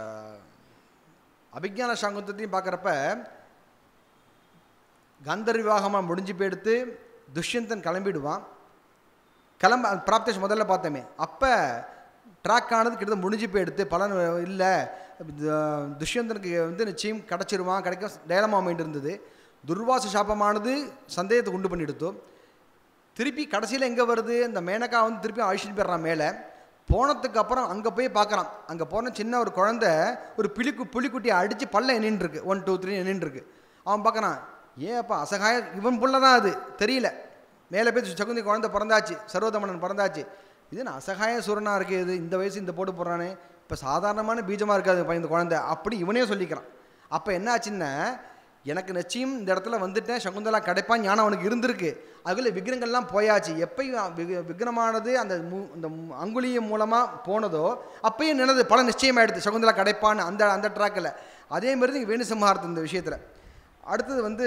அபிஜான சாங்குந்தத்தையும் பார்க்குறப்ப கந்தர் விவாகமாக முடிஞ்சு போயிடுத்து துஷ்யந்தன் கிளம்பிடுவான் கிளம்ப பிராப்தேஷ் முதல்ல பார்த்தோமே அப்போ ட்ராக் ஆனது கிட்ட முடிஞ்சு போயிடுத்து பலன் இல்லை துஷ்யந்தனுக்கு வந்து நிச்சயம் கிடச்சிருவான் கிடைக்க டயலமா மைண்ட் இருந்தது துர்வாச சாபமானது சந்தேகத்தை உண்டு பண்ணிடுத்து திருப்பி கடைசியில் எங்கே வருது இந்த மேனகா வந்து திருப்பி அழிச்சிட்டு போயிடுறான் மேலே போனதுக்கு அப்புறம் அங்கே போய் பார்க்குறான் அங்கே போன சின்ன ஒரு குழந்தை ஒரு புலிக்கு புலிக்குட்டியை அடித்து பல்ல எண்ணின்னு இருக்கு ஒன் டூ த்ரீ எண்ணின்னு இருக்கு அவன் பார்க்குறான் ஏப்பா அசகாய இவன் புள்ள தான் அது தெரியல மேலே போய் சகுந்தி குழந்தை பிறந்தாச்சு சர்வதமனன் பிறந்தாச்சு இது என்ன அசகாய சூரனாக இருக்கு இது இந்த வயசு இந்த போட்டு போடுறானே இப்போ சாதாரணமான பீஜமாக இருக்காது பையன் இந்த குழந்தை அப்படி இவனே சொல்லிக்கிறான் அப்போ என்ன ஆச்சுன்னா எனக்கு நிச்சயம் இந்த இடத்துல வந்துட்டேன் சகுந்தலா கிடைப்பான் ஞானம் அவனுக்கு இருந்திருக்கு அதுக்குள்ள விக்ரங்கள்லாம் போயாச்சு எப்பயும் விக்- விக்ரமானது அந்த மு இந்த மு- அங்குலியம் மூலமாக போனதோ அப்பயும் நினது பல நிச்சயமாயிடுது சகுந்தலா கிடைப்பான்னு அந்த அந்த ட்ராக்கில் அதே மாதிரி தான் வேணு சம்ஹாரத்து இந்த விஷயத்தில் அடுத்தது வந்து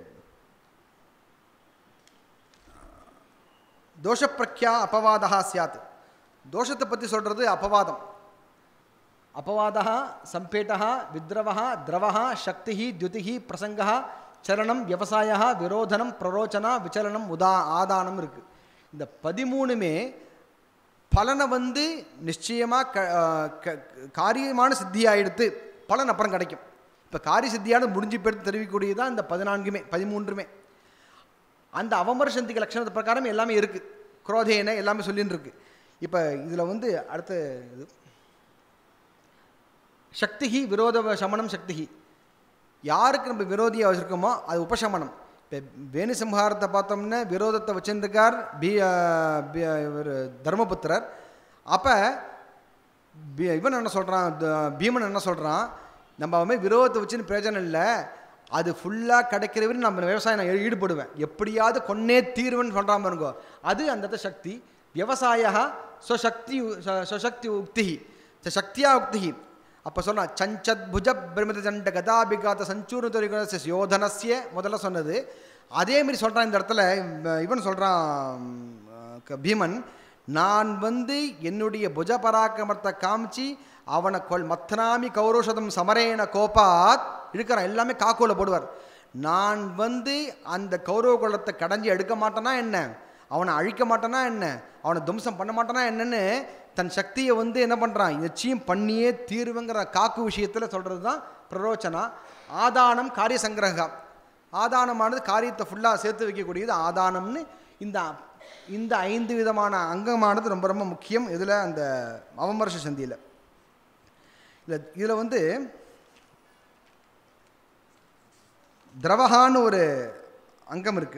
தோஷப்பிரக்யா அபவாதா சியாத் தோஷத்தை பற்றி சொல்கிறது அபவாதம் அபவாதः सम्पेटः विद्रवः द्रवः शक्तिः द्युतिः प्रसङ्गः சலனம் விவசாய விரோதனம் பிரரோச்சனா விசலனம் உதா ஆதானம் இருக்குது இந்த பதிமூணுமே பலனை வந்து நிச்சயமாக க க- காரியமான சித்தி ஆயிடுத்து பலன் அப்புறம் கிடைக்கும் இப்போ காரிய சித்தியான முடிஞ்சு போயிட்டு தெரிவிக்கக்கூடியது தான் இந்த பதினான்குமே பதிமூன்றுமே அந்த அவமர்சந்திக லட்சணத்து பிரகாரம் எல்லாமே இருக்குது குரோதேன எல்லாமே சொல்லின்னு இருக்கு இப்போ இதில் வந்து அடுத்த இது சக்திகி விரோத சமணம் சக்திகி யாருக்கு நம்ம விரோதியாக வச்சுருக்கோமோ அது உபசமனம் இப்போ வேணு சம்ஹாரத்தை பார்த்தோம்னா விரோதத்தை வச்சிருக்கார் பி பி- இவரு தர்மபுத்திரர் அப்போ இவன் என்ன சொல்கிறான் பீமன் என்ன சொல்கிறான் நம்ம அவன் மாதிரி விரோதத்தை வச்சுன்னு பிரயோஜனம் இல்லை அது ஃபுல்லாக கிடைக்கிற வரையும் நம்ம விவசாயம் நான் ஈ- ஈடுபடுவேன் எப்படியாவது கொன்னே தீர்வுன்னு சொல்கிறான் பாருங்கோ அது அந்த இடத்துல சக்தி விவசாய ஸ்வசக்தி ஸ்வ- ஸ்வசக்தி உக்தி சக்தியா உக்தி அப்போ சொன்னா சஞ்சத் புஜ பிரமித சண்ட கதாபிகாத சஞ்சூர்ண தொழில் யோதனஸ்ய முதல்ல சொன்னது அதே மாதிரி சொல்கிறான் இந்த இடத்துல இவ- இவன் சொல்கிறான் பீமன் நான் வந்து என்னுடைய புஜ பராக்கிரமத்தை காமிச்சு அவனை கொல் மத்னாமி கௌரோஷதம் சமரேன கோபாத் இருக்கிறான் எல்லாமே காக்கோல போடுவார் நான் வந்து அந்த கௌரவ குலத்தை கடைஞ்சி எடுக்க மாட்டேனா என்ன அவனை அழிக்க மாட்டேனா என்ன அவனை துவம்சம் பண்ண மாட்டேனா என்னன்னு தன் சக்தியை வந்து என்ன பண்ணுறான் நிச்சயம் பண்ணியே தீர்வுங்கிற காக்கு விஷயத்தில் சொல்கிறது தான் பிரரோச்சனா ஆதானம் காரிய சங்கிரகம் ஆதானமானது காரியத்தை ஃபுல்லாக சேர்த்து வைக்கக்கூடியது ஆதானம்னு இந்த இந்த ஐந்து விதமான அங்கமானது ரொம்ப ரொம்ப முக்கியம் இதில் அந்த அவமர்ஷ சந்தியில் இதில் இதில் வந்து திரவகான்னு ஒரு அங்கம் இருக்கு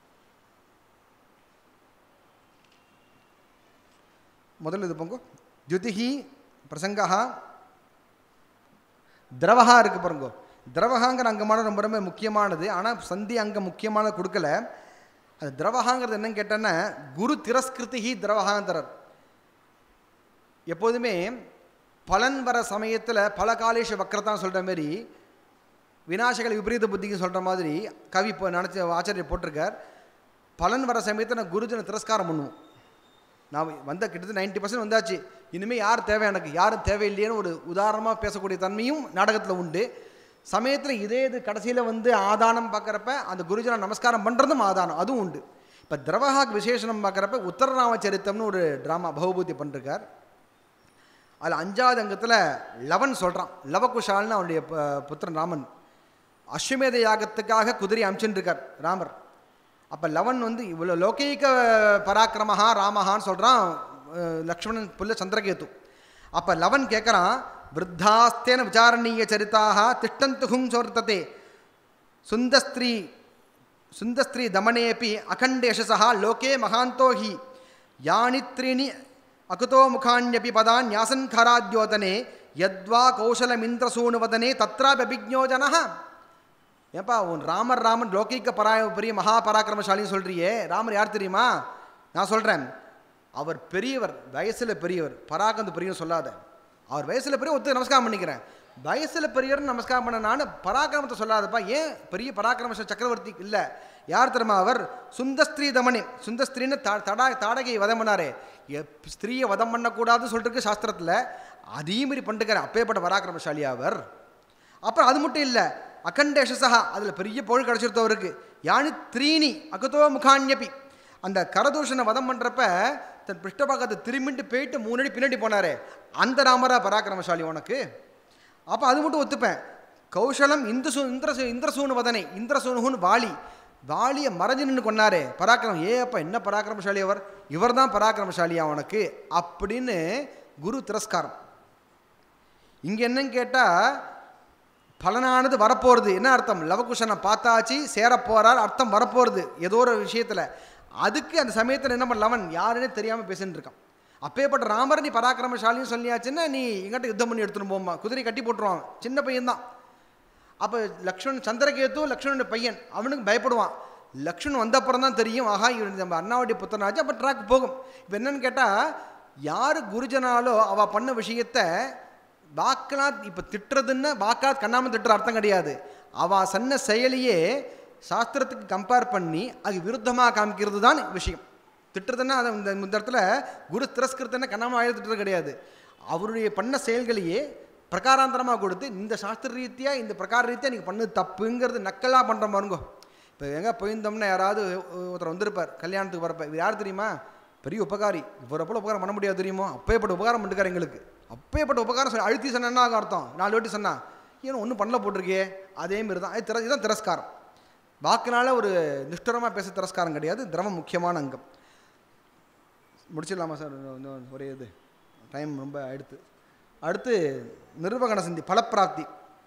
முதல்ல இது போங்க ஜுதிஹி பிரசங்கா திரவகா இருக்கு பாருங்க திரவகாங்கிற அங்கமான ரொம்ப ரொம்ப முக்கியமானது ஆனால் சந்தி அங்கம் முக்கியமானது கொடுக்கல அது திரவகாங்கிறது என்னன்னு கேட்டேன்னா குரு திரஸ்கிருதிஹி திரவகாந்தரர் எப்போதுமே பலன் வர சமயத்தில் பல காலேஷ வக்கரத்தான் சொல்கிற மாதிரி விநாசகல் விபரீத புத்திக்கு சொல்கிற மாதிரி கவி இப்போ நினச்சி ஆச்சாரியர் போட்டிருக்கார் பலன் வர சமயத்தில் நான் குருஜனை திரஸ்காரம் பண்ணுவோம் நான் வந்த கிட்டத்தட்ட நைன்டி பர்சன்ட் வந்தாச்சு இனிமேல் யார் தேவை எனக்கு யாரும் தேவையில்லையேன்னு ஒரு உதாரணமாக பேசக்கூடிய தன்மையும் நாடகத்தில் உண்டு சமயத்தில் இதே இது கடைசியில் வந்து ஆதானம் பார்க்குறப்ப அந்த குருஜனை நமஸ்காரம் பண்ணுறதும் ஆதானம் அதுவும் உண்டு இப்போ திரவகாக் விசேஷனம் பார்க்குறப்ப உத்தரநாம சரித்தம்னு ஒரு ட்ராமா பகவபூதி பண்ணிருக்கார் அதில் அஞ்சாவது அங்கத்தில் லவன் சொல்கிறான் லவகுஷால்னு அவனுடைய ப- புத்திரன் ராமன் அஸ்வமேத யாகத்துக்காக குதிரை அமிச்சுன்னு இருக்கார் ராமர் அப்போ லவன் வந்து இவ்வளோ லௌகீக பராக்கிரமஹா ராமஹான்னு சொல்கிறான் லக்ஷ்மணன் புல்ல சந்திரகேது அப்போ லவன் கேட்குறான் விருத்தாஸ்தேன விசாரணீய சரிதாக திஷ்டந்துகும் சோர்த்ததே சுந்தஸ்திரீ சுந்தஸ்திரீ தமனேபி அகண்டேஷசா லோகே மகாந்தோ ஹி யானி த்ரீணி அகுதோ முகான்யபி பதான் ஞாசன் கராத்யோதனே யத்வா கௌசலமிந்திரசூனுவதனே தத்ராபி அபிஜ்ஞோ ஜனः ஏப்பா உன் ராமர் ராமன் லௌகிக்க பராய பெரிய மகா பராக்கிரமசாலின்னு சொல்றியே ராமர் யார் தெரியுமா நான் சொல்கிறேன் அவர் பெரியவர் வயசில் பெரியவர் பராக்கிரமத்து பெரியவர் சொல்லாத அவர் வயசில் பெரிய ஒத்து நமஸ்காரம் பண்ணிக்கிறேன் வயசில் பெரியவர் நமஸ்காரம் பண்ண நான் பராக்கிரமத்தை சொல்லாதப்பா ஏன் பெரிய பராக்கிரம சக்கரவர்த்தி இல்லை யார் தெரியுமா அவர் சுந்தஸ்திரீ தமனி சுந்தஸ்திரீன்னு தா தடா தாடகையை வதம் பண்ணாரே எப் ஸ்திரீயை வதம் பண்ணக்கூடாதுன்னு சொல்லிட்டு சாஸ்திரத்தில் அதே மாதிரி பண்ணிட்டுக்கார் அப்பேற்பட்ட பராக்கிரமசாலி அவர் அப்புறம் அது மட்டும் இல்லை அகண்டேஷசா அதில் பெரிய பொருள் கிடச்சிருத்தவருக்கு யானி த்ரீணி அகதோ முகான்யபி அந்த கரதூஷனை வதம் பண்ணுறப்ப தன் பிருஷ்டபாகத்தை திரும்பிட்டு போயிட்டு மூணு அடி பின்னாடி போனாரே அந்த ராமரா பராக்கிரமசாலி உனக்கு அப்போ அது மட்டும் ஒத்துப்பேன் கௌசலம் இந்திரசூ இந்திரசூ இந்திரசூனு வதனை இந்திரசூனுகுன்னு வாலி வாலியை மறைஞ்சு நின்று கொண்டாரே பராக்கிரமம் ஏ அப்பா என்ன பராக்கிரமசாலி அவர் இவர் தான் பராக்கிரமசாலியா உனக்கு அப்படின்னு குரு திரஸ்காரம் இங்கே என்னன்னு கேட்டால் பலனானது வரப்போகிறது என்ன அர்த்தம் லவகுஷனை பார்த்தாச்சு சேரப்போறார் அர்த்தம் வரப்போகிறது ஏதோ ஒரு விஷயத்தில் அதுக்கு அந்த சமயத்தில் என்ன பண்ண லவன் யாருன்னே தெரியாமல் பேசிட்டு இருக்கான் அப்பேற்பட்ட ராமர் நீ பராக்கிரமசாலின்னு சொல்லியாச்சுன்னா நீ எங்கிட்ட யுத்தம் பண்ணி எடுத்துன்னு போமா குதிரை கட்டி போட்டுருவான் சின்ன பையன்தான் அப்போ லக்ஷ்மணன் சந்திரகேத்து லக்ஷ்மணன் பையன் அவனுக்கு பயப்படுவான் லக்ஷ்மணன் வந்த அப்புறம் தான் தெரியும் ஆஹா இவன் நம்ம அண்ணாவடி புத்தனாச்சு அப்போ ட்ராக் போகும் இப்போ என்னன்னு கேட்டால் யார் குருஜனாலோ அவள் பண்ண விஷயத்த வாக்கெல்லாம் இப்போ திட்டுறதுன்னா வாக்கால் கண்ணாமல் திட்டுற அர்த்தம் கிடையாது அவள் சொன்ன செயலியே சாஸ்திரத்துக்கு கம்பேர் பண்ணி அது விருத்தமாக காமிக்கிறது தான் விஷயம் திட்டுறதுன்னா அது இந்த இந்த இடத்துல குரு திரஸ்கிருத்தனை கண்ணாமல் ஆயுத திட்டுறது கிடையாது அவருடைய பண்ண செயல்களையே பிரகாராந்தரமாக கொடுத்து இந்த சாஸ்திர ரீதியாக இந்த பிரகார ரீதியாக நீங்கள் பண்ணது தப்புங்கிறது நக்கலாக பண்ணுற பாருங்கோ இப்போ எங்கே போயிருந்தோம்னா யாராவது ஒருத்தர் வந்திருப்பார் கல்யாணத்துக்கு வரப்ப இவர் யார் தெரியுமா பெரிய உபகாரி இவரை போல உபகாரம் பண்ண முடியாது தெரியுமோ அப்பேற்பட்ட உபகாரம் பண்ணிருக்காரு எங்களுக்கு அப்பேற்பட்ட உபகாரம் சொல்லி அழுத்தி சொன்னா அர்த்தம் நாலு வாட்டி சொன்னா ஏன்னா ஒன்றும் பண்ணல போட்டிருக்கே அதே மாதிரி தான் இது திர இதுதான் திரஸ்காரம் வாக்குனால ஒரு நிஷ்டரமாக பேச திரஸ்காரம் கிடையாது திரவம் முக்கியமான அங்கம் முடிச்சிடலாமா சார் இன்னும் இன்னும் ஒரே இது டைம் ரொம்ப ஆயிடுத்து அடுத்து நிர்வகண சந்தி பலப்பிராப்தி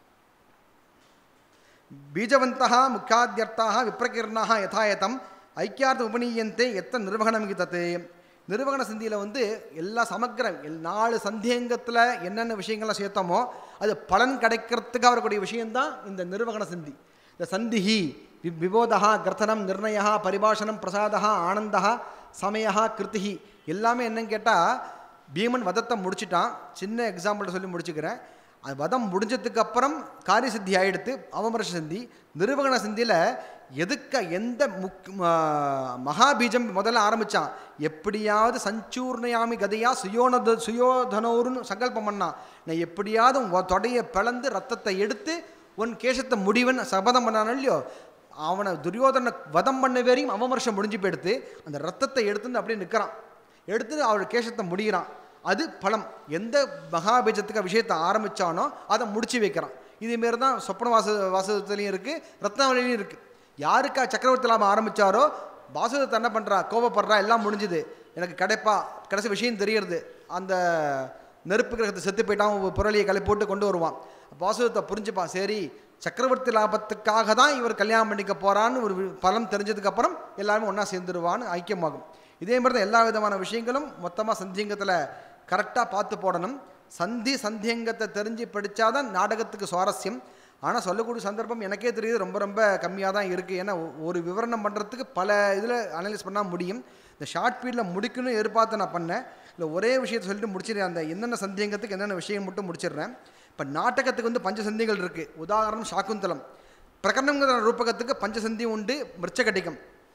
பீஜவந்தः முக்கியாத்யர்த்தாக விப்ரகீர்ணாக யதாயதம் ஐக்கியார்த்த உபநீயந்தே எத்த நிர்வகணம் தத்து நிர்வகண சந்தியில் வந்து எல்லா சமக்கிரம் எல் நாலு சந்தியங்கத்தில் என்னென்ன விஷயங்கள்லாம் சேர்த்தோமோ அது பலன் கிடைக்கிறதுக்கு வரக்கூடிய விஷயம்தான் இந்த நிர்வகண சந்தி இந்த சந்திஹி வி விபோதா கர்த்தனம் நிர்ணயா பரிபாஷனம் பிரசாதா ஆனந்தா சமயா கிருத்திஹி எல்லாமே என்னன்னு கேட்டால் பீமன் வதத்தை முடிச்சிட்டான் சின்ன எக்ஸாம்பிள் சொல்லி முடிச்சுக்கிறேன் அது வதம் முடிஞ்சதுக்கு அப்புறம் காரிய சித்தி ஆயிடுத்து அவமர்ஷ சிந்தி நிருபகண சிந்தியில் எதுக்க எந்த முக் ம- மகாபீஜம் முதல்ல ஆரம்பித்தான் எப்படியாவது சஞ்சூர்ணயாமி கதையா சுயோனத சுயோதனோருன்னு சங்கல்பம் பண்ணான் நான் எப்படியாவது உன் தொடையை பிளந்து ரத்தத்தை எடுத்து உன் கேசத்தை முடிவன் சபதம் பண்ணானோ இல்லையோ அவனை துரியோதனை வதம் பண்ண வரையும் அவமர்ஷம் முடிஞ்சு போயிடுத்து அந்த ரத்தத்தை எடுத்துன்னு அப்படியே நிற்கிறான் எடுத்து அவள் கேசத்தை முடிகிறான் அது பலம் எந்த மகாபீஜத்துக்கு விஷயத்தை ஆரம்பித்தானோ அதை முடிச்சு வைக்கிறான் இதேமாரி தான் சொப்பன வாச வாசகத்துலேயும் இருக்குது ரத்னாவளிலையும் இருக்குது யாருக்கா சக்கரவர்த்தி லாபம் ஆரம்பித்தாரோ வாசுதத்தை என்ன பண்ணுறா கோபப்படுறா எல்லாம் முடிஞ்சுது எனக்கு கிடைப்பா கடைசி விஷயம் தெரியறது அந்த நெருப்பு கிரகத்தை செத்து போயிட்டான் ஒரு புரளியை கலை போட்டு கொண்டு வருவான் வாசுதத்தை புரிஞ்சுப்பான் சரி சக்கரவர்த்தி லாபத்துக்காக தான் இவர் கல்யாணம் பண்ணிக்க போகிறான்னு ஒரு வி- பலம் தெரிஞ்சதுக்கப்புறம் எல்லாருமே ஒன்றா சேர்ந்துருவான்னு ஐக்கியமாகும் இதே மாதிரி தான் எல்லா விதமான விஷயங்களும் மொத்தமாக சந்தியங்கத்தில் கரெக்டாக பார்த்து போடணும் சந்தி சந்தியங்கத்தை தெரிஞ்சு படித்தாதான் நாடகத்துக்கு சுவாரஸ்யம் ஆனால் சொல்லக்கூடிய சந்தர்ப்பம் எனக்கே தெரியுது ரொம்ப ரொம்ப கம்மியாக தான் இருக்குது ஏன்னா ஒ- ஒரு விவரணம் பண்ணுறதுக்கு பல இதில் அனலைஸ் பண்ணால் முடியும் இந்த ஷார்ட் பீரியடில் முடிக்கணும்னு எதிர்பார்த்து நான் பண்ணேன் இல்லை ஒரே விஷயத்தை சொல்லிட்டு முடிச்சிடுறேன் அந்த என்னென்ன சந்தியங்கத்துக்கு என்னென்ன விஷயம் மட்டும் முடிச்சிடுறேன் இப்போ நாடகத்துக்கு வந்து பஞ்சசந்திகள் இருக்குது உதாரணம் சாக்குந்தலம் பிரகரணங்கிற ரூபகத்துக்கு பஞ்சசந்தி உண்டு மிருச்சகடிகம்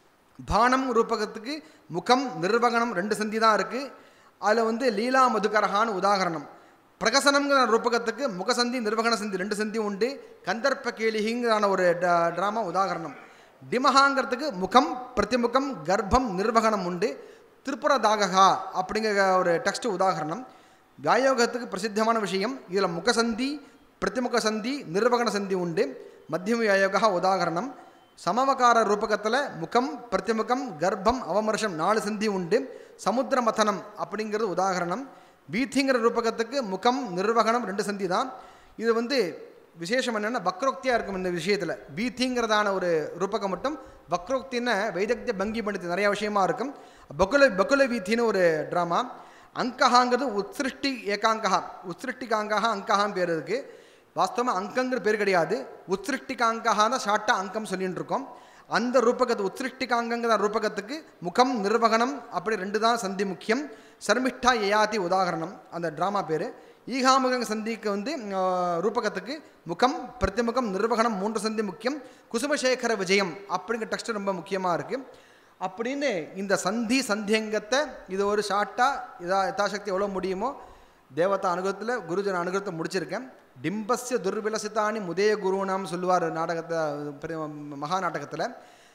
பானம் ரூபகத்துக்கு முகம் நிர்வகணம் ரெண்டு சந்தி தான் இருக்குது அதில் வந்து லீலா மதுகரஹான்னு உதாகரணம் பிரகசனம்ங்கிற ரூபகத்துக்கு முகசந்தி நிர்வகண சந்தி ரெண்டு சந்தி உண்டு கந்தர்ப்ப கேலிகிங்கிறான ஒரு ட- ட்ராமா உதாகரணம் டிமஹாங்கிறதுக்கு முகம் பிரதிமுகம் கர்ப்பம் நிர்வகணம் உண்டு திரிபுரதாகா அப்படிங்கிற ஒரு டெக்ஸ்ட் உதாகரணம் வியாயோகத்துக்கு பிரசித்தமான விஷயம் இதில் முகசந்தி பிரதிமுக சந்தி நிர்வகண சந்தி உண்டு மத்தியம வியாயோகா உதாகரணம் சமவகார ரூபகத்தில் முகம் பிரதிமுகம் கர்ப்பம் அவமர்ஷம் நாலு சந்தி உண்டு சமுத்திர மதனம் அப்படிங்கிறது உதாகரணம் வீத்திங்கிற ரூபகத்துக்கு முகம் நிர்வகணம் ரெண்டு சந்தி தான் இது வந்து விசேஷம் என்னென்னா வக்ரோக்தியாக இருக்கும் இந்த விஷயத்தில் பீத்திங்கிறதான ஒரு ரூபகம் மட்டும் வக்ரோக்தின்னு வைதக்திய பங்கி பண்டித்து நிறையா விஷயமா இருக்கும் பகுல பகுல வீத்தின்னு ஒரு ட்ராமா அங்கஹாங்கிறது உத்சிருஷ்டி ஏகாங்கஹா உத்சிருஷ்டிகாங்கஹா அங்கஹான்னு பேர் இருக்கு வாஸ்தவமாக அங்கங்கிற பேர் கிடையாது உத்சிருஷ்டிகாங்கஹா தான் ஷார்ட்டாக அங்கம் சொல்லிட்டு இருக்கோம் அந்த ரூபகத்து உத்சிருஷ்டிகாங்கங்கிற ரூபகத்துக்கு முகம் நிர்வகணம் அப்படி ரெண்டு தான் சந்தி முக்கியம் சர்மிஷ்டா யயாதி உதாகரணம் அந்த ட்ராமா பேர் ஈகாமுக சந்திக்கு வந்து ஆஹ், ரூபகத்துக்கு முகம் பிரதிமுகம் நிர்வகணம் மூன்று சந்தி முக்கியம் குசுமசேகர விஜயம் அப்படிங்கிற டெக்ஸ்ட் ரொம்ப முக்கியமாக இருக்குது அப்படின்னு இந்த சந்தி சந்தியங்கத்தை இது ஒரு ஷார்ட்டாக இதா யதாசக்தி எவ்வளோ முடியுமோ தேவதா அனுகிரகத்தில் குருஜன அனுகிரகத்தை முடிச்சிருக்கேன் டிம்பஸ்ய துர்விலசிதானி முதய குருனாம் சொல்லுவார் நாடகத்தை பெரிய மகா நாடகத்தில்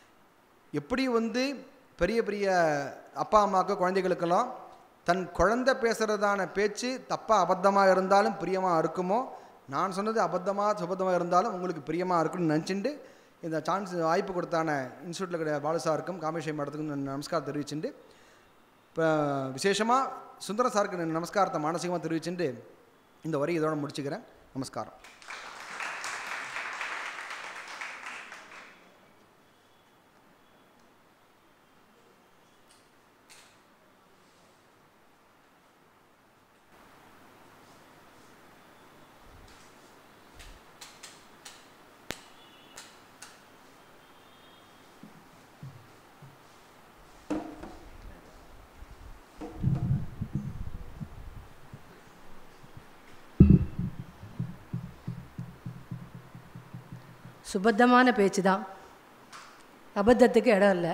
எப்படி வந்து பெரிய பெரிய அப்பா அம்மாவுக்கு குழந்தைகளுக்கெல்லாம் தன் குழந்தை பேசுகிறதான பேச்சு தப்பாக அபத்தமாக இருந்தாலும் பிரியமாக இருக்குமோ நான் சொன்னது அபத்தமாக சுபத்தமாக இருந்தாலும் உங்களுக்கு பிரியமாக இருக்கும்னு நினச்சிட்டு இந்த சான்ஸ் வாய்ப்பு கொடுத்தான இன்ஸ்டியூட்டில் கிடையாது பாலுசாருக்கும் காமேஸ்வரி மடத்துக்கும் நான் நமஸ்காரம் தெரிவிச்சுட்டு இப்போ விசேஷமாக சுந்தர சாருக்கு நான் நமஸ்காரத்தை மானசீகமாக தெரிவிச்சுட்டு இந்த வரி இதோட முடிச்சுக்கிறேன் நமஸ்காரம் சுபத்தமான பேச்சு தான் அபத்தத்துக்கு இடம் இல்லை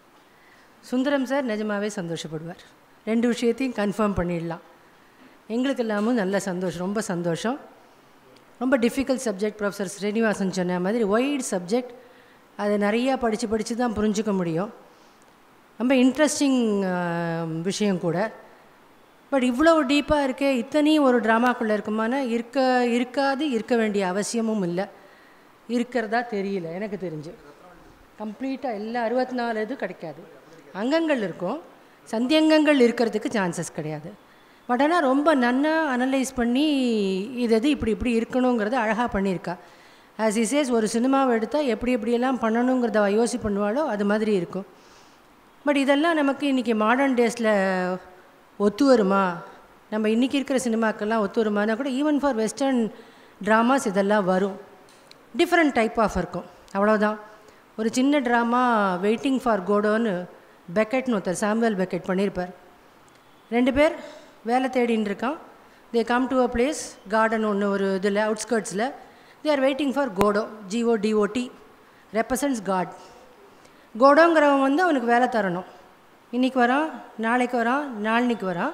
சுந்தரம் சார் நிஜமாவே சந்தோஷப்படுவார் ரெண்டு விஷயத்தையும் கன்ஃபார்ம் பண்ணிடலாம் எங்களுக்கு எல்லாமும் நல்ல சந்தோஷம் ரொம்ப சந்தோஷம் ரொம்ப டிஃபிகல்ட் சப்ஜெக்ட் ப்ரொஃபஸர் ஸ்ரீனிவாசன் சொன்ன மாதிரி ஒய்ட் சப்ஜெக்ட் அதை நிறையா படித்து படித்து தான் புரிஞ்சுக்க முடியும் ரொம்ப இன்ட்ரெஸ்டிங் விஷயம் கூட பட் இவ்வளோ டீப்பாக இருக்கே இத்தனையும் ஒரு ட்ராமாக்குள்ளே இருக்குமானா இருக்க இருக்காது இருக்க வேண்டிய அவசியமும் இல்லை இருக்கிறதா தெரியல எனக்கு தெரிஞ்சு கம்ப்ளீட்டாக எல்லா அறுபத்தி நாலு இது கிடைக்காது அங்கங்கள் இருக்கும் சந்தியங்கங்கள் இருக்கிறதுக்கு சான்சஸ் கிடையாது பட் ஆனால் ரொம்ப நன்னா அனலைஸ் பண்ணி இது எது இப்படி இப்படி இருக்கணுங்கிறத அழகாக பண்ணியிருக்கா ஆஸ் இசேஸ் ஒரு சினிமாவை எடுத்தால் எப்படி எப்படியெல்லாம் பண்ணணுங்கிறத அவ யோசி பண்ணுவாளோ அது மாதிரி இருக்கும் பட் இதெல்லாம் நமக்கு இன்றைக்கி மாடர்ன் டேஸில் ஒத்து வருமா நம்ம இன்றைக்கி இருக்கிற சினிமாக்கெல்லாம் ஒத்து வருமானா கூட ஈவன் ஃபார் வெஸ்டர்ன் ட்ராமாஸ் இதெல்லாம் வரும் டிஃப்ரெண்ட் டைப் ஆஃப் இருக்கும் அவ்வளோதான் ஒரு சின்ன ட்ராமா வெயிட்டிங் ஃபார் கோடோன்னு பெக்கெட்னு ஒருத்தர் சாமுவேல் பெக்கெட் பண்ணியிருப்பார் ரெண்டு பேர் வேலை தேடின்னு இருக்கான் they come to a place garden ஒன்று ஒரு இதில் அவுட்ஸ்கர்ட்ஸில் they are waiting for Godot G O D O T represents God கோடோங்கிறவன் வந்து அவனுக்கு வேலை தரணும் இன்றைக்கி வரான் நாளைக்கு வரான் நாளன்னைக்கு வரான்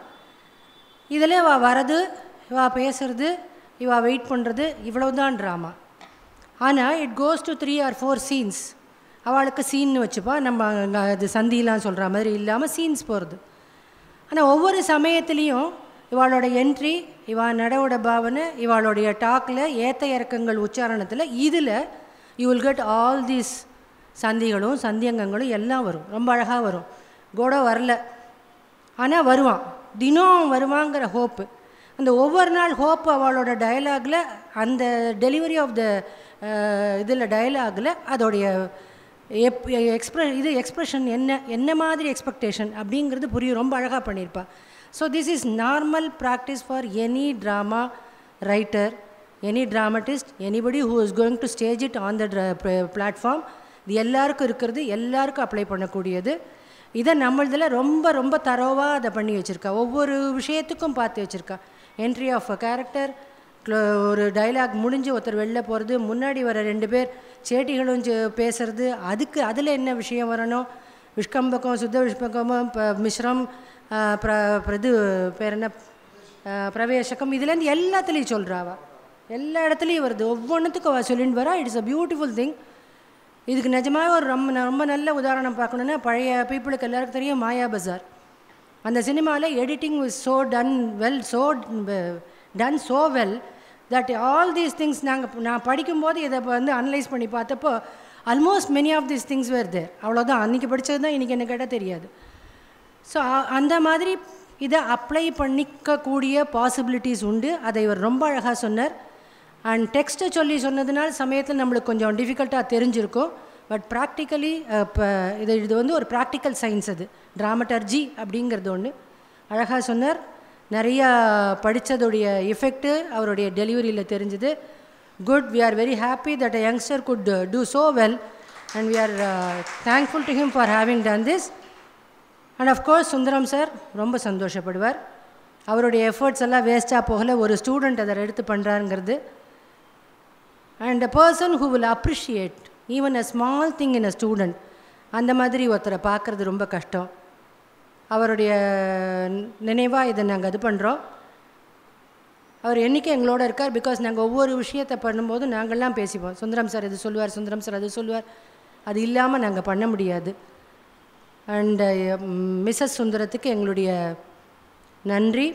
இதில் இவா வரது இவா பேசுறது இவா வெயிட் பண்ணுறது இவ்வளவுதான் ட்ராமா ஆனால் it goes to three or four scenes அவளுக்கு சீன்னு வச்சுப்பா நம்ம அங்க அது சந்திலாம் சொல்கிற மாதிரி இல்லாமல் சீன்ஸ் போகிறது ஆனால் ஒவ்வொரு சமயத்துலேயும் இவாளோட என்ட்ரி இவா நடவோட பாவனை இவாளுடைய டாக்கில் ஏத்த இறக்கங்கள் உச்சாரணத்தில் இதில் you will get all these சந்திகளும் சந்தியங்கங்களும் எல்லாம் வரும் ரொம்ப அழகாக வரும் கூட வரல ஆனால் வருவான் தினம் வருவாங்கிற ஹோப்பு அந்த ஒவ்வொரு நாள் ஹோப் அவளோட டயலாகில் அந்த டெலிவரி ஆஃப் த இதில் டயலாகில் அதோடைய எப் எக்ஸ்ப்ரெ இது எக்ஸ்ப்ரெஷன் என்ன என்ன மாதிரி எக்ஸ்பெக்டேஷன் அப்படிங்கிறது புரியும் ரொம்ப அழகாக பண்ணியிருப்பா so this is normal practice for any drama writer any dramatist anybody who is going to stage it on the platform இது எல்லாருக்கும் இருக்கிறது எல்லாருக்கும் அப்ளை பண்ணக்கூடியது இதை நம்மளதில் ரொம்ப ரொம்ப தரோவாக அதை பண்ணி வச்சுருக்கா ஒவ்வொரு விஷயத்துக்கும் பார்த்து வச்சுருக்கா என்ட்ரி ஆஃப் அ கேரக்டர் ஒரு டைலாக் முடிஞ்சு ஒருத்தர் வெளில போகிறது முன்னாடி வர ரெண்டு பேர் சேட்டிகளும் சே- பேசுறது அதுக்கு அதில் என்ன விஷயம் வரணும் விஷ்கம்பகம் சுத்த விஷ்கம்பகம் ப மிஸ்ரம் ஆ, பிர பிரது பேர் என்ன ஆ, பிரவேசகம் இதுலேருந்து எல்லாத்துலேயும் சொல்கிறாவா எல்லா இடத்துலையும் வருது ஒவ்வொன்றுத்துக்கும் அவள் சொல்லிட்டு வரா இட்ஸ் அ பியூட்டிஃபுல் திங் இதுக்கு நிஜமாக ஒரு ரொம்ப ரொம்ப நல்ல உதாரணம் பார்க்கணுன்னா பழைய பீப்புளுக்கு எல்லாருக்கும் தெரியும் மாயா பஜார் அந்த சினிமாவில் editing was so done well so done so well that all these things நாங்கள் நான் படிக்கும்போது இதை வந்து அனலைஸ் பண்ணி பார்த்தப்போ almost many of these things were there அவ்வளோதான் அன்றைக்கி படித்தது தான் இன்றைக்கி என்ன கேட்டால் தெரியாது ஸோ அந்த மாதிரி இதை அப்ளை பண்ணிக்கக்கூடிய பாசிபிலிட்டிஸ் உண்டு அதை இவர் ரொம்ப அழகாக சொன்னார் அண்ட் டெக்ஸ்ட்டை சொல்லி சொன்னதுனால சமயத்தில் நம்மளுக்கு கொஞ்சம் டிஃபிகல்ட்டாக தெரிஞ்சிருக்கும் பட் ப்ராக்டிக்கலி இப்போ இது இது வந்து ஒரு ப்ராக்டிக்கல் சயின்ஸ் அது ட்ராமட்டர்ஜி அப்படிங்கிறது ஒன்று அழகாக சொன்னார் நிறையா படித்ததுடைய எஃபெக்ட்டு அவருடைய டெலிவரியில் தெரிஞ்சுது good we are very happy that a youngster could do so well and we are thankful to him for having done this and of course Sundaram sir ரொம்ப சந்தோஷப்படுவார் அவருடைய எஃபர்ட்ஸ் எல்லாம் வேஸ்ட்டாக போகல ஒரு ஸ்டூடெண்ட் அதை எடுத்து பண்ணுறாருங்கிறது and a person who will appreciate even a small thing in a student அந்த மாதிரி ஒருத்தரை பார்க்குறது ரொம்ப கஷ்டம் அவருடைய நினைவாக இதை நாங்கள் இது பண்ணுறோம் அவர் என்றைக்கும் எங்களோட இருக்கார் பிகாஸ் நாங்கள் ஒவ்வொரு விஷயத்தை பண்ணும்போது நாங்கள்லாம் பேசிப்போம் சுந்தரம் சார் இது சொல்லுவார் சுந்தரம் சார் அது சொல்லுவார் அது இல்லாமல் நாங்கள் பண்ண முடியாது அண்டு மிஸ்ஸஸ் சுந்தரத்துக்கு எங்களுடைய நன்றி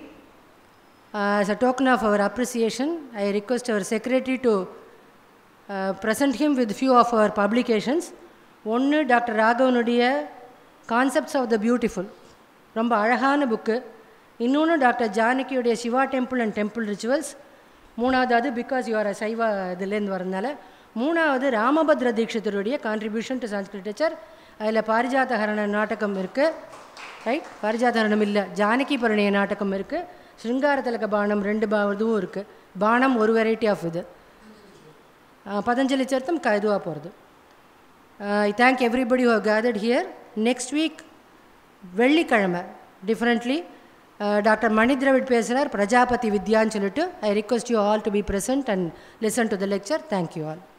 as a token of our appreciation i request our secretary to uh, present him with few of our publications ஒன்று டாக்டர் ராகவனுடைய கான்செப்ட்ஸ் ஆஃப் த பியூட்டிஃபுல் ரொம்ப அழகான புக்கு இன்னொன்று டாக்டர் ஜானகியுடைய Shiva temple and temple rituals மூணாவது அது பிகாஸ் யூஆர் அ சைவா இதுலேருந்து வரதுனால மூணாவது ராமபத்ர தீட்சிதருடைய கான்ட்ரிபியூஷன் டு சான்ஸ்கிரிட் லிட்டரேச்சர் அதில் பாரிஜாதஹரண நாடகம் இருக்குது ரைட் பாரிஜாதஹரணம் இல்லை ஜானகி பரிணய நாடகம் இருக்குது ஸ்ருங்கார திலக பானம் ரெண்டு பா இதுவும் இருக்குது பானம் ஒரு வெரைட்டி ஆஃப் இது ஆ, பதஞ்சலி சரித்தம் க இதுவாக போகிறது I thank everybody who gathered here next week வெள்ளிக்கிழமை டிஃப்ரெண்ட்லி டாக்டர் மணி திரவிட் பேசுகிறார் பிரஜாபதி வித்யான்னு சொல்லிட்டு I request you all to be present and listen to the lecture thank you all